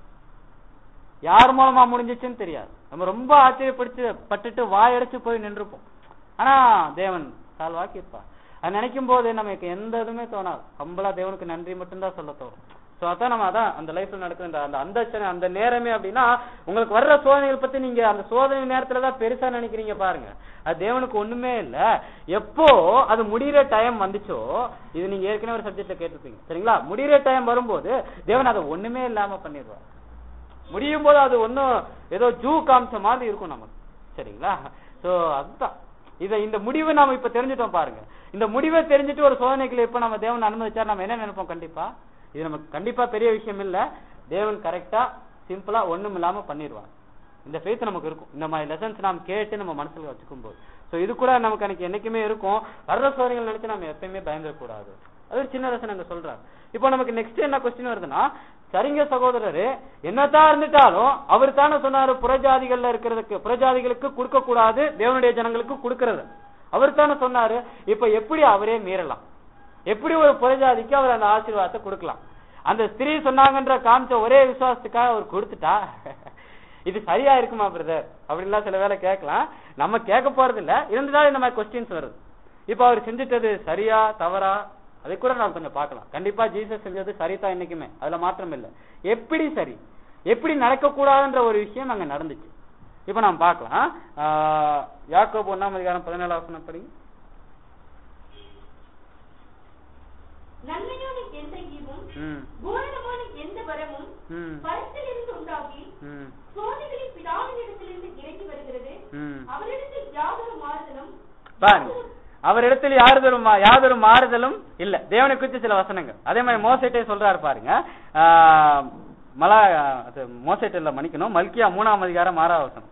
யார் மூலமா முடிஞ்சிச்சுன்னு தெரியாது நம்ம ரொம்ப ஆச்சரியப்படுத்து பட்டுட்டு வாயடைச்சு போய் நின்றுப்போம் ஆனா தேவன் சால்வாக்கி இருப்பார் அது நினைக்கும் போது நமக்கு எந்த இதுவுமே தோணாது ஹம்பலா தேவனுக்கு நன்றி மட்டும்தான் சொல்ல தோணும் சோ அதான் நம்ம அதான் அந்த லைஃப்ல நடக்கிற அந்த அந்த அந்த சன- அந்த நேரமே அப்படின்னா உங்களுக்கு வர்ற சோதனைகள் பத்தி நீங்க அந்த சோதனை நேரத்துல தான் பெருசா நினைக்கிறீங்க பாருங்க அது தேவனுக்கு ஒண்ணுமே இல்ல எப்போ அது முடியிற டைம் வந்துச்சோ இது நீங்க ஏற்கனவே ஒரு சப்ஜெக்ட்ல கேட்டிருப்பீங்க சரிங்களா முடியிற டைம் வரும்போது தேவன் அதை ஒண்ணுமே இல்லாம பண்ணிடுவார் முடியும் போது அது ஒன்னும் ஏதோ ஜூ காமிச்ச மாதிரி இருக்கும் நமக்கு சரிங்களா சோ அதுதான் இத இந்த முடிவை நாம இப்ப தெரிஞ்சுட்டோம் பாருங்க இந்த முடிவை தெரிஞ்சுட்டு ஒரு சோதனைக்குள்ள இப்ப நம்ம தேவன் அனுமதிச்சா நம்ம என்ன நினைப்போம் கண்டிப்பா இது நமக்கு கண்டிப்பா பெரிய விஷயம் இல்ல தேவன் கரெக்டா சிம்பிளா ஒண்ணும் இல்லாம பண்ணிடுவார் இந்த ஃபெய்த் நமக்கு இருக்கும் இந்த மாதிரி லெசன்ஸ் நாம் கேட்டு நம்ம மனசுல வச்சுக்கும் போது சோ இது கூட நமக்கு எனக்கு என்னைக்குமே இருக்கும் வர்ற சோதனைகள் நினைச்சு நம்ம எப்பயுமே பயந்துடக்கூடாது அது ஒரு சின்ன லெசன் அங்க சொல்றாங்க இப்போ நமக்கு நெக்ஸ்ட் என்ன கொஸ்டின் வருதுன்னா சரிங்க சகோதரரு என்னதான் இருந்துட்டாலும் அவர் தானே சொன்னாரு புறஜாதிகள்ல இருக்கிறதுக்கு புறஜாதிகளுக்கு கொடுக்க கூடாது தேவனுடைய ஜனங்களுக்கு கொடுக்கறது அவர் தானே சொன்னாரு இப்ப எப்படி அவரே மீறலாம் எப்படி ஒரு புறஜாதிக்கு அவர் அந்த ஆசீர்வாதத்தை கொடுக்கலாம் அந்த ஸ்திரீ சொன்னாங்கன்ற காமிச்ச ஒரே விசுவாசத்துக்காக அவர் கொடுத்துட்டா இது சரியா இருக்குமா பிரதர் அப்படின்லாம் சில வேளை கேட்கலாம் நம்ம கேட்க போறது இல்ல இருந்துதான் இந்த மாதிரி கொஸ்டின்ஸ் வருது இப்ப அவர் செஞ்சுட்டது சரியா தவறா அதை கூட நாம் கொஞ்சம் பார்க்கலாம் கண்டிப்பா ஜீசஸ் செஞ்சது சரிதான் என்னைக்குமே அதுல மாற்றம் இல்லை எப்படி சரி எப்படி நடக்க கூடாதுன்ற ஒரு விஷயம் அங்க நடந்துச்சு இப்ப நாம் பார்க்கலாம் ஆஹ் யாக்கோபு ஒண்ணாம் அதிகாரம் பதினேழாம் வசனம் படி நன்மையான எந்த ஈவும் ம் பூரணமான எந்த வரமும் ம் பரத்திலிருந்து உண்டாகி ம் சோதனைகளின் பிதாவினிடத்திலிருந்து இறங்கி வருகிறது ம் அவரிடத்தில் யாதொரு மாறுதலும் பாருங்க அவரிடத்தில் யாருதொரு மா- யாதொரு மாறுதலும் இல்ல தேவனை குறித்து சில வசனங்கள் அதே மாதிரி மோசேட்டே சொல்றாரு பாருங்க ஆஹ் மலா அது மோசேட் இல்ல மன்னிக்கணும் மல்கியா மூணாம் அதிகாரம் ஆறாவது வசனம்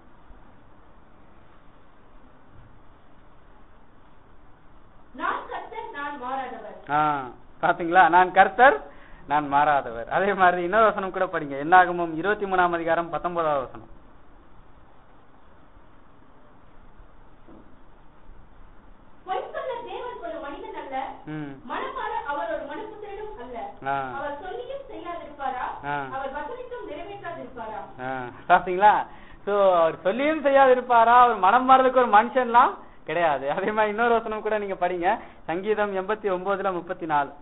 நான் கர்த்தர் நான் மாறாதவர் ஆஹ் பாத்தீங்களா நான் கர்த்தர் நான் மாறாதவர் அதே மாதிரி இன்னொரு வசனம் கூட படிங்க என்னாகமும் இருபத்தி மூணாம் அதிகாரம் பத்தொன்பதாவது வசனம் பொய் சொல்ல தேவன் ஒரு மனிதன் அல்ல ம் மனமாற அவர் ஒரு மனுபுத்திரனும் அல்ல ஆ. அவர் சொல்லியும் செய்யாதிருப்பாரா ஆ. அவர் வசனித்தும் நிறைவேற்றாதிருப்பாரா ஆஹ் பாத்தீங்களா சோ அவர் சொல்லியும் செய்யாது இருப்பாரா அவர் மனம் மாறதுக்கு ஒரு மனுஷன்லாம் கிடையாது அதே மாதிரி இன்னொரு வசனம் கூட நீங்க படிங்க சங்கீதம் எண்பத்தி ஒன்பதுல முப்பத்தி நாலு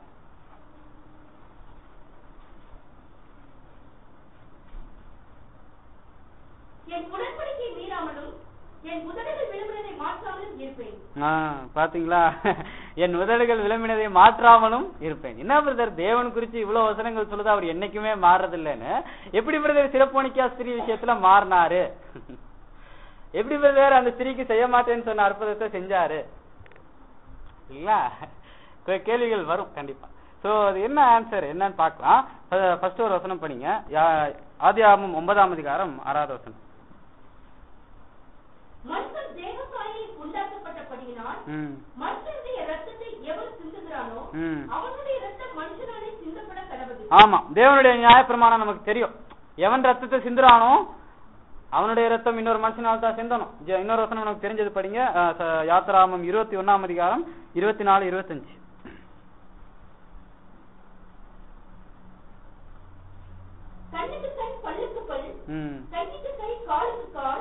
என் உடன்படிக்கை மீறாமலும் என் உதடுகள் விழுகிறதை மாற்றாமலும் இருப்பேன் ஆஹ் பாத்தீங்களா என் உதடுகள் விளம்பினதை மாற்றாமலும் இருப்பேன் என்ன பிரதர் தேவன் குறித்து இவ்வளவு வசனங்கள் சொல்லுது அவர் என்னைக்குமே மாறுறதில்லைன்னு எப்படி பிரதர் சிறப்போனிக்கா ஸ்திரீ விஷயத்துல மாறினாரு எப்படி பிரதர் அந்த ஸ்திரீக்கு செய்ய மாட்டேன்னு சொன்ன அற்புதத்தை செஞ்சாரு இல்லைங்களா கே- கேள்விகள் வரும் கண்டிப்பா சோ அது என்ன ஆன்சர் என்னன்னு பார்க்கலாம் ஃபர்ஸ்ட் ஒரு வசனம் படிங்க யா- ஆதியாகமம் ஒன்பதாம் அதிகாரம் ஆறாவது வசனம் மனுஷன் தேவசாயில் உண்டாக்கப்பட்டபடியினால் ம் மனுஷனுடைய ரத்தத்தை எவன் சிந்துகிறானோ ம் அவனுடைய ரத்தம் மனுஷனாலே சிந்தப்பட கடவுது ஆமா தேவனுடைய நியாயப்பிரமாணம் நமக்கு தெரியும் எவன் ரத்தத்தை சிந்துறானோ அவனுடைய ரத்தம் இன்னொரு மனுஷனால் தான் சிந்தணும் ஜ- இன்னொரு வசனம் நமக்கு தெரிஞ்சது படிங்க அஹ், ச- யாத்திராமம் இருபத்தி ஒண்ணாம் அதிகாரம் இருபத்தி நாலு இருபத்தஞ்சு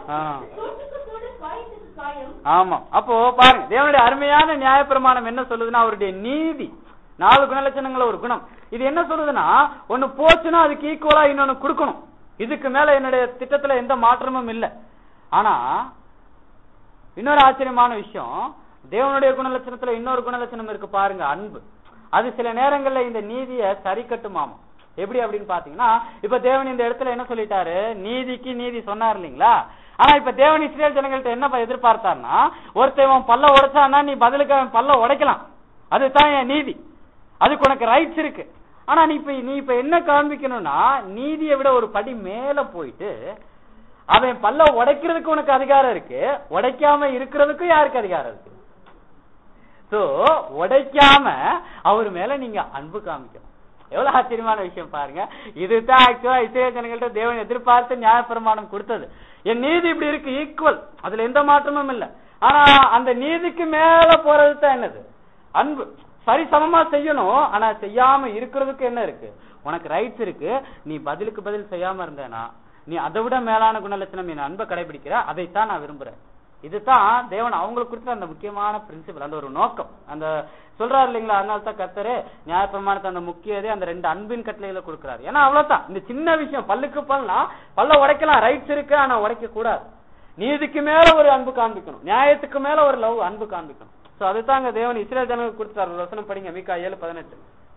ஆ. சோற்றுக்கு சோறு காயத்துக்கு காயம் ஆமா அப்போ பாருங்க தேவனுடைய அருமையான நியாயப்பிரமாணம் என்ன சொல்லுதுன்னா அவருடைய நீதி நாலு குணலட்சணங்கள ஒரு குணம் இது என்ன சொல்லுதுன்னா ஒண்ணு போச்சுன்னா அதுக்கு ஈக்குவலா இன்னொன்னு கொடுக்கணும் இதுக்கு மேல என்னுடைய திட்டத்துல எந்த மாற்றமும் இல்லை ஆனா இன்னொரு ஆச்சரியமான விஷயம் தேவனுடைய குணலட்சணத்துல இன்னொரு குணலட்சணம் இருக்கு பாருங்க அன்பு அது சில நேரங்கள்ல இந்த நீதியை சரி கட்டுமாமா எப்படி அப்படின்னு பாத்தீங்கன்னா இப்ப தேவன் இந்த இடத்துல என்ன சொல்லிட்டாரு நீதிக்கு நீதி சொன்னார் இல்லைங்களா ஆனா இப்ப தேவன் இஸ்ரேல் ஜனங்கள்ட்ட என்ன ப- எதிர்பார்த்தாருன்னா ஒருத்தன் பல்ல உடைச்சான்னா நீ பதிலுக்கு அவன் பல்ல உடைக்கலாம் அதுதான் என் நீதி அதுக்கு உனக்கு ரைட்ஸ் இருக்கு ஆனா நீ இப்ப நீ இப்ப என்ன காண்பிக்கணும்னா நீதியை விட ஒரு படி மேல போயிட்டு அவன் பல்ல உடைக்கிறதுக்கு உனக்கு அதிகாரம் இருக்கு உடைக்காம இருக்கிறதுக்கும் யாருக்கு அதிகாரம் இருக்கு சோ உடைக்காம அவர் மேல நீங்க அன்பு காமிக்கணும் எவ்வளவு ஆச்சரியமான விஷயம் பாருங்க இதுதான் ஆக்சுவலா இஸ்ரேல் ஜனங்கள்ட்ட தேவன் எதிர்பார்த்து நியாயப்பிரமாணம் கொடுத்தது என் நீதி இப்படி இருக்கு ஈக்குவல் அதுல எந்த மாற்றமும் இல்ல ஆனா அந்த நீதிக்கு மேல போறது தான் என்னது அன்பு சரி சமமா செய்யணும் ஆனா செய்யாம இருக்கிறதுக்கு என்ன இருக்கு உனக்கு ரைட்ஸ் இருக்கு நீ பதிலுக்கு பதில் செய்யாம இருந்தேனா நீ அதை விட மேலான குணலட்சணம் என் அன்பை கடைபிடிக்கிற அதைத்தான் நான் விரும்புறேன் இதுதான் தேவன் அவங்களுக்கு கொடுத்த அந்த முக்கியமான பிரின்சிபல் அந்த ஒரு நோக்கம் அந்த சொல்றாரு இல்லைங்களா அதனால தான் கர்த்தரு நியாயப்பிரமாணத்தை அந்த முக்கியதே அந்த ரெண்டு அன்பின் கட்டளையில கொடுக்குறாரு ஏன்னா அவ்வளவுதான் இந்த சின்ன விஷயம் பல்லுக்கு பல்னா பல்ல உடைக்கலாம் ரைட்ஸ் இருக்கு ஆனா உடைக்க கூடாது நீதிக்கு மேல ஒரு அன்பு காண்பிக்கணும் நியாயத்துக்கு மேல ஒரு லவ் அன்பு காண்பிக்கணும் சோ அதுதாங்க தேவன் இஸ்ரேல் ஜனங்களுக்கு கொடுத்தாரு ஒரு வசனம் படிங்க மீகா ஏழு பதினெட்டு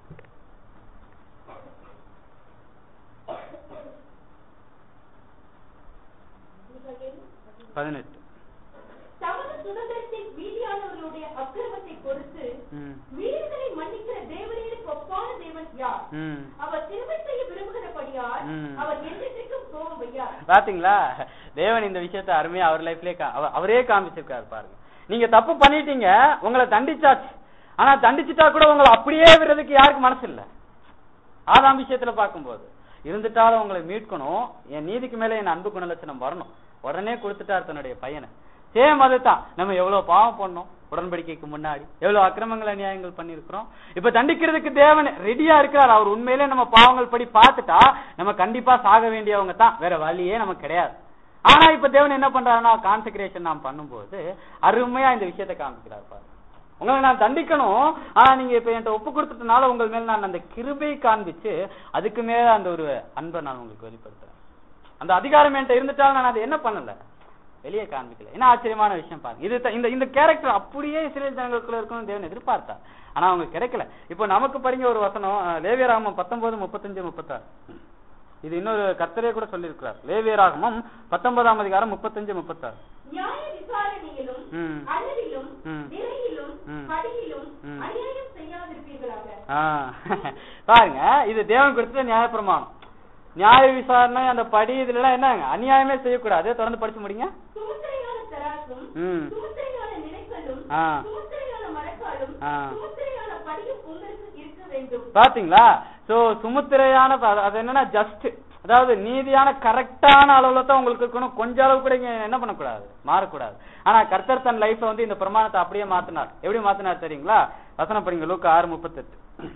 பதினெட்டு தமது சுதந்திரத்தை மீதியானவர்களுடைய அக்கிரமத்தை பொறுத்து ம் மீறுதலை மன்னிக்கிற தேவனுக்கு ஒப்பான தேவன் யார் ம் அவர் திரும்ப செய்ய விரும்புகிறபடியால் ம். அவர் என்றைக்கும் கோபம் வையார் பாத்தீங்களா தேவன் இந்த விஷயத்தை அருமையா அவர் லைஃப்லயே கா- அவ- அவரே காமிச்சிருக்காரு பாருங்க நீங்க தப்பு பண்ணிட்டீங்க உங்களை தண்டிச்சாச்சு ஆனா தண்டிச்சிட்டா கூட உங்களை அப்படியே விடுறதுக்கு யாருக்கு மனசு இல்ல ஆதாம் விஷயத்துல பார்க்கும்போது இருந்துட்டாலும் உங்களை மீட்கணும் என் நீதிக்கு மேல என் அன்பு குணலட்சணம் வரணும் உடனே கொடுத்துட்டார் தன்னுடைய பையனை சேம் அதுதான் நம்ம எவ்வளவு பாவம் பண்ணோம் உடன்படிக்கைக்கு முன்னாடி எவ்வளவு அக்கிரமங்கள் அநியாயங்கள் பண்ணிருக்கிறோம் இப்ப தண்டிக்கிறதுக்கு தேவன் ரெடியா இருக்கிறார் அவர் உண்மையிலே நம்ம பாவங்கள் படி பார்த்துட்டா நம்ம கண்டிப்பா சாக வேண்டியவங்க தான் வேற வழியே நமக்கு கிடையாது ஆனா இப்ப தேவன் என்ன பண்றாருன்னா கான்செக்ரேஷன் நாம் பண்ணும்போது அருமையா இந்த விஷயத்தை காமிக்கிறார் பாரு உங்களை நான் தண்டிக்கணும் ஆனா நீங்க இப்ப என்கிட்ட ஒப்பு கொடுத்துட்டனால உங்கள் மேல நான் அந்த கிருபை காண்பிச்சு அதுக்கு மேல அந்த ஒரு அன்பை நான் உங்களுக்கு வெளிப்படுத்துறேன் அந்த அதிகாரம் என்கிட்ட இருந்துட்டாலும் நான் அதை என்ன பண்ணல வெளியே காண்பிக்கல என்ன ஆச்சரியமான விஷயம் பாருங்க இது த- இந்த இந்த கேரக்டர் அப்படியே இஸ்ரேல் ஜனங்களுக்குள்ள இருக்கணும்னு தேவன் எதிர்பார்த்தார் ஆனா அவங்க கிடைக்கல இப்போ நமக்கு படிங்க ஒரு வசனம் அஹ், லேவியராகமம் பத்தொன்பது முப்பத்தஞ்சு முப்பத்தாறு இது இன்னொரு கர்த்தரே கூட சொல்லியிருக்கிறார் லேவியராகமம் பத்தொன்பதாம் அதிகாரம் முப்பத்தஞ்சு முப்பத்தாறு நியாய விசாரணையிலும் ம். அழலிலும் ம். நிறையிலும் ம். படியிலும் ம். அநியாயம் செய்யாதிருப்பீர்களாக ஆ, பாருங்க இது தேவன் கொடுத்த நியாயப்பிரமாணம் நியாய விசாரணை அந்த படி இதுல எல்லாம் என்னங்க அநியாயமே செய்யக்கூடாது தொடர்ந்து படிச்சு முடிங்க சுமுத்திரையான தராசும் ம். சுமுத்திரையான நினைக்கலும் ஆ. சுமுத்திரையான மரக்காலும் ஆ. சுமுத்திரையான படியும் உங்களுக்கு இருக்க வேண்டும் பாத்தீங்களா சோ சுமுத்திரையான ப- அது என்னன்னா ஜஸ்ட் அதாவது நீதியான கரெக்டான அளவுல தான் உங்களுக்கு இருக்கணும் கொஞ்ச அளவு கூட இங்க என்ன பண்ணக்கூடாது மாறக்கூடாது ஆனா கர்த்தர் தன் லைஃப்ல வந்து இந்த பிரமாணத்தை அப்படியே மாத்தினார் எப்படி மாத்தினார் தெரியுங்களா வசனம் படிங்க லூக்கா ஆறு முப்பத்தெட்டு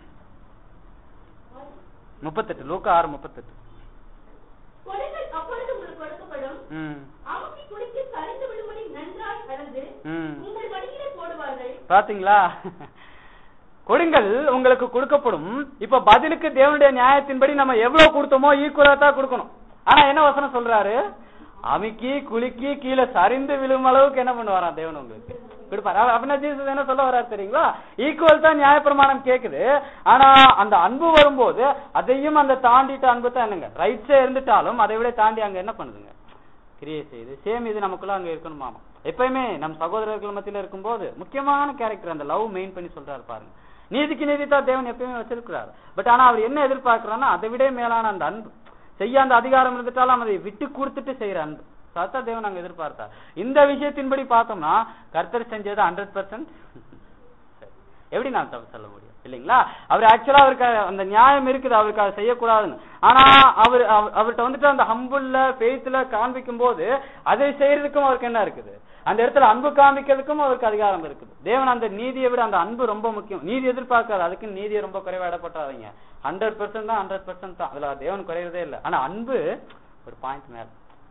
முப்பத்தெட்டு லூக்கா ஆறு முப்பத்தெட்டு கொடைகள் அப்பொழுது உங்களுக்கு கொடுக்கப்படும் ம் அமுக்கி குடித்து சரிந்து விடும்படி நன்றாய் கலந்து ம் உங்கள் வழியிலே போடுவார்கள் பாத்தீங்களா கொடுங்கள் உங்களுக்கு கொடுக்கப்படும் இப்ப பதிலுக்கு தேவனுடைய நியாயத்தின்படி நம்ம எவ்வளவு கொடுத்தோமோ ஈக்குவலா தான் கொடுக்கணும் ஆனா என்ன வசனம் சொல்றாரு அமுக்கி குலுக்கி கீழே சரிந்து விழும் அளவுக்கு என்ன பண்ணுவாராம் தேவன் உங்களுக்கு கொடுப்பாரு அவ- அப்படின்னா ஜீசஸ் என்ன சொல்ல வர்றாரு தெரியுங்களா ஈக்குவல் தான் நியாயப்பிரமாணம் கேக்குது ஆனா அந்த அன்பு வரும்போது அதையும் அந்த தாண்டிட்ட அன்பு தான் என்னங்க ரைட்ஸே இருந்துட்டாலும் அதை விட தாண்டி அங்க என்ன பண்ணுதுங்க கிரியை செய்யுது சேம் இது நமக்குள்ள அங்க இருக்கணுமாமா எப்பயுமே நம் சகோதரர்கள் மத்தியில இருக்கும்போது முக்கியமான கேரக்டர் அந்த லவ் மெயின் பண்ணி சொல்றாரு பாருங்க நீதிக்கு நீதி தான் தேவன் எப்பயுமே வச்சிருக்கிறார் பட் ஆனா அவர் என்ன எதிர்பார்க்கிறான்னா அதை விட மேலான அந்த அன்பு செய்ய அந்த அதிகாரம் இருந்துட்டாலும் அதை விட்டு கொடுத்துட்டு செய்யற அன்பு So அதான் தேவன் அங்க எதிர்பார்த்தார் இந்த விஷயத்தின்படி பார்த்தோம்னா கர்த்தர் செஞ்சது ஹண்ட்ரட் பர்சன்ட் எப்படி நான் தப்பு சொல்ல முடியும் இல்லைங்களா அவர் ஆக்சுவலா அவருக்கு அந்த நியாயம் இருக்குது அவருக்கு அதை செய்யக்கூடாதுன்னு ஆனா அவர் அவர்- அவர்ட்ட வந்துட்டு அந்த ஹம்புல்ல ஃபெய்த்ல காண்பிக்கும் போது அதை செய்யறதுக்கும் அவருக்கு என்ன இருக்குது அந்த இடத்துல அன்பு காமிக்கிறதுக்கும் அவருக்கு அதிகாரம் இருக்குது தேவன் அந்த நீதியை விட அந்த அன்பு ரொம்ப முக்கியம் நீதி எதிர்பார்க்காது அதுக்கு நீதியை ரொம்ப குறைவா இடப்பட்டாதீங்க ஹண்ட்ரட் பர்சன்ட் தான் ஹண்ட்ரட் பர்சன்ட் தான் அதுல தேவன் குறையறதே இல்லை ஆனா அன்பு ஒரு பாயிண்ட் மேல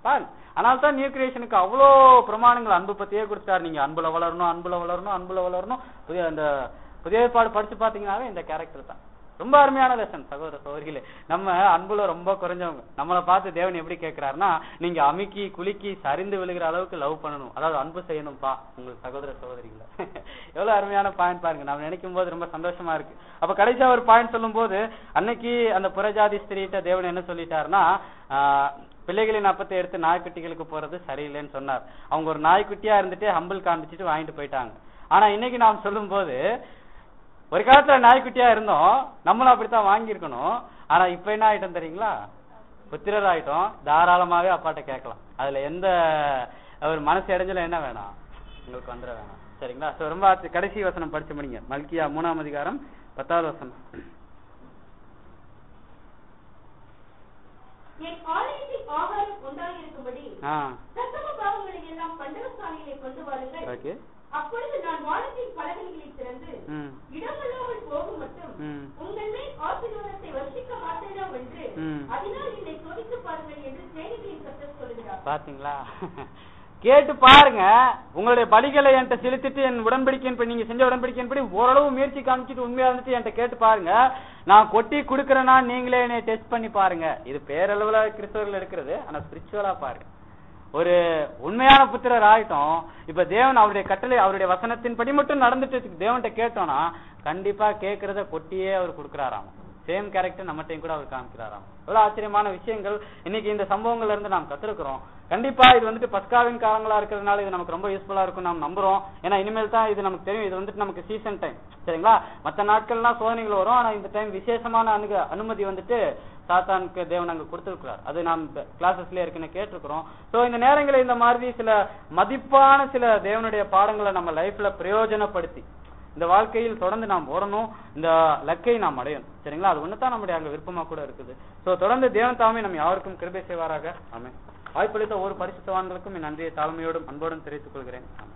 பாருங்க அதனால தான் நியூ கிரியேஷனுக்கு அவ்வளோ பிரமாணங்கள் அன்பு பத்தியே கொடுத்தாரு நீங்க அன்புல வளரணும் அன்புல வளரணும் அன்புல வளரணும் புதிய அந்த புதிய ஏற்பாடு படிச்சு பாத்தீங்கன்னாவே இந்த கேரக்டர் தான் ரொம்ப அருமையான லெசன் சகோதர சகோதரிகளே நம்ம அன்புல ரொம்ப குறைஞ்சவங்க நம்மளை பார்த்து தேவன் எப்படி கேட்கிறாருன்னா நீங்க அமுக்கி குலுக்கி சரிந்து விழுகிற அளவுக்கு லவ் பண்ணணும் அதாவது அன்பு செய்யணும்பா உங்க சகோதர சகோதரிகளை எவ்வளவு அருமையான பாயிண்ட் பாருங்க நம்ம நினைக்கும் போது ரொம்ப சந்தோஷமா இருக்கு அப்ப கடைசியா ஒரு பாயிண்ட் சொல்லும் போது அன்னைக்கு அந்த புறஜாதி ஸ்திரீட்ட தேவன் என்ன சொல்லிட்டாருன்னா ஆஹ், பிள்ளைகளின் அப்பத்தை எடுத்து நாய்க்குட்டிகளுக்கு போறது சரியில்லைன்னு சொன்னார் அவங்க ஒரு நாய்க்குட்டியா இருந்துட்டு ஹம்பிள் காமிச்சிட்டு வாங்கிட்டு போயிட்டாங்க ஆனா இன்னைக்கு நாம் சொல்லும்போது ஒரு காலத்துல நாய்க்குட்டியா இருந்தோம் நம்மளும் அப்படித்தான் வாங்கியிருக்கணும் ஆனா இப்ப என்ன ஆயிட்டோம் தெரியுங்களா புத்திரர் ஆயிட்டோம் தாராளமாவே அப்பாட்ட கேட்கலாம் அதுல எந்த ஒரு மனசு இடைஞ்சல என்ன வேணாம் உங்களுக்கு வந்துட வேணாம் சரிங்களா சோ ரொம்ப ஆச்சு. கடைசி வசனம் படிச்சு முடிங்க மல்கியா மூணாம் அதிகாரம் பத்தாவது வசனம் என் ஆலயத்தில் ஆகாரம் உண்டாயிருக்கும்படி ஆ தசம பாவங்களை எல்லாம் பண்டகசாலையிலே கொண்டு வாருங்கள் ஓகே அப்பொழுது நான் வானத்தின் பலகைகளை திறந்து ம் இடமில்லாமல் போகும் மட்டும் ம் உங்கள் மேல் ஆசீர்வாதத்தை வர்ஷிக்க மாட்டேனோ என்று ம். அதனால் என்னை சோதித்து பாருங்கள் என்று சேனைகளின் கர்த்தர் சொல்கிறார் பாத்தீங்களா கேட்டு பாருங்க உங்களுடைய பலிகளை என்கிட்ட செலுத்திட்டு என் உடன்படிக்கையின் நீங்க செஞ்ச உடன்படிக்கையின்படி ஓரளவு முயற்சி காமிச்சிட்டு உண்மையா இருந்துட்டு என்கிட்ட கேட்டு பாருங்க நான் கொட்டி கொடுக்கறேன்னா நீங்களே என்னை டெஸ்ட் பண்ணி பாருங்க இது பேரளவுல கிறிஸ்தவர்கள் எடுக்கிறது ஆனா ஸ்பிரிச்சுவலா பாருங்க ஒரு உண்மையான புத்திரர் ஆயிட்டோம் இப்ப தேவன் அவருடைய கட்டளை அவருடைய வசனத்தின்படி மட்டும் நடந்துட்டு தேவன்கிட்ட கேட்டோம்னா கண்டிப்பா கேட்கறத கொட்டியே அவர் கொடுக்கறாராம் சேம் கேரக்டர் நம்மகிட்டயும் கூட அவர் காமிக்கிறாராம் எவ்வளவு ஆச்சரியமான விஷயங்கள் இன்னைக்கு இந்த சம்பவங்கள்ல இருந்து நாம் கத்துருக்கிறோம் கண்டிப்பா இது வந்துட்டு பஸ்காவின் காலங்களா இருக்கிறதுனால இது நமக்கு ரொம்ப யூஸ்ஃபுல்லா இருக்கும் நாம் நம்புறோம் ஏன்னா இனிமேல் தான் இது நமக்கு தெரியும் இது வந்துட்டு நமக்கு சீசன் டைம் சரிங்களா மத்த நாட்கள்லாம் சோதனைகள் வரும் ஆனா இந்த டைம் விசேஷமான அணுக அனுமதி வந்துட்டு சாத்தானுக்கு தேவன் அங்க கொடுத்திருக்கிறார் அது நாம் கிளாஸஸ்ல ஏற்கனவே கேட்டிருக்கிறோம் சோ இந்த நேரங்களில் இந்த மாதிரி சில மதிப்பான சில தேவனுடைய பாடங்களை நம்ம லைஃப்ல பிரயோஜனப்படுத்தி இந்த வாழ்க்கையில் தொடர்ந்து நாம் ஓடணும் இந்த லக்கை நாம் அடையணும் சரிங்களா அது ஒண்ணு தான் நம்முடைய அங்க விருப்பமா கூட இருக்குது சோ தொடர்ந்து தேவன் தாமே நம்ம யாருக்கும் கிருபை செய்வாராக ஆமென் வாய்ப்பளித்த ஒரு பரிசுத்தவான்களுக்கும் என் நன்றியை தாழ்மையோடும் அன்போடும் தெரிவித்துக் கொள்கிறேன் ஆமென்.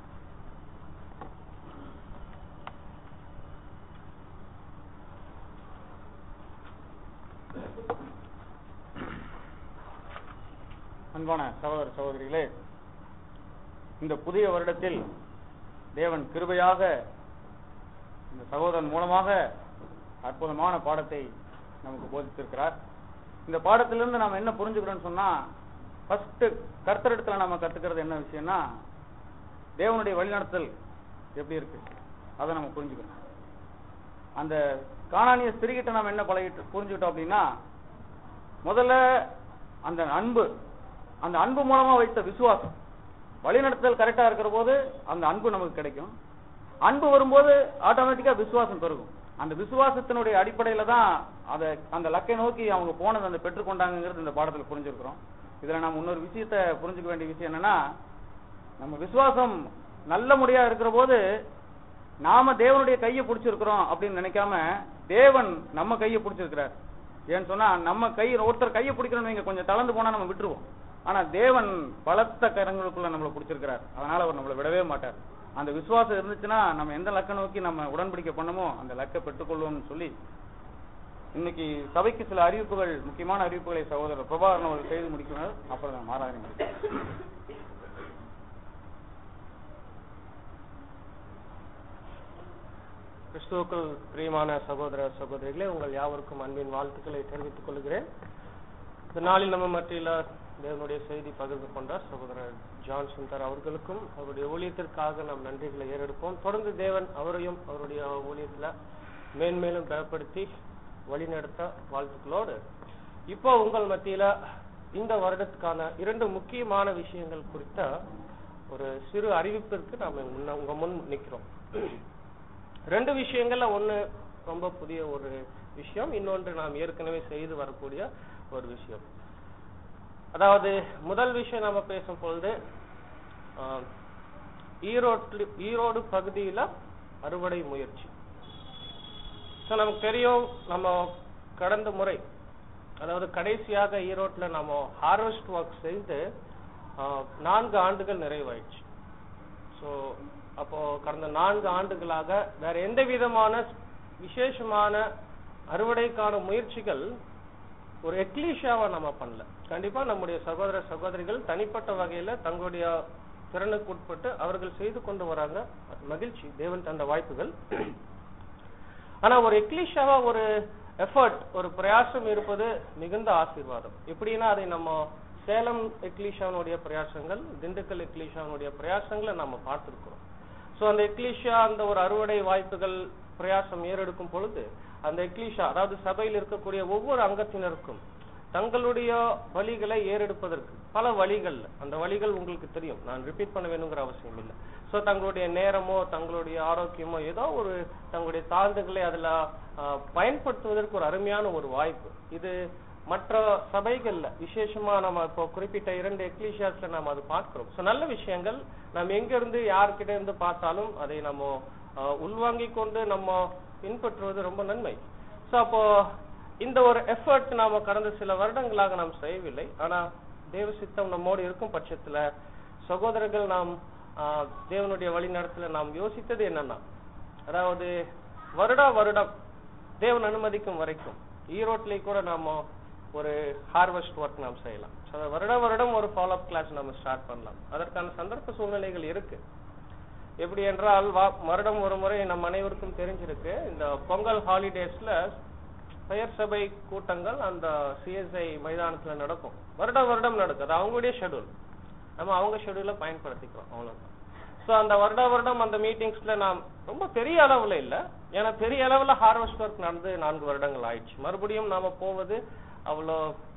அன்பான சகோதர சகோதரிகளே இந்த புதிய வருடத்தில் தேவன் கிருபையாக இந்த சகோதரன் மூலமாக அற்புதமான பாடத்தை நமக்கு போதித்திருக்கிறார் இந்த பாடத்திலிருந்து நாம் என்ன புரிஞ்சுக்கிறோம்னு சொன்னா ஃபர்ஸ்ட் கர்த்தரிடத்துல நம்ம கத்துக்கிறது என்ன விஷயம்னா தேவனுடைய வழிநடத்தல் எப்படி இருக்கு அதை நம்ம புரிஞ்சுக்கணும் அந்த காணானிய ஸ்திரிகிட்ட நம்ம என்ன பழகிட்டு புரிஞ்சுக்கிட்டோம் அப்படின்னா முதல்ல அந்த அன்பு அந்த அன்பு மூலமா வைத்த விசுவாசம் வழிநடத்தல் கரெக்டா இருக்கிற போது அந்த அன்பு நமக்கு கிடைக்கும் அன்பு வரும்போது ஆட்டோமேட்டிக்கா விசுவாசம் பெருகும் அந்த விசுவாசத்தினுடைய அடிப்படையில தான் அத அந்த லக்கை நோக்கி அவங்க போனது அந்த பெற்றுக்கொண்டாங்கிறது இந்த பாடத்துல புரிஞ்சிருக்கிறோம் இதுல நம்ம இன்னொரு விஷயத்த புரிஞ்சுக்க வேண்டிய விஷயம் என்னன்னா நம்ம விசுவாசம் நல்ல முறையா இருக்கிற போது நாம தேவனுடைய கையை பிடிச்சிருக்கிறோம் அப்படின்னு நினைக்காம தேவன் நம்ம கையை பிடிச்சிருக்கிறார் ஏன்னு சொன்னா நம்ம கை ஒருத்தர் கையை பிடிக்கணும்னு வைங்க கொஞ்சம் தளர்ந்து போனா நம்ம விட்டுருவோம் ஆனா தேவன் பலத்த கரங்களுக்குள்ள நம்மளை பிடிச்சிருக்கிறார் அதனால அவர் நம்மளை விடவே மாட்டார் அந்த விசுவாசம் இருந்துச்சுன்னா நம்ம எந்த லக்க நோக்கி நம்ம உடன்படிக்கை பண்ணமோ அந்த லக்கை பெற்றுக்கொள்வோம்னு சொல்லி இன்னைக்கு சபைக்கு சில அறிவிப்புகள் முக்கியமான அறிவிப்புகளை சகோதரர் பிரபாகரன் அவர்கள் செய்து முடிக்கிறார் அப்புறம் நான் மாறாங்க கிறிஸ்துவுக்குள் பிரியமான சகோதர சகோதரிகளே உங்கள் யாவருக்கும் அன்பின் வாழ்த்துக்களை தெரிவித்துக் கொள்கிறேன் இந்த நாளில் நம்ம மத்தியில் தேவனுடைய செய்தி பகிர்ந்து கொண்ட சகோதரர் ஜான் சுந்தர் அவர்களுக்கும் அவருடைய ஊழியத்திற்காக நாம் நன்றிகளை ஏறெடுப்போம் தொடர்ந்து தேவன் அவரையும் அவருடைய ஊழியத்துல மேன்மேலும் பயப்படுத்தி வழிநடத்த வாழ்த்துக்களோடு இப்போ உங்கள் மத்தியில இந்த வருடத்துக்கான இரண்டு முக்கியமான விஷயங்கள் குறித்த ஒரு சிறு அறிவிப்பிற்கு நாம் உங்க முன் நிற்கிறோம் ரெண்டு விஷயங்கள்ல ஒண்ணு ரொம்ப புதிய ஒரு விஷயம் இன்னொன்று நாம் ஏற்கனவே செய்து வரக்கூடிய ஒரு விஷயம் அதாவது முதல் விஷயம் நம்ம பேசும் பொழுது ஆஹ், ஈரோட்டு ஈரோடு பகுதியில அறுவடை முயற்சி ஸோ நமக்கு தெரியும் நம்ம கடந்த முறை அதாவது கடைசியாக ஈரோட்ல நம்ம ஹார்வெஸ்ட் ஒர்க் செய்து ஆஹ், நான்கு ஆண்டுகள் நிறைவாயிடுச்சு ஸோ அப்போ கடந்த நான்கு ஆண்டுகளாக வேற எந்த விதமான விசேஷமான அறுவடைக்கான முயற்சிகள் ஒரு எக்லீஷாவா நம்ம பண்ணல கண்டிப்பா நம்முடைய சகோதர சகோதரிகள் தனிப்பட்ட வகையில தங்களுடைய திறனுக்கு உட்பட்டு அவர்கள் செய்து கொண்டு வராங்க அது மகிழ்ச்சி தேவன் தந்த வாய்ப்புகள் ஆனா ஒரு எக்லீஷாவா ஒரு எஃபர்ட் ஒரு பிரயாசம் இருப்பது மிகுந்த ஆசீர்வாதம் எப்படின்னா அதை நம்ம சேலம் எக்லீஷாவினுடைய பிரயாசங்கள் திண்டுக்கல் எக்லீஷாவினுடைய பிரயாசங்களை நம்ம பார்த்திருக்கிறோம் சோ அந்த எக்லீஷா அந்த ஒரு அறுவடை வாய்ப்புகள் பிரயாசம் ஏறெடுக்கும் பொழுது அந்த எக்லீஷா அதாவது சபையில் இருக்கக்கூடிய ஒவ்வொரு அங்கத்தினருக்கும் தங்களுடைய வழிகளை ஏறெடுப்பதற்கு பல வழிகள் அந்த வழிகள் உங்களுக்கு தெரியும் நான் ரிப்பீட் பண்ண வேணுங்கிற அவசியம் இல்லை சோ தங்களுடைய நேரமோ தங்களுடைய ஆரோக்கியமோ ஏதோ ஒரு தங்களுடைய தாழ்ந்துகளை அதுல ஆஹ், பயன்படுத்துவதற்கு ஒரு அருமையான ஒரு வாய்ப்பு இது மற்ற சபைகள்ல விசேஷமா நம்ம இப்போ குறிப்பிட்ட இரண்டு எக்லீஷியாஸ்ல நம்ம அது பார்க்கிறோம் சோ நல்ல விஷயங்கள் நம்ம எங்க இருந்து யார்கிட்ட இருந்து பார்த்தாலும் அதை நம்ம ஆஹ், உள்வாங்கிக் கொண்டு நம்ம பின்பற்றுவது ரொம்ப நன்மை சோ அப்போ இந்த ஒரு எஃபர்ட் நாம கடந்த சில வருடங்களாக நாம் செய்யவில்லை ஆனா தேவ சித்தம் நம்மோடு இருக்கும் பட்சத்துல சகோதரர்கள் நாம் ஆஹ், தேவனுடைய வழி நடத்தல நாம் யோசித்தது என்னன்னா அதாவது வருடா வருடம் தேவன் அனுமதிக்கும் வரைக்கும் ஈரோட்ல கூட நாம ஒரு ஹார்வெஸ்ட் ஒர்க் நாம் செய்யலாம் So, வருட வருடம் ஒரு ஃபாலோ அப் கிளாஸ் நம்ம ஸ்டார்ட் பண்ணலாம் அதற்கான சந்தர்ப்ப சூழ்நிலைகள் இருக்கு எப்படி என்றால் வா- வருடம் ஒரு முறை நம் அனைவருக்கும் தெரிஞ்சிருக்கு இந்த பொங்கல் ஹாலிடேஸ்ல பெயர் சபை கூட்டங்கள் அந்த சிஎஸ்ஐ மைதானத்துல நடக்கும் வருட வருடம் நடக்கும் அது அவங்களுடைய ஷெட்யூல் நம்ம அவங்க ஷெட்யூல பயன்படுத்திக்கிறோம் அவ்வளவுதான் சோ அந்த வருட வருடம் அந்த மீட்டிங்ஸ்ல நாம் ரொம்ப பெரிய அளவுல இல்ல ஏன்னா பெரிய அளவுல ஹார்வெஸ்ட் ஒர்க் நடந்து நான்கு வருடங்கள் ஆயிடுச்சு மறுபடியும் நாம போவது அவ்வளோ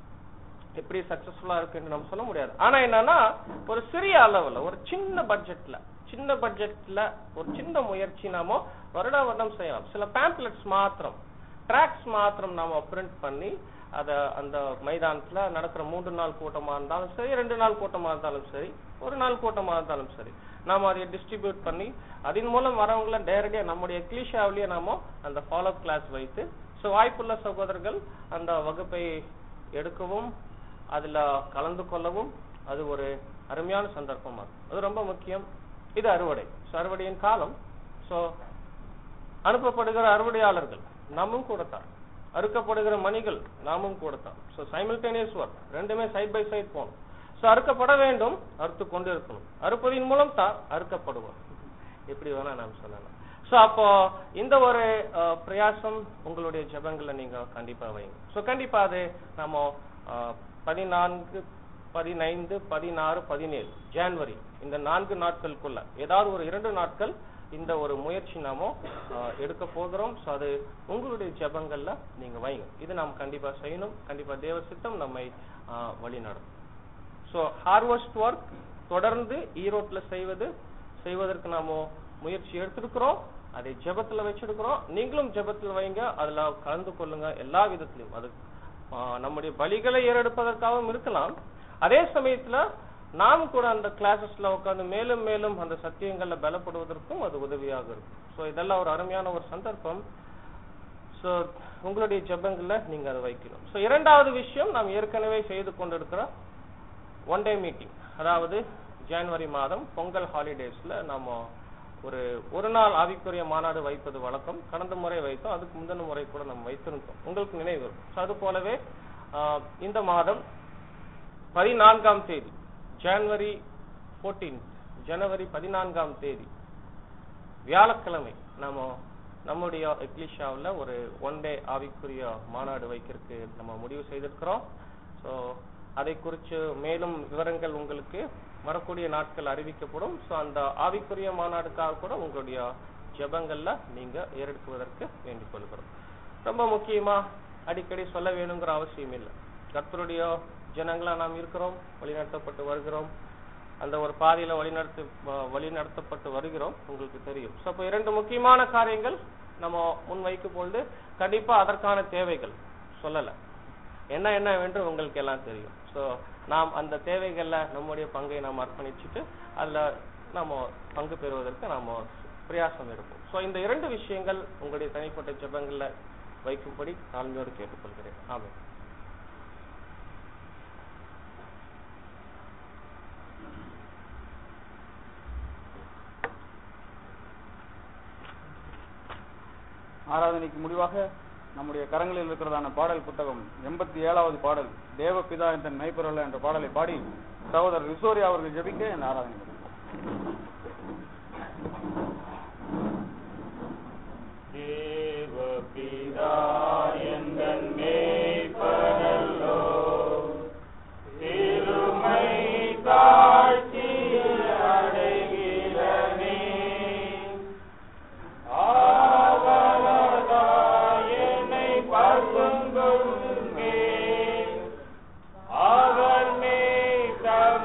எப்படி சக்சஸ்ஃபுல்லா இருக்குன்னு நம்ம சொல்ல முடியாது ஆனா என்னன்னா ஒரு சிறிய அளவுல ஒரு சின்ன பட்ஜெட்ல சின்ன பட்ஜெட்ல ஒரு சின்ன முயற்சி நாம வருட வருடம் செய்யலாம் சில பேம்ப்ளெட்ஸ் மாத்திரம் ட்ராக்ஸ் மாத்திரம் நாம பிரிண்ட் பண்ணி அத அந்த மைதானத்துல நடக்கிற மூன்று நாள் கூட்டமா இருந்தாலும் சரி ரெண்டு நாள் கூட்டமா இருந்தாலும் சரி ஒரு நாள் கூட்டமா இருந்தாலும் சரி நாம அதை டிஸ்ட்ரிபியூட் பண்ணி அதன் மூலம் வரவங்கள நேரடியா நம்முடைய எக்லிஷாவிலேயே நாம அந்த ஃபாலோ கிளாஸ் வைத்து சோ வாய்ப்புள்ள சகோதரர்கள் அந்த வகுப்பை எடுக்கவும் அதுல கலந்து கொள்ளவும் அது ஒரு அருமையான சந்தர்ப்பமா இருக்கும் அது ரொம்ப முக்கியம் இது அறுவடை So, அறுவடையின் காலம் சோ அனுப்பப்படுகிற அறுவடையாளர்கள் நாமும் கூடத்தான் அறுக்கப்படுகிற மணிகள் நாமும் கூடத்தான் ஸோ சைமில்டேனியஸ் ஒர்க் ரெண்டுமே சைட் பை சைட் போகணும் ஸோ அறுக்கப்பட வேண்டும் அறுத்து கொண்டு இருக்கணும் அறுப்பதின் மூலம் தான் அறுக்கப்படுவோம் எப்படி வேணா நாம் சொல்லலாம் ஸோ அப்போ இந்த ஒரு அஹ், பிரயாசம் உங்களுடைய ஜெபங்களை நீங்க கண்டிப்பா வைங்க ஸோ கண்டிப்பா அது நம்ம அஹ், பதினான்கு பதினைந்து பதினாறு பதினேழு ஜான்வரி இந்த நான்கு நாட்களுக்குள்ள ஏதாவது ஒரு இரண்டு நாட்கள் இந்த ஒரு முயற்சி நாம அஹ், எடுக்க போகிறோம் ஸோ அது உங்களுடைய ஜெபங்கள்ல நீங்க வைங்க இது நாம் கண்டிப்பா செய்யணும் கண்டிப்பா தேவ சித்தம் நம்மை அஹ், வழி நடத்தும் ஸோ ஹார்வெஸ்ட் ஒர்க் தொடர்ந்து ஈரோட்ல செய்வது செய்வதற்கு நாம முயற்சி எடுத்திருக்கிறோம் அதை ஜெபத்துல வச்சிருக்கிறோம் நீங்களும் ஜெபத்துல வைங்க அதுல கலந்து கொள்ளுங்க எல்லா விதத்திலும் அது ஆஹ், நம்முடைய பலிகளை ஏறெடுப்பதற்காகவும் இருக்கலாம் அதே சமயத்துல நாம் கூட அந்த கிளாஸஸ்ல உட்கார்ந்து மேலும் மேலும் அந்த சத்தியங்கள்ல பலப்படுவதற்கும் அது உதவியாக இருக்கும் ஸோ இதெல்லாம் ஒரு அருமையான ஒரு சந்தர்ப்பம் ஸோ உங்களுடைய ஜெபங்கள்ல நீங்க அதை வைக்கணும் ஸோ இரண்டாவது விஷயம் நாம் ஏற்கனவே செய்து கொண்டிருக்கிற ஒன் டே மீட்டிங் அதாவது ஜனவரி மாதம் பொங்கல் ஹாலிடேஸ்ல நாம ஒரு ஒரு நாள் ஆவிக்குரிய மாநாடு வைப்பது வழக்கம் கடந்த முறை வைத்தோம் அதுக்கு முந்தின முறை கூட நம்ம வைத்திருந்தோம் உங்களுக்கு நினைவு இருக்கும் So, அது போலவே ஆஹ், இந்த மாதம் பதினான்காம் தேதி ஜனவரி 14 ஜனவரி பதினான்காம் தேதி வியாழக்கிழமை நாம நம்முடைய எக்லிஷாவில் ஒரு ஒன் டே ஆவிக்குரிய மாநாடு வைக்கிறதுக்கு நம்ம முடிவு செய்திருக்கிறோம் ஸோ அதை குறித்து மேலும் விவரங்கள் உங்களுக்கு வரக்கூடிய நாட்கள் அறிவிக்கப்படும் ஸோ அந்த ஆவிக்குரிய மாநாடுக்காக கூட உங்களுடைய ஜெபங்கள்ல நீங்க ஏறெடுக்குவதற்கு வேண்டிக் கொள்கிறோம் ரொம்ப முக்கியமா அடிக்கடி சொல்ல வேணுங்கிற அவசியம் இல்லை கர்த்தருடைய ஜனங்களா நாம் இருக்கிறோம் வழிநடத்தப்பட்டு வருகிறோம் அந்த ஒரு பாதையில வழிநடத்து வ- வழிநடத்தப்பட்டு வருகிறோம் உங்களுக்கு தெரியும் ஸோ அப்போ இரண்டு முக்கியமான காரியங்கள் நம்ம முன் வைக்கும் பொழுது கண்டிப்பா அதற்கான தேவைகள் சொல்லல என்ன என்னவென்று உங்களுக்கு எல்லாம் தெரியும் ஸோ நாம் அந்த தேவைகள்ல நம்முடைய பங்கை நாம் அர்ப்பணிச்சுட்டு அதுல நம்ம பங்கு பெறுவதற்கு நாம பிரயாசம் எடுப்போம் ஸோ இந்த இரண்டு விஷயங்கள் உங்களுடைய தனிப்பட்ட ஜெபங்கள்ல வைக்கும்படி தாழ்மையோடு கேட்டுக்கொள்கிறேன் ஆமென் ஆராதனைக்கு முடிவாக நம்முடைய கரங்களில் இருக்கிறதான பாடல் புத்தகம் எண்பத்தி ஏழாவது பாடல் தேவபிதா என்ற மெய்ப்பொருள் என்ற பாடலை பாடி சகோதரர் விசோரியா அவர்கள் ஜெபிக்க இந்த ஆராதனை நடக்கும். தேவபிதா எங்கள் மேய்ப்பரல்லோ திருமை காட்சி அடைகிறனே ஆவலதாயனை பசுங்குமே அவர் மே தம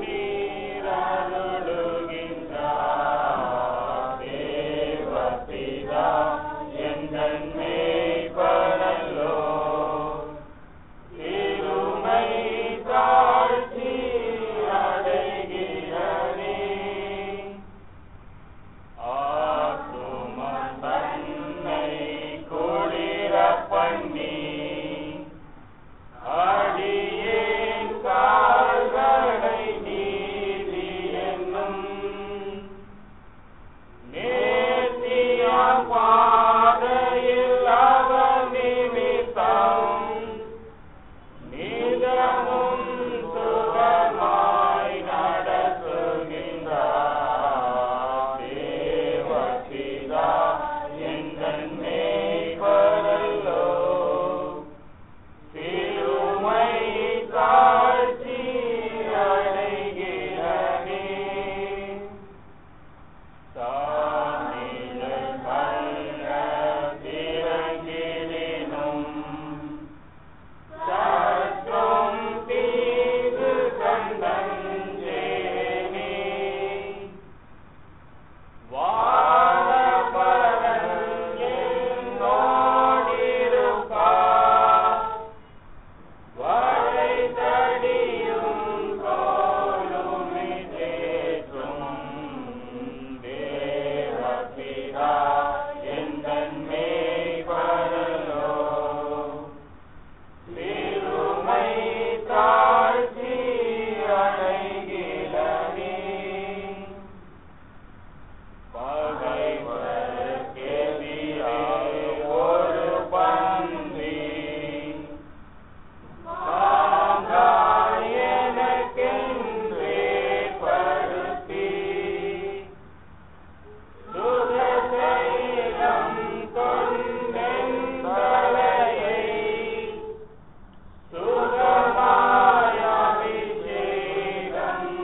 நீரருளுகின்றார் தேவபிதா எங்கள் மேய்ப்பரல்லோ திருமை தாழ்ச்சி அடைகிறனே ஆத்தும தன்னை குளிர பண்ணி அடியேன் கால்களை நீதி என்னும் நேர்த்திய பாதையில் அவர் நிமித்தம் நிதமும் சுகமாய் நடத்துகின்றார் தேவபிதா எங்கள் மேய்ப்பரல்லோ திருமை காட்சி அடைகிறனே தானிலை கள்ள திறங்கினும் சற்றும் தீது கண்டஞ்சேனே வானபரன் என்னோடிருப்பார் வளைதடியும் கோலுமி தேற்றும் தேவபிதா எந்தன் மேய்ப்பரலோ திருமை தாழ்ச்சி அடைகிறனே பகைவர்க்கெதிராய் ஒரு பன்றி தாங்காய் எனக்கென்றே படுத்தி சுகசைலம் கொண்டென் தலையை சுகமாய் அபிஷேகம்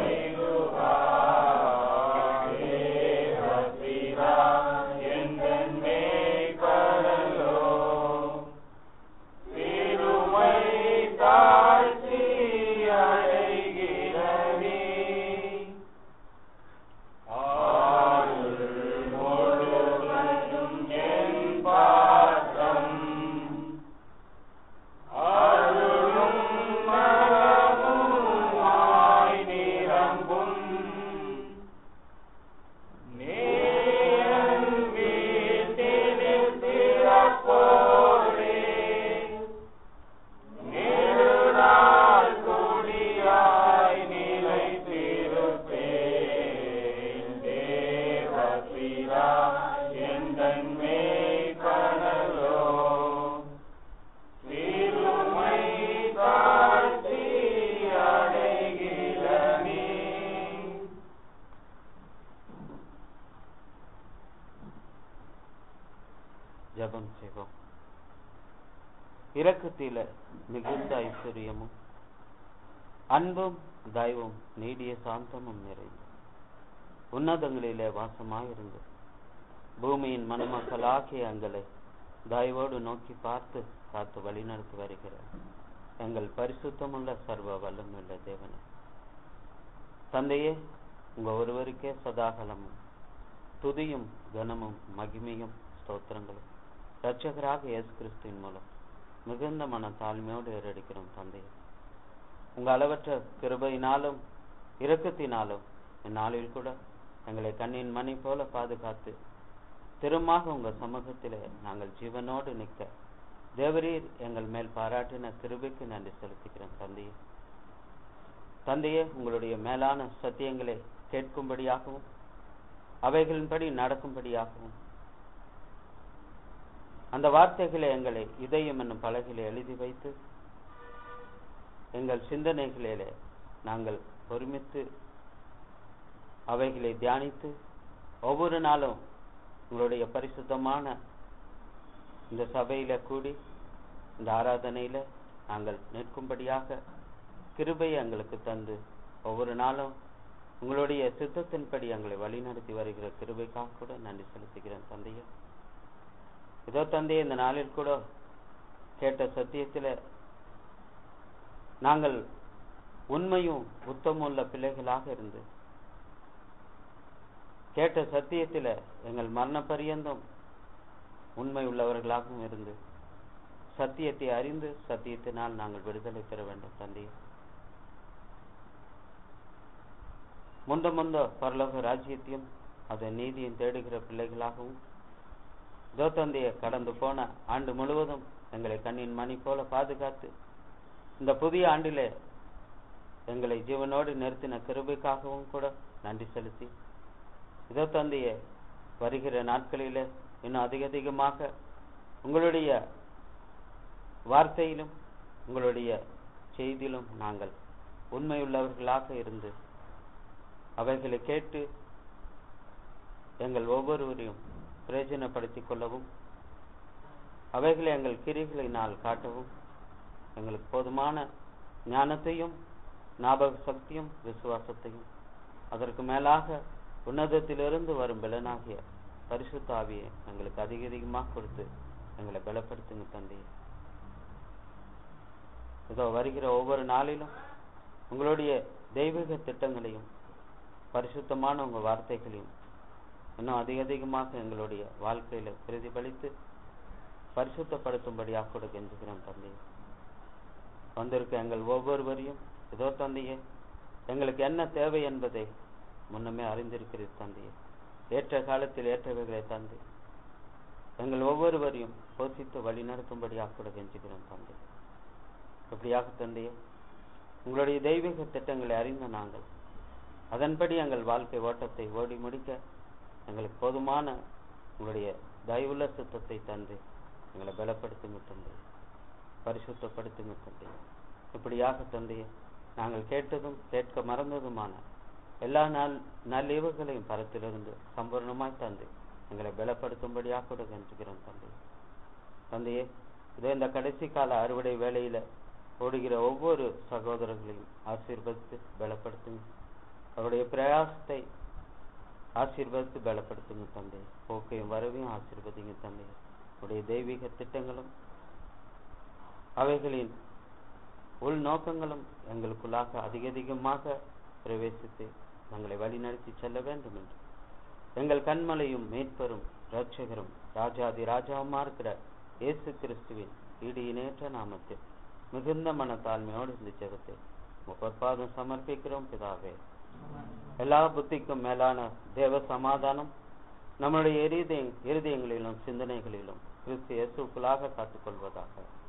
செய்துவார் தேவபிதா எங்கள் மேய்ப்பரலோ திருமை தாழ்ச்சி அடைகிறனே ஆயுள் முழுவதும் என் பாசம் அருளும் மரமுமாய் நிரம்பும் நேரன் வீட்டினில் திறப்போரே நெடுநாள் குடியாய் நிலைத்திருப்பேன் தேவபிதா எந்தன் மேய்ப்பனலோ திருமை தாழ்த்தி அடைகிறனே ஜெபம் செய்வோம் இரக்கத்தில மிகுந்த ஐஸ்வர்யமும் அன்பும் தயவும் நீடிய சாந்தமும் நிறைந்து உன்னதங்களிலே வாசமாயிருந்து பூமியின் மணமக்களாகிய எங்களை தயவோடு நோக்கி பார்த்து காத்து வழிநடத்தி வருகிறார் எங்கள் பரிசுத்தமுள்ள சர்வ வல்லமுள்ள தேவனே தந்தையே உங்க ஒருவருக்கே சதாகலமும் துதியும் கனமும் மகிமையும் ஸ்தோத்திரங்களும் இரட்சகராக இயேசு கிறிஸ்துவின் மூலம் மிகுந்த மன தாழ்மையோடு ஏறெடுக்கிறோம் தந்தையே உங்க அளவற்ற கிருபையினாலும் இரக்கத்தினாலும் இந்நாளில் கூட எங்களை கண்ணின் மணி போல பாதுகாத்து திருமாக உங்க சமூகத்திலே நாங்கள் ஜீவனோடு நிற்க தேவரீர் எங்கள் மேல் பாராட்டின கிருபைக்கு நன்றி செலுத்துகிறோம் தந்தையே தந்தையே உங்களுடைய மேலான சத்தியங்களை கேட்கும்படியாகவும் அவைகளின்படி நடக்கும்படியாகவும் அந்த வார்த்தைகளை எங்களை இதயம் என்னும் பலகையிலே எழுதி வைத்து எங்கள் சிந்தனைகளிலே நாங்கள் ஒருமித்து அவைகளை தியானித்து ஒவ்வொரு நாளும் உங்களுடைய பரிசுத்தமான இந்த சபையில கூடி இந்த ஆராதனையில நாங்கள் நிற்கும்படியாக கிருபையை எங்களுக்கு தந்து ஒவ்வொரு நாளும் உங்களுடைய சித்தத்தின்படி எங்களை வழிநடத்தி வருகிற கிருபைக்காக கூட நன்றி செலுத்துகிறேன் தந்தையே இதோ தந்தையே இந்த நாளில் கூட கேட்ட சத்தியத்தில நாங்கள் உண்மையும் உத்தமும் உள்ள பிள்ளைகளாக இருந்து கேட்ட சத்தியத்தில எங்கள் மரண பரியந்தம் உண்மை உள்ளவர்களாகவும் இருந்து சத்தியத்தை அறிந்து சத்தியத்தினால் நாங்கள் விடுதலை பெற வேண்டும் தந்தையே முந்த முந்த பரலோக ராஜ்யத்தையும் அதன் நீதியும் தேடுகிற பிள்ளைகளாகவும் இதோ தந்தைய கடந்து போன ஆண்டு முழுவதும் எங்களை கண்ணின் மணி போல பாதுகாத்து இந்த புதிய ஆண்டிலே எங்களை ஜீவனோடு நிறுத்தின கிருபைக்காகவும் கூட நன்றி செலுத்தி இதோ தந்தைய வருகிற நாட்களிலே இன்னும் அதிக அதிகமாக உங்களுடைய வார்த்தையிலும் உங்களுடைய செய்தியிலும் நாங்கள் உண்மையுள்ளவர்களாக இருந்து அவைகளை கேட்டு எங்கள் ஒவ்வொருவரையும் பிரயோஜனப்படுத்திக் கொள்ளவும் அவைகளை எங்கள் கிரிகளினால் காட்டவும் எங்களுக்கு போதுமான ஞானத்தையும் ஞாபக சக்தியும் விசுவாசத்தையும் அதற்கு மேலாக உன்னதத்திலிருந்து வரும் பலனாகிய பரிசுத்த ஆவியை எங்களுக்கு அதிக அதிகமாக கொடுத்து எங்களை பலப்படுத்துங்க தந்தையே இதோ வருகிற ஒவ்வொரு நாளிலும் உங்களுடைய தெய்வீக திட்டங்களையும் பரிசுத்தமான உங்க வார்த்தைகளையும் இன்னும் அதிக அதிகமாக எங்களுடைய வாழ்க்கையில பிரதிபலித்து பரிசுத்தப்படுத்தும்படியாக கூட கெஞ்சுகிறோம் தந்தையே வந்திருக்க எங்கள் ஒவ்வொருவரையும் இதோ தந்தையே எங்களுக்கு என்ன தேவை என்பதை முன்னமே அறிந்திருக்கிறீர் தந்தையே ஏற்ற காலத்தில் ஏற்றவைகளை தந்து எங்கள் ஒவ்வொருவரையும் போஷித்து வழி நடத்தும்படியாக கூட கெஞ்சுகிறோம் தந்தை இப்படியாக தந்தையே உங்களுடைய தெய்வீக திட்டங்களை அறிந்த நாங்கள் அதன்படி எங்கள் வாழ்க்கை ஓட்டத்தை ஓடி முடிக்க எங்களுக்கு போதுமான உங்களுடைய தயவுள்ள சுத்தத்தை தந்து எங்களை பலப்படுத்துங்க தந்தை பரிசுத்தப்படுத்துங்க தந்தை இப்படியாக தந்தையே நாங்கள் கேட்டதும் கேட்க மறந்ததுமான எல்லா நாள் நல்லிவுகளையும் பரத்திலிருந்து சம்பூர்ணமாய் தந்து எங்களை பலப்படுத்தும்படியாக கூட கெஞ்சுகிறோம் தந்தை தந்தையே இதோ இந்த கடைசி கால அறுவடை வேலையில ஓடுகிற ஒவ்வொரு சகோதரர்களையும் ஆசீர்வதித்து பலப்படுத்துங்க அவருடைய பிரயாசத்தை ஆசீர்வதித்து பலப்படுத்துங்க தந்தை போக்கையும் வரவையும் ஆசீர்வதிங்க தந்தை உடைய தெய்வீக திட்டங்களும் அவைகளின் உள் நோக்கங்களும் எங்களுக்குள்ளாக அதிக அதிகமாக பிரவேசித்து எங்களை வழிநடத்தி செல்ல வேண்டும் என்று எங்கள் கண்மலையும் மீட்பரும் இரட்சகரும் ராஜாதி ராஜாவுமா இருக்கிற இயேசு கிறிஸ்துவின் ஈடு இணையற்ற நாமத்தில் மிகுந்த மனத்தாழ்மையோடு இந்த ஜெபத்தை முப்பற்பாதம் சமர்ப்பிக்கிறோம் பிதாவே எல்லா புத்திக்கும் மேலான தேவ சமாதானம் நம்முடைய இருதய இருதயங்களிலும் சிந்தனைகளிலும் கிறிஸ்து இயேசுக்குள்ளாக காத்துக்கொள்வதாக